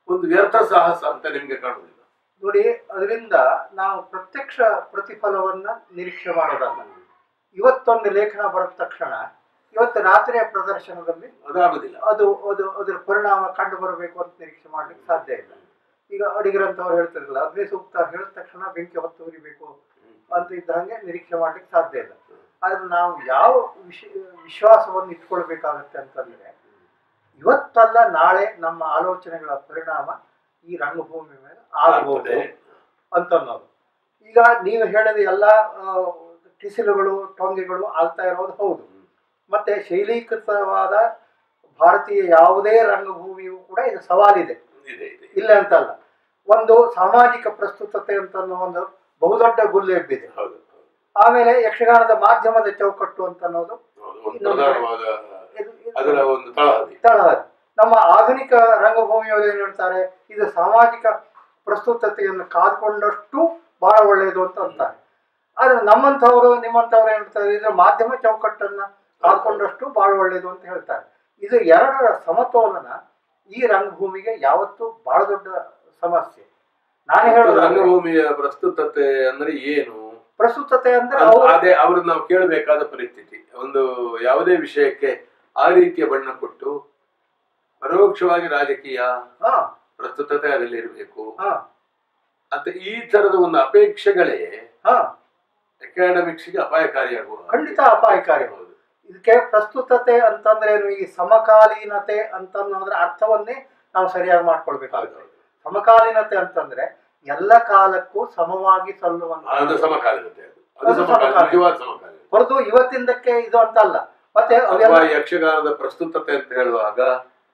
ಒಂದು ವ್ಯರ್ಥ ಸಾಹಸ ಅಂತ ನಿಮ್ಗೆ ಕಾಣುದಿಲ್ಲ ನೋಡಿ ಅದರಿಂದ ನಾವು ಪ್ರತ್ಯಕ್ಷ ಪ್ರತಿಫಲವನ್ನ ನಿರೀಕ್ಷೆ ಮಾಡೋದಲ್ಲ ಇವತ್ತೊಂದು ಲೇಖನ ಬರೆದ ತಕ್ಷಣ ಇವತ್ತು ರಾತ್ರಿಯ ಪ್ರದರ್ಶನದಲ್ಲಿ ಅದಾಗುದಿಲ್ಲ ಅದು ಅದು ಅದರ ಪರಿಣಾಮ ಕಂಡು ಬರಬೇಕು ಅಂತ ನಿರೀಕ್ಷೆ ಮಾಡ್ಲಿಕ್ಕೆ ಸಾಧ್ಯ ಇಲ್ಲ ಈಗ ಅಡಿಗರಂತವ್ರು ಹೇಳ್ತಿರಲ್ಲ ಅಗ್ನಿ ಸೂಕ್ತ ಹೇಳಿದ ತಕ್ಷಣ ಬೆಂಕಿ ಹೊತ್ತು ಉರಿಬೇಕು ಅಂತ ಇದ್ದ ಹಾಗೆ ನಿರೀಕ್ಷೆ ಮಾಡ್ಲಿಕ್ಕೆ ಸಾಧ್ಯ ಇಲ್ಲ ಆದ್ರೆ ನಾವು ಯಾವ ವಿಶ ವಿಶ್ವಾಸವನ್ನು ಇಟ್ಕೊಳ್ಬೇಕಾಗತ್ತೆ ಅಂತಂದ್ರೆ ಇವತ್ತಲ್ಲ ನಾಳೆ ನಮ್ಮ ಆಲೋಚನೆಗಳ ಪರಿಣಾಮ ಈ ರಂಗಭೂಮಿ ಮೇಲೆ ಆಗಬಹುದು ಆಗ್ತದೆ. ಅಂತ ಅನ್ನೋದು ಈಗ ನೀವು ಹೇಳಿದ ಎಲ್ಲ ಆ, ಟಿಸಿಲುಗಳು ಟೊಂಗೆಗಳು ಆಗ್ತಾ ಇರೋದು ಹೌದು ಮತ್ತೆ ಶೈಲೀಕೃತವಾದ ಭಾರತೀಯ ಯಾವುದೇ ರಂಗಭೂಮಿಯೂ ಕೂಡ ಇದು ಸವಾಲಿದೆ ಇದೆ ಇದೆ ಇಲ್ಲ ಅಂತಲ್ಲ ಒಂದು ಸಾಮಾಜಿಕ ಪ್ರಸ್ತುತತೆ ಅಂತ ಅನ್ನೋ ಒಂದು ಬಹುದೊಡ್ಡ ಗುಲ್ಲು ಎಬ್ಬಿದೆ ಹೌದು ಆಮೇಲೆ ಯಕ್ಷಗಾನದ ಮಾಧ್ಯಮದ ಚೌಕಟ್ಟು ಅಂತ ಅನ್ನೋದು ಹೌದು. ಒಂದು ಇನ್ನೊಂದು ಪ್ರಧಾನವಾದ ಇದು- ಇದು ಅದರ ಒಂದು ತಳಹದಿ ತಳಹದಿ ನಮ್ಮ ಆಧುನಿಕ ರಂಗಭೂಮಿಯವರು ಏನು ಹೇಳ್ತಾರೆ ಇದು ಸಾಮಾಜಿಕ ಪ್ರಸ್ತುತತೆಯನ್ನು ಕಾದ್ಕೊಂಡಷ್ಟು ಬಹಳ ಒಳ್ಳೆಯದು ಅಂತ ಅಂತಾರೆ ಆದ್ರೆ ನಮ್ಮಂಥವ್ರು ನಿಮ್ಮಂಥವ್ರು ಏನ್ ಹೇಳ್ತಾರೆ ಇದರ ಮಾಧ್ಯಮ ಚೌಕಟ್ಟನ್ನ ಕಾದ್ಕೊಂಡಷ್ಟು ಬಹಳ ಒಳ್ಳೆಯದು ಅಂತ ಹೇಳ್ತಾರೆ ಇದು ಎರಡರ ಸಮತೋಲನ ಈ ರಂಗಭೂಮಿಗೆ ಯಾವತ್ತೂ ಬಹಳ ದೊಡ್ಡ ಸಮಸ್ಯೆ ನಾನು ಹೇಳೋದು ರಂಗಭೂಮಿಯ ಪ್ರಸ್ತುತತೆ ಅಂದ್ರೆ ಏನು ಪ್ರಸ್ತುತತೆ ಅಂದ್ರೆ ಅಂತ ಅವರು ಅದೇ ಅವ್ರನ್ನ ನಾವು ಕೇಳಬೇಕಾದ ಪರಿಸ್ಥಿತಿ ಒಂದು ಯಾವುದೇ ವಿಷಯಕ್ಕೆ ಆ ರೀತಿಯ ಬಣ್ಣ ಕೊಟ್ಟು ಪರೋಕ್ಷವಾಗಿ ರಾಜಕೀಯ ಹಾ ಪ್ರಸ್ತುತತೆ ಅದರಲ್ಲಿ ಇರಬೇಕು ಹಾ ಅಂತ ಈ ತರದ ಒಂದು ಅಪೇಕ್ಷೆಗಳೇ ಹಾ ಅಕಾಡೆಮಿಕ್ಸ್ಗೆ ಅಪಾಯಕಾರಿಯಾಗುವ ಖಂಡಿತ ಅಪಾಯಕಾರಿ ಹೌದು ಇದಕ್ಕೆ ಪ್ರಸ್ತುತತೆ ಅಂತಂದ್ರೆ ಏನು ಈ ಸಮಕಾಲೀನತೆ ಅಂತನ್ನೋದ್ರ ಅರ್ಥವನ್ನೇ ನಾವು ಸರಿಯಾಗಿ ಮಾಡ್ಕೊಳ್ಬೇಕಾಗುತ್ತೆ ಸಮಕಾಲೀನತೆ ಅಂತಂದ್ರೆ ಎಲ್ಲ ಕಾಲಕ್ಕೂ ಸಮವಾಗಿ ಸಲ್ಲುವಂತ ಅದು ಸಮಕಾಲೀನತೆ ಅದು ಅದು ಅದು ಸಮಕಾಲೀನ ಸಮಕಾಲೀನ. ನಿಜವಾದ ಸಮಕಾಲೀನ ಹೊರತು ಇವತ್ತಿಂದಕ್ಕೆ ಇದು ಅಂತಲ್ಲ ಮತ್ತೆ ಅಥವಾ ಅವೆಲ್ಲ ಯಕ್ಷಗಾನದ ಪ್ರಸ್ತುತತೆ ಅಂತ ಹೇಳುವಾಗ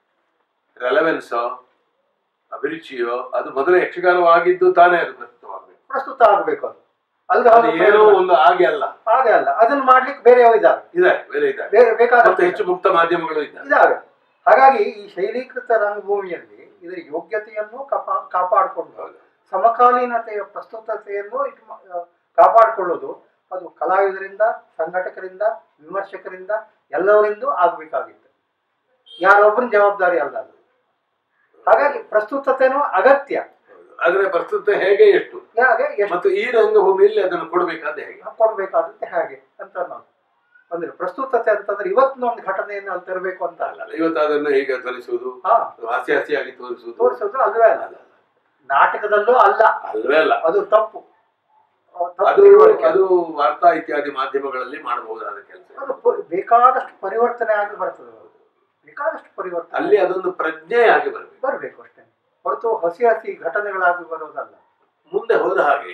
ರೆಲೆವೆನ್ಸೋ ಅಭಿರುಚಿಯೋ ಅದು ಮೊದಲು ಯಕ್ಷಗಾನವಾಗಿದ್ದು ತಾನೇ ಅದು ಪ್ರಸ್ತುತವಾಗಬೇಕು ಪ್ರಸ್ತುತ ಆಗ್ಬೇಕು ಅದು ಅಲ್ದ ಅದು ಏನೋ ಒಂದು ಹಾಗೆ ಅಲ್ಲ ಹಾಗೆ ಅಲ್ಲ ಅದನ್ನ ಮಾಡ್ಲಿಕ್ಕೆ ಬೇರೆ ಇದಾವೆ ಇದೆ ಬೇರೆ ಇದೆ ಬೇರೆ ಬೇಕಾದ ಮತ್ತೆ ಹೆಚ್ಚು ಮುಕ್ತ ಮಾಧ್ಯಮಗಳು ಇದ್ದಾವೆ ಇದಾವೆ ಹಾಗಾಗಿ ಈ ಶೈಲೀಕೃತ ರಂಗಭೂಮಿಯಲ್ಲಿ ಇದರ ಯೋಗ್ಯತೆಯನ್ನು ಕಾಪಾ ಕಾಪಾಡಿಕೊಂಡು ಹೌದು. ಸಮಕಾಲೀನತೆಯ ಪ್ರಸ್ತುತತೆಯನ್ನು ಇಟ್ ಮಾ- ಆ, ಕಾಪಾಡಿಕೊಳ್ಳೋದು ಅದು ಕಲಾವಿದರಿಂದ ಸಂಘಟಕರಿಂದ ವಿಮರ್ಶಕರಿಂದ ಎಲ್ಲವರಿಂದ ಆಗಬೇಕಾಗಿತ್ತು ಯಾರೊಬ್ಬನ ಜವಾಬ್ದಾರಿ ಅಲ್ಲ ಅದು ಹಾಗಾಗಿ ಪ್ರಸ್ತುತತೆನೂ ಅಗತ್ಯ ಹೌದು. ಆದ್ರೆ ಪ್ರಸ್ತುತ ಹೇಗೆ ಎಷ್ಟು ಹಾಗೆ ಎಷ್ಟು ಮತ್ತು ಈ ರಂಗಭೂಮಿಯಲ್ಲಿ ಅದನ್ನು ಕೊಡಬೇಕಾದ ಹೇಗೆ ಕೊಡಬೇಕಾದಂತೆ ಹಾಗೆ ಅಂತ ನಾವು ಅಂದ್ರೆ ಪ್ರಸ್ತುತತೆ ಅಂತಂದ್ರೆ ಇವತ್ತಿನ ಒಂದು ಘಟನೆಯನ್ನು ಅಲ್ಲಿ ತರಬೇಕು ಅಂತ ಅಲ್ಲ ಅಲ್ಲ ಇವತ್ತು ಅದನ್ನು ಹೀಗೆ ಧ್ವನಿಸುವುದು ಹಾ ಹಾಸ್ಯ ಹಾಸ್ಯಾಗಿ ತೋರಿಸುವುದು ತೋರಿಸೋದು ಅಲ್ವೇ ಅಲ್ಲ ಅಲ್ಲ, ಅಲ್ಲ. ನಾಟಕದಲ್ಲೂ ಅಲ್ಲ ಅಲ್ವೇ ಅಲ್ಲ ಅದು ತಪ್ಪು ಆ, ತಪ್ಪು ಅದು ತಿಳುವಳಿಕೆ. ಅದು ವಾರ್ತಾ ಇತ್ಯಾದಿ ಮಾಧ್ಯಮಗಳಲ್ಲಿ ಮಾಡಬಹುದಾದ ಕೆಲಸ ಅದು ಪ- ಬೇಕಾದಷ್ಟು ಪರಿವರ್ತನೆ ಆಗಿ ಬರ್ತದೆ ಅದು. ಬೇಕಾದಷ್ಟು ಪರಿವರ್ತನೆ ಅಲ್ಲಿ ಅದೊಂದು ಪ್ರಜ್ಞೆಯಾಗಿ ಬರಬೇಕು ಬರಬೇಕು ಅಷ್ಟೇ ಹೊರತು ಹಸಿ ಹಸಿ ಘಟನೆಗಳಾಗಿ ಬರೋದಲ್ಲ ಮುಂದೆ ಹೋದ ಹಾಗೆ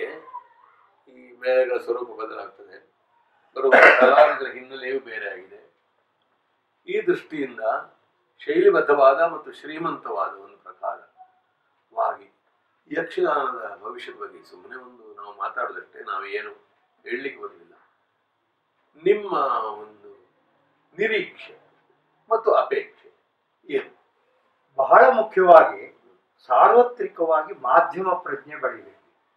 ಈ ಮೇಳಗಳ ಸ್ವರೂಪ ಬದಲಾಗ್ತದೆ ಬರುವ ಕಲಾವಿದರ ಹಿನ್ನೆಲೆಯೂ ಬೇರೆ ಆಗಿದೆ ಈ ದೃಷ್ಟಿಯಿಂದ ಶೈಲಿಬದ್ಧವಾದ ಮತ್ತು ಶ್ರೀಮಂತವಾದ ಒಂದು ಪ್ರಕಾರವಾಗಿ ಯಕ್ಷಗಾನದ ಭವಿಷ್ಯದ ಬಗ್ಗೆ ಸುಮ್ಮನೆ ಒಂದು ನಾವು ಮಾತಾಡೋದಷ್ಟೇ ನಾವು ಏನು ಹೇಳಲಿಕ್ಕೆ ಬರಲಿಲ್ಲ ನಿಮ್ಮ ಒಂದು ನಿರೀಕ್ಷೆ ಮತ್ತು ಅಪೇಕ್ಷೆ ಏನು ಬಹಳ ಮುಖ್ಯವಾಗಿ ಸಾರ್ವತ್ರಿಕವಾಗಿ ಮಾಧ್ಯಮ ಪ್ರಜ್ಞೆ ಬೆಳಿಬೇಕು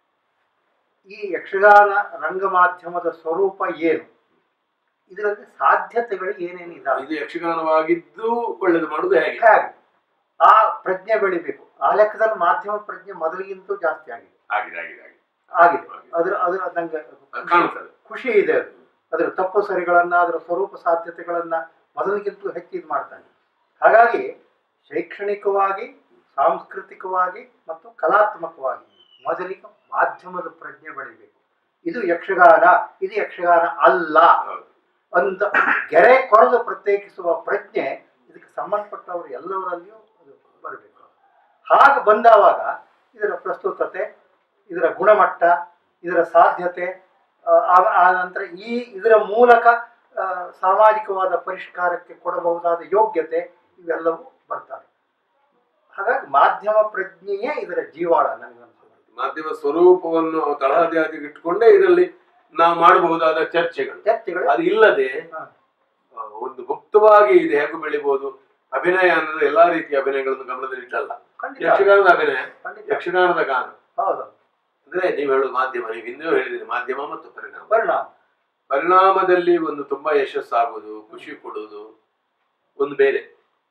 ಈ ಯಕ್ಷಗಾನ ರಂಗ ಮಾಧ್ಯಮದ ಸ್ವರೂಪ ಏನು ಇದರಲ್ಲಿ ಸಾಧ್ಯತೆಗಳು ಏನೇನಿದಾವೆ ಇದು ಯಕ್ಷಗಾನವಾಗಿದ್ದು ಒಳ್ಳೇದು ಮಾಡುದು ಹೇಗೆ ಹೇಗೆ ಆ ಪ್ರಜ್ಞೆ ಬೆಳಿಬೇಕು ಆ ಲೆಕ್ಕದಲ್ಲಿ ಮಾಧ್ಯಮ ಪ್ರಜ್ಞೆ ಮೊದಲಿಗಿಂತೂ ಜಾಸ್ತಿ ಆಗಿದೆ ಆಗಿದೆ ಆಗಿದೆ ಆಗಿದೆ ಆಗಿದೆ ಅದ್ರ ಅದ್ರ ನಂಗೆ ಅದು ಕಾಣ್ತದೆ ಖುಷಿ ಇದೆ ಅದು ಅದರ ತಪ್ಪು ಸರಿಗಳನ್ನ ಅದರ ಸ್ವರೂಪ ಸಾಧ್ಯತೆಗಳನ್ನ ಮೊದಲಿಗಿಂತಲೂ ಹೆಚ್ಚು ಇದು ಮಾಡ್ತಾನೆ ಹಾಗಾಗಿ ಶೈಕ್ಷಣಿಕವಾಗಿ ಸಾಂಸ್ಕೃತಿಕವಾಗಿ ಮತ್ತು ಕಲಾತ್ಮಕವಾಗಿ ಮೊದಲಿಗೆ ಮಾಧ್ಯಮದ ಪ್ರಜ್ಞೆ ಬೆಳಿಬೇಕು ಇದು ಯಕ್ಷಗಾನ ಇದು ಯಕ್ಷಗಾನ ಅಲ್ಲ ಹೌದು. ಅಂತ ಗೆರೆ ಕೊರೆದು ಪ್ರತ್ಯೇಕಿಸುವ ಪ್ರಜ್ಞೆ ಇದಕ್ಕೆ ಸಂಬಂಧಪಟ್ಟವರು ಎಲ್ಲವರಲ್ಲಿಯೂ ಅದು ಬರಬೇಕು ಹಾಗೆ ಬಂದಾವಾಗ ಇದರ ಪ್ರಸ್ತುತತೆ ಇದರ ಗುಣಮಟ್ಟ ಇದರ ಸಾಧ್ಯತೆ ಆ, ಆ- ಆ ನಂತರ ಈ ಇದರ ಮೂಲಕ ಆ, ಸಾಮಾಜಿಕವಾದ ಪರಿಷ್ಕಾರಕ್ಕೆ ಕೊಡಬಹುದಾದ ಯೋಗ್ಯತೆ ಇವೆಲ್ಲವೂ ಬರ್ತವೆ ಹಾಗಾಗಿ ಮಾಧ್ಯಮ ಪ್ರಜ್ಞೆಯೇ ಇದರ ಜೀವಾಳ ನನಗನ್ಸುತ್ತೆ ಮಾಧ್ಯಮ ಸ್ವರೂಪವನ್ನು ತಳಹದಿಯಾಗಿ ಇಟ್ಟುಕೊಂಡೇ ಇದರಲ್ಲಿ ನಾವು ಮಾಡಬಹುದಾದ ಚರ್ಚೆಗಳು ಚರ್ಚೆಗಳು ಅದು ಇಲ್ಲದೆ ಹಾ. ಆ, ಒಂದು ಮುಕ್ತವಾಗಿ ಇದು ಹೇಗೆ ಬೆಳಿಬಹುದು ಅಭಿನಯ ಅನ್ನೋದು ಎಲ್ಲಾ ರೀತಿಯ ಅಭಿನಯಗಳನ್ನು ಗಮನದಲ್ಲಿಟ್ಟಲ್ಲ ಖಂಡಿತ ಯಕ್ಷಗಾನದ ಅಭಿನಯ ಖಂಡಿತ ಯಕ್ಷಗಾನದ ಗಾನ ಹೌದು ಅಂದ್ರೆ ನೀವು ಹೇಳೋದು ಮಾಧ್ಯಮ ನೀವು ಹಿಂದೆ ಹೇಳಿದಿರಿ ಮಾಧ್ಯಮ ಮತ್ತು ಪರಿಣಾಮ ಪರಿಣಾಮ ಪರಿಣಾಮದಲ್ಲಿ ಒಂದು ತುಂಬಾ ಯಶಸ್ಸಾಗುವುದು ಖುಷಿ ಕೊಡುವುದು ಒಂದು ಬೇರೆ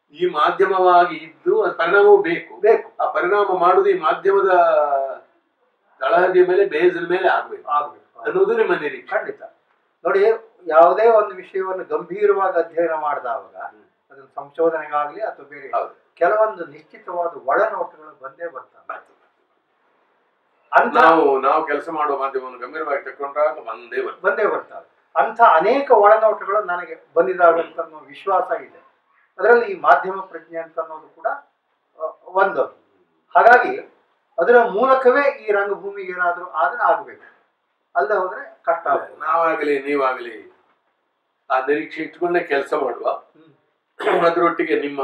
ಈ ಮಾಧ್ಯಮವಾಗಿ ಇದ್ದು ಅದು ಪರಿಣಾಮವೂ ಬೇಕು ಬೇಕು ಆ ಪರಿಣಾಮ ಮಾಡುವುದು ಈ ಮಾಧ್ಯಮದ ತಳಹದಿಯ ಮೇಲೆ ಬೇಸಿನ ಮೇಲೆ ಆಗ್ಬೇಕು ಆಗ್ಬೇಕು ಅನ್ನೋದು ನಿಮ್ಮ ನಿರೀಕ್ಷೆ ಖಂಡಿತ ನೋಡಿ ಯಾವುದೇ ಒಂದು ವಿಷಯವನ್ನು ಗಂಭೀರವಾಗಿ ಅಧ್ಯಯನ ಮಾಡಿದಾಗ ಅದನ್ನು ಸಂಶೋಧನೆಗಾಗ್ಲಿ ಅಥವಾ ಬೇರೆ ಹೌದು ಕೆಲವೊಂದು ನಿಶ್ಚಿತವಾದ ಒಳನೋಟಗಳು ಬಂದೇ ಬರ್ತವೆ ಅಂತ ನಾವು ನಾವು ಕೆಲಸ ಮಾಡುವ ಮಾಧ್ಯಮವನ್ನು ಗಂಭೀರವಾಗಿ ತಕೊಂಡಾಗ ಒಂದೇ ಬರ್ತದೆ ಬಂದೇ ಬರ್ತವೆ ಅಂಥ ಅನೇಕ ಒಳನೋಟಗಳು ನನಗೆ ಬಂದಿದ್ದಾವೆ ಅಂತ ಅನ್ನೋ ವಿಶ್ವಾಸ ಇದೆ ಅದರಲ್ಲಿ ಈ ಮಾಧ್ಯಮ ಪ್ರಜ್ಞೆ ಅಂತ ಅನ್ನೋದು ಕೂಡ ಆ, ಒಂದು ಹಾಗಾಗಿ ಅದರ ಮೂಲಕವೇ ಈ ರಂಗಭೂಮಿಗೆ ಏನಾದರೂ ಆದ್ರೆ ಆಗಬೇಕು ಅಲ್ಲದೆ ಹೋದ್ರೆ ಕಷ್ಟ ಆಗುತ್ತೆ ನಾವಾಗಲಿ ನೀವಾಗಲಿ ಆ ನಿರೀಕ್ಷೆ ಇಟ್ಕೊಂಡೇ ಕೆಲಸ ಮಾಡುವ ಹ್ಮ್. ಅದರೊಟ್ಟಿಗೆ ನಿಮ್ಮ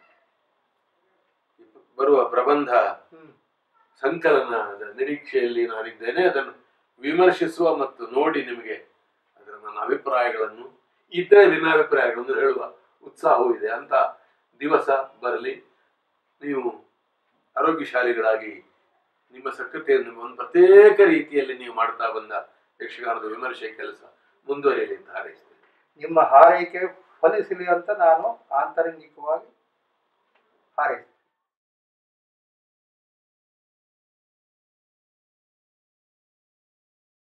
ಬರುವ ಪ್ರಬಂಧ ಹ್ಮ್. ಸಂಕಲನದ ನಿರೀಕ್ಷೆಯಲ್ಲಿ ನಾನಿದ್ದೇನೆ ಅದನ್ನು ವಿಮರ್ಶಿಸುವ ಮತ್ತು ನೋಡಿ ನಿಮಗೆ ಅದರ ನನ್ನ ಅಭಿಪ್ರಾಯಗಳನ್ನು ಇತರೆ ಭಿನ್ನಾಭಿಪ್ರಾಯಗಳನ್ನು ಹೇಳುವ ಉತ್ಸಾಹವೂ ಇದೆ ಅಂತ ದಿವಸ ಬರಲಿ ನೀವು ಆರೋಗ್ಯಶಾಲಿಗಳಾಗಿ ನಿಮ್ಮ ಸಕ್ರಿಯತೆಯನ್ನು ಒಂದು ಪ್ರತ್ಯೇಕ ರೀತಿಯಲ್ಲಿ ನೀವು ಮಾಡ್ತಾ ಬಂದ ಯಕ್ಷಗಾನದ ವಿಮರ್ಶೆ ಕೆಲಸ ಮುಂದುವರಿಯಲಿ ಅಂತ ಹಾರೈಸ್ತೇನೆ ನಿಮ್ಮ ಹಾರೈಕೆ ಫಲಿಸಲಿ ಅಂತ ನಾನು ಆಂತರಂಗಿಕವಾಗಿ ಹಾರೈಸ್ತೇನೆ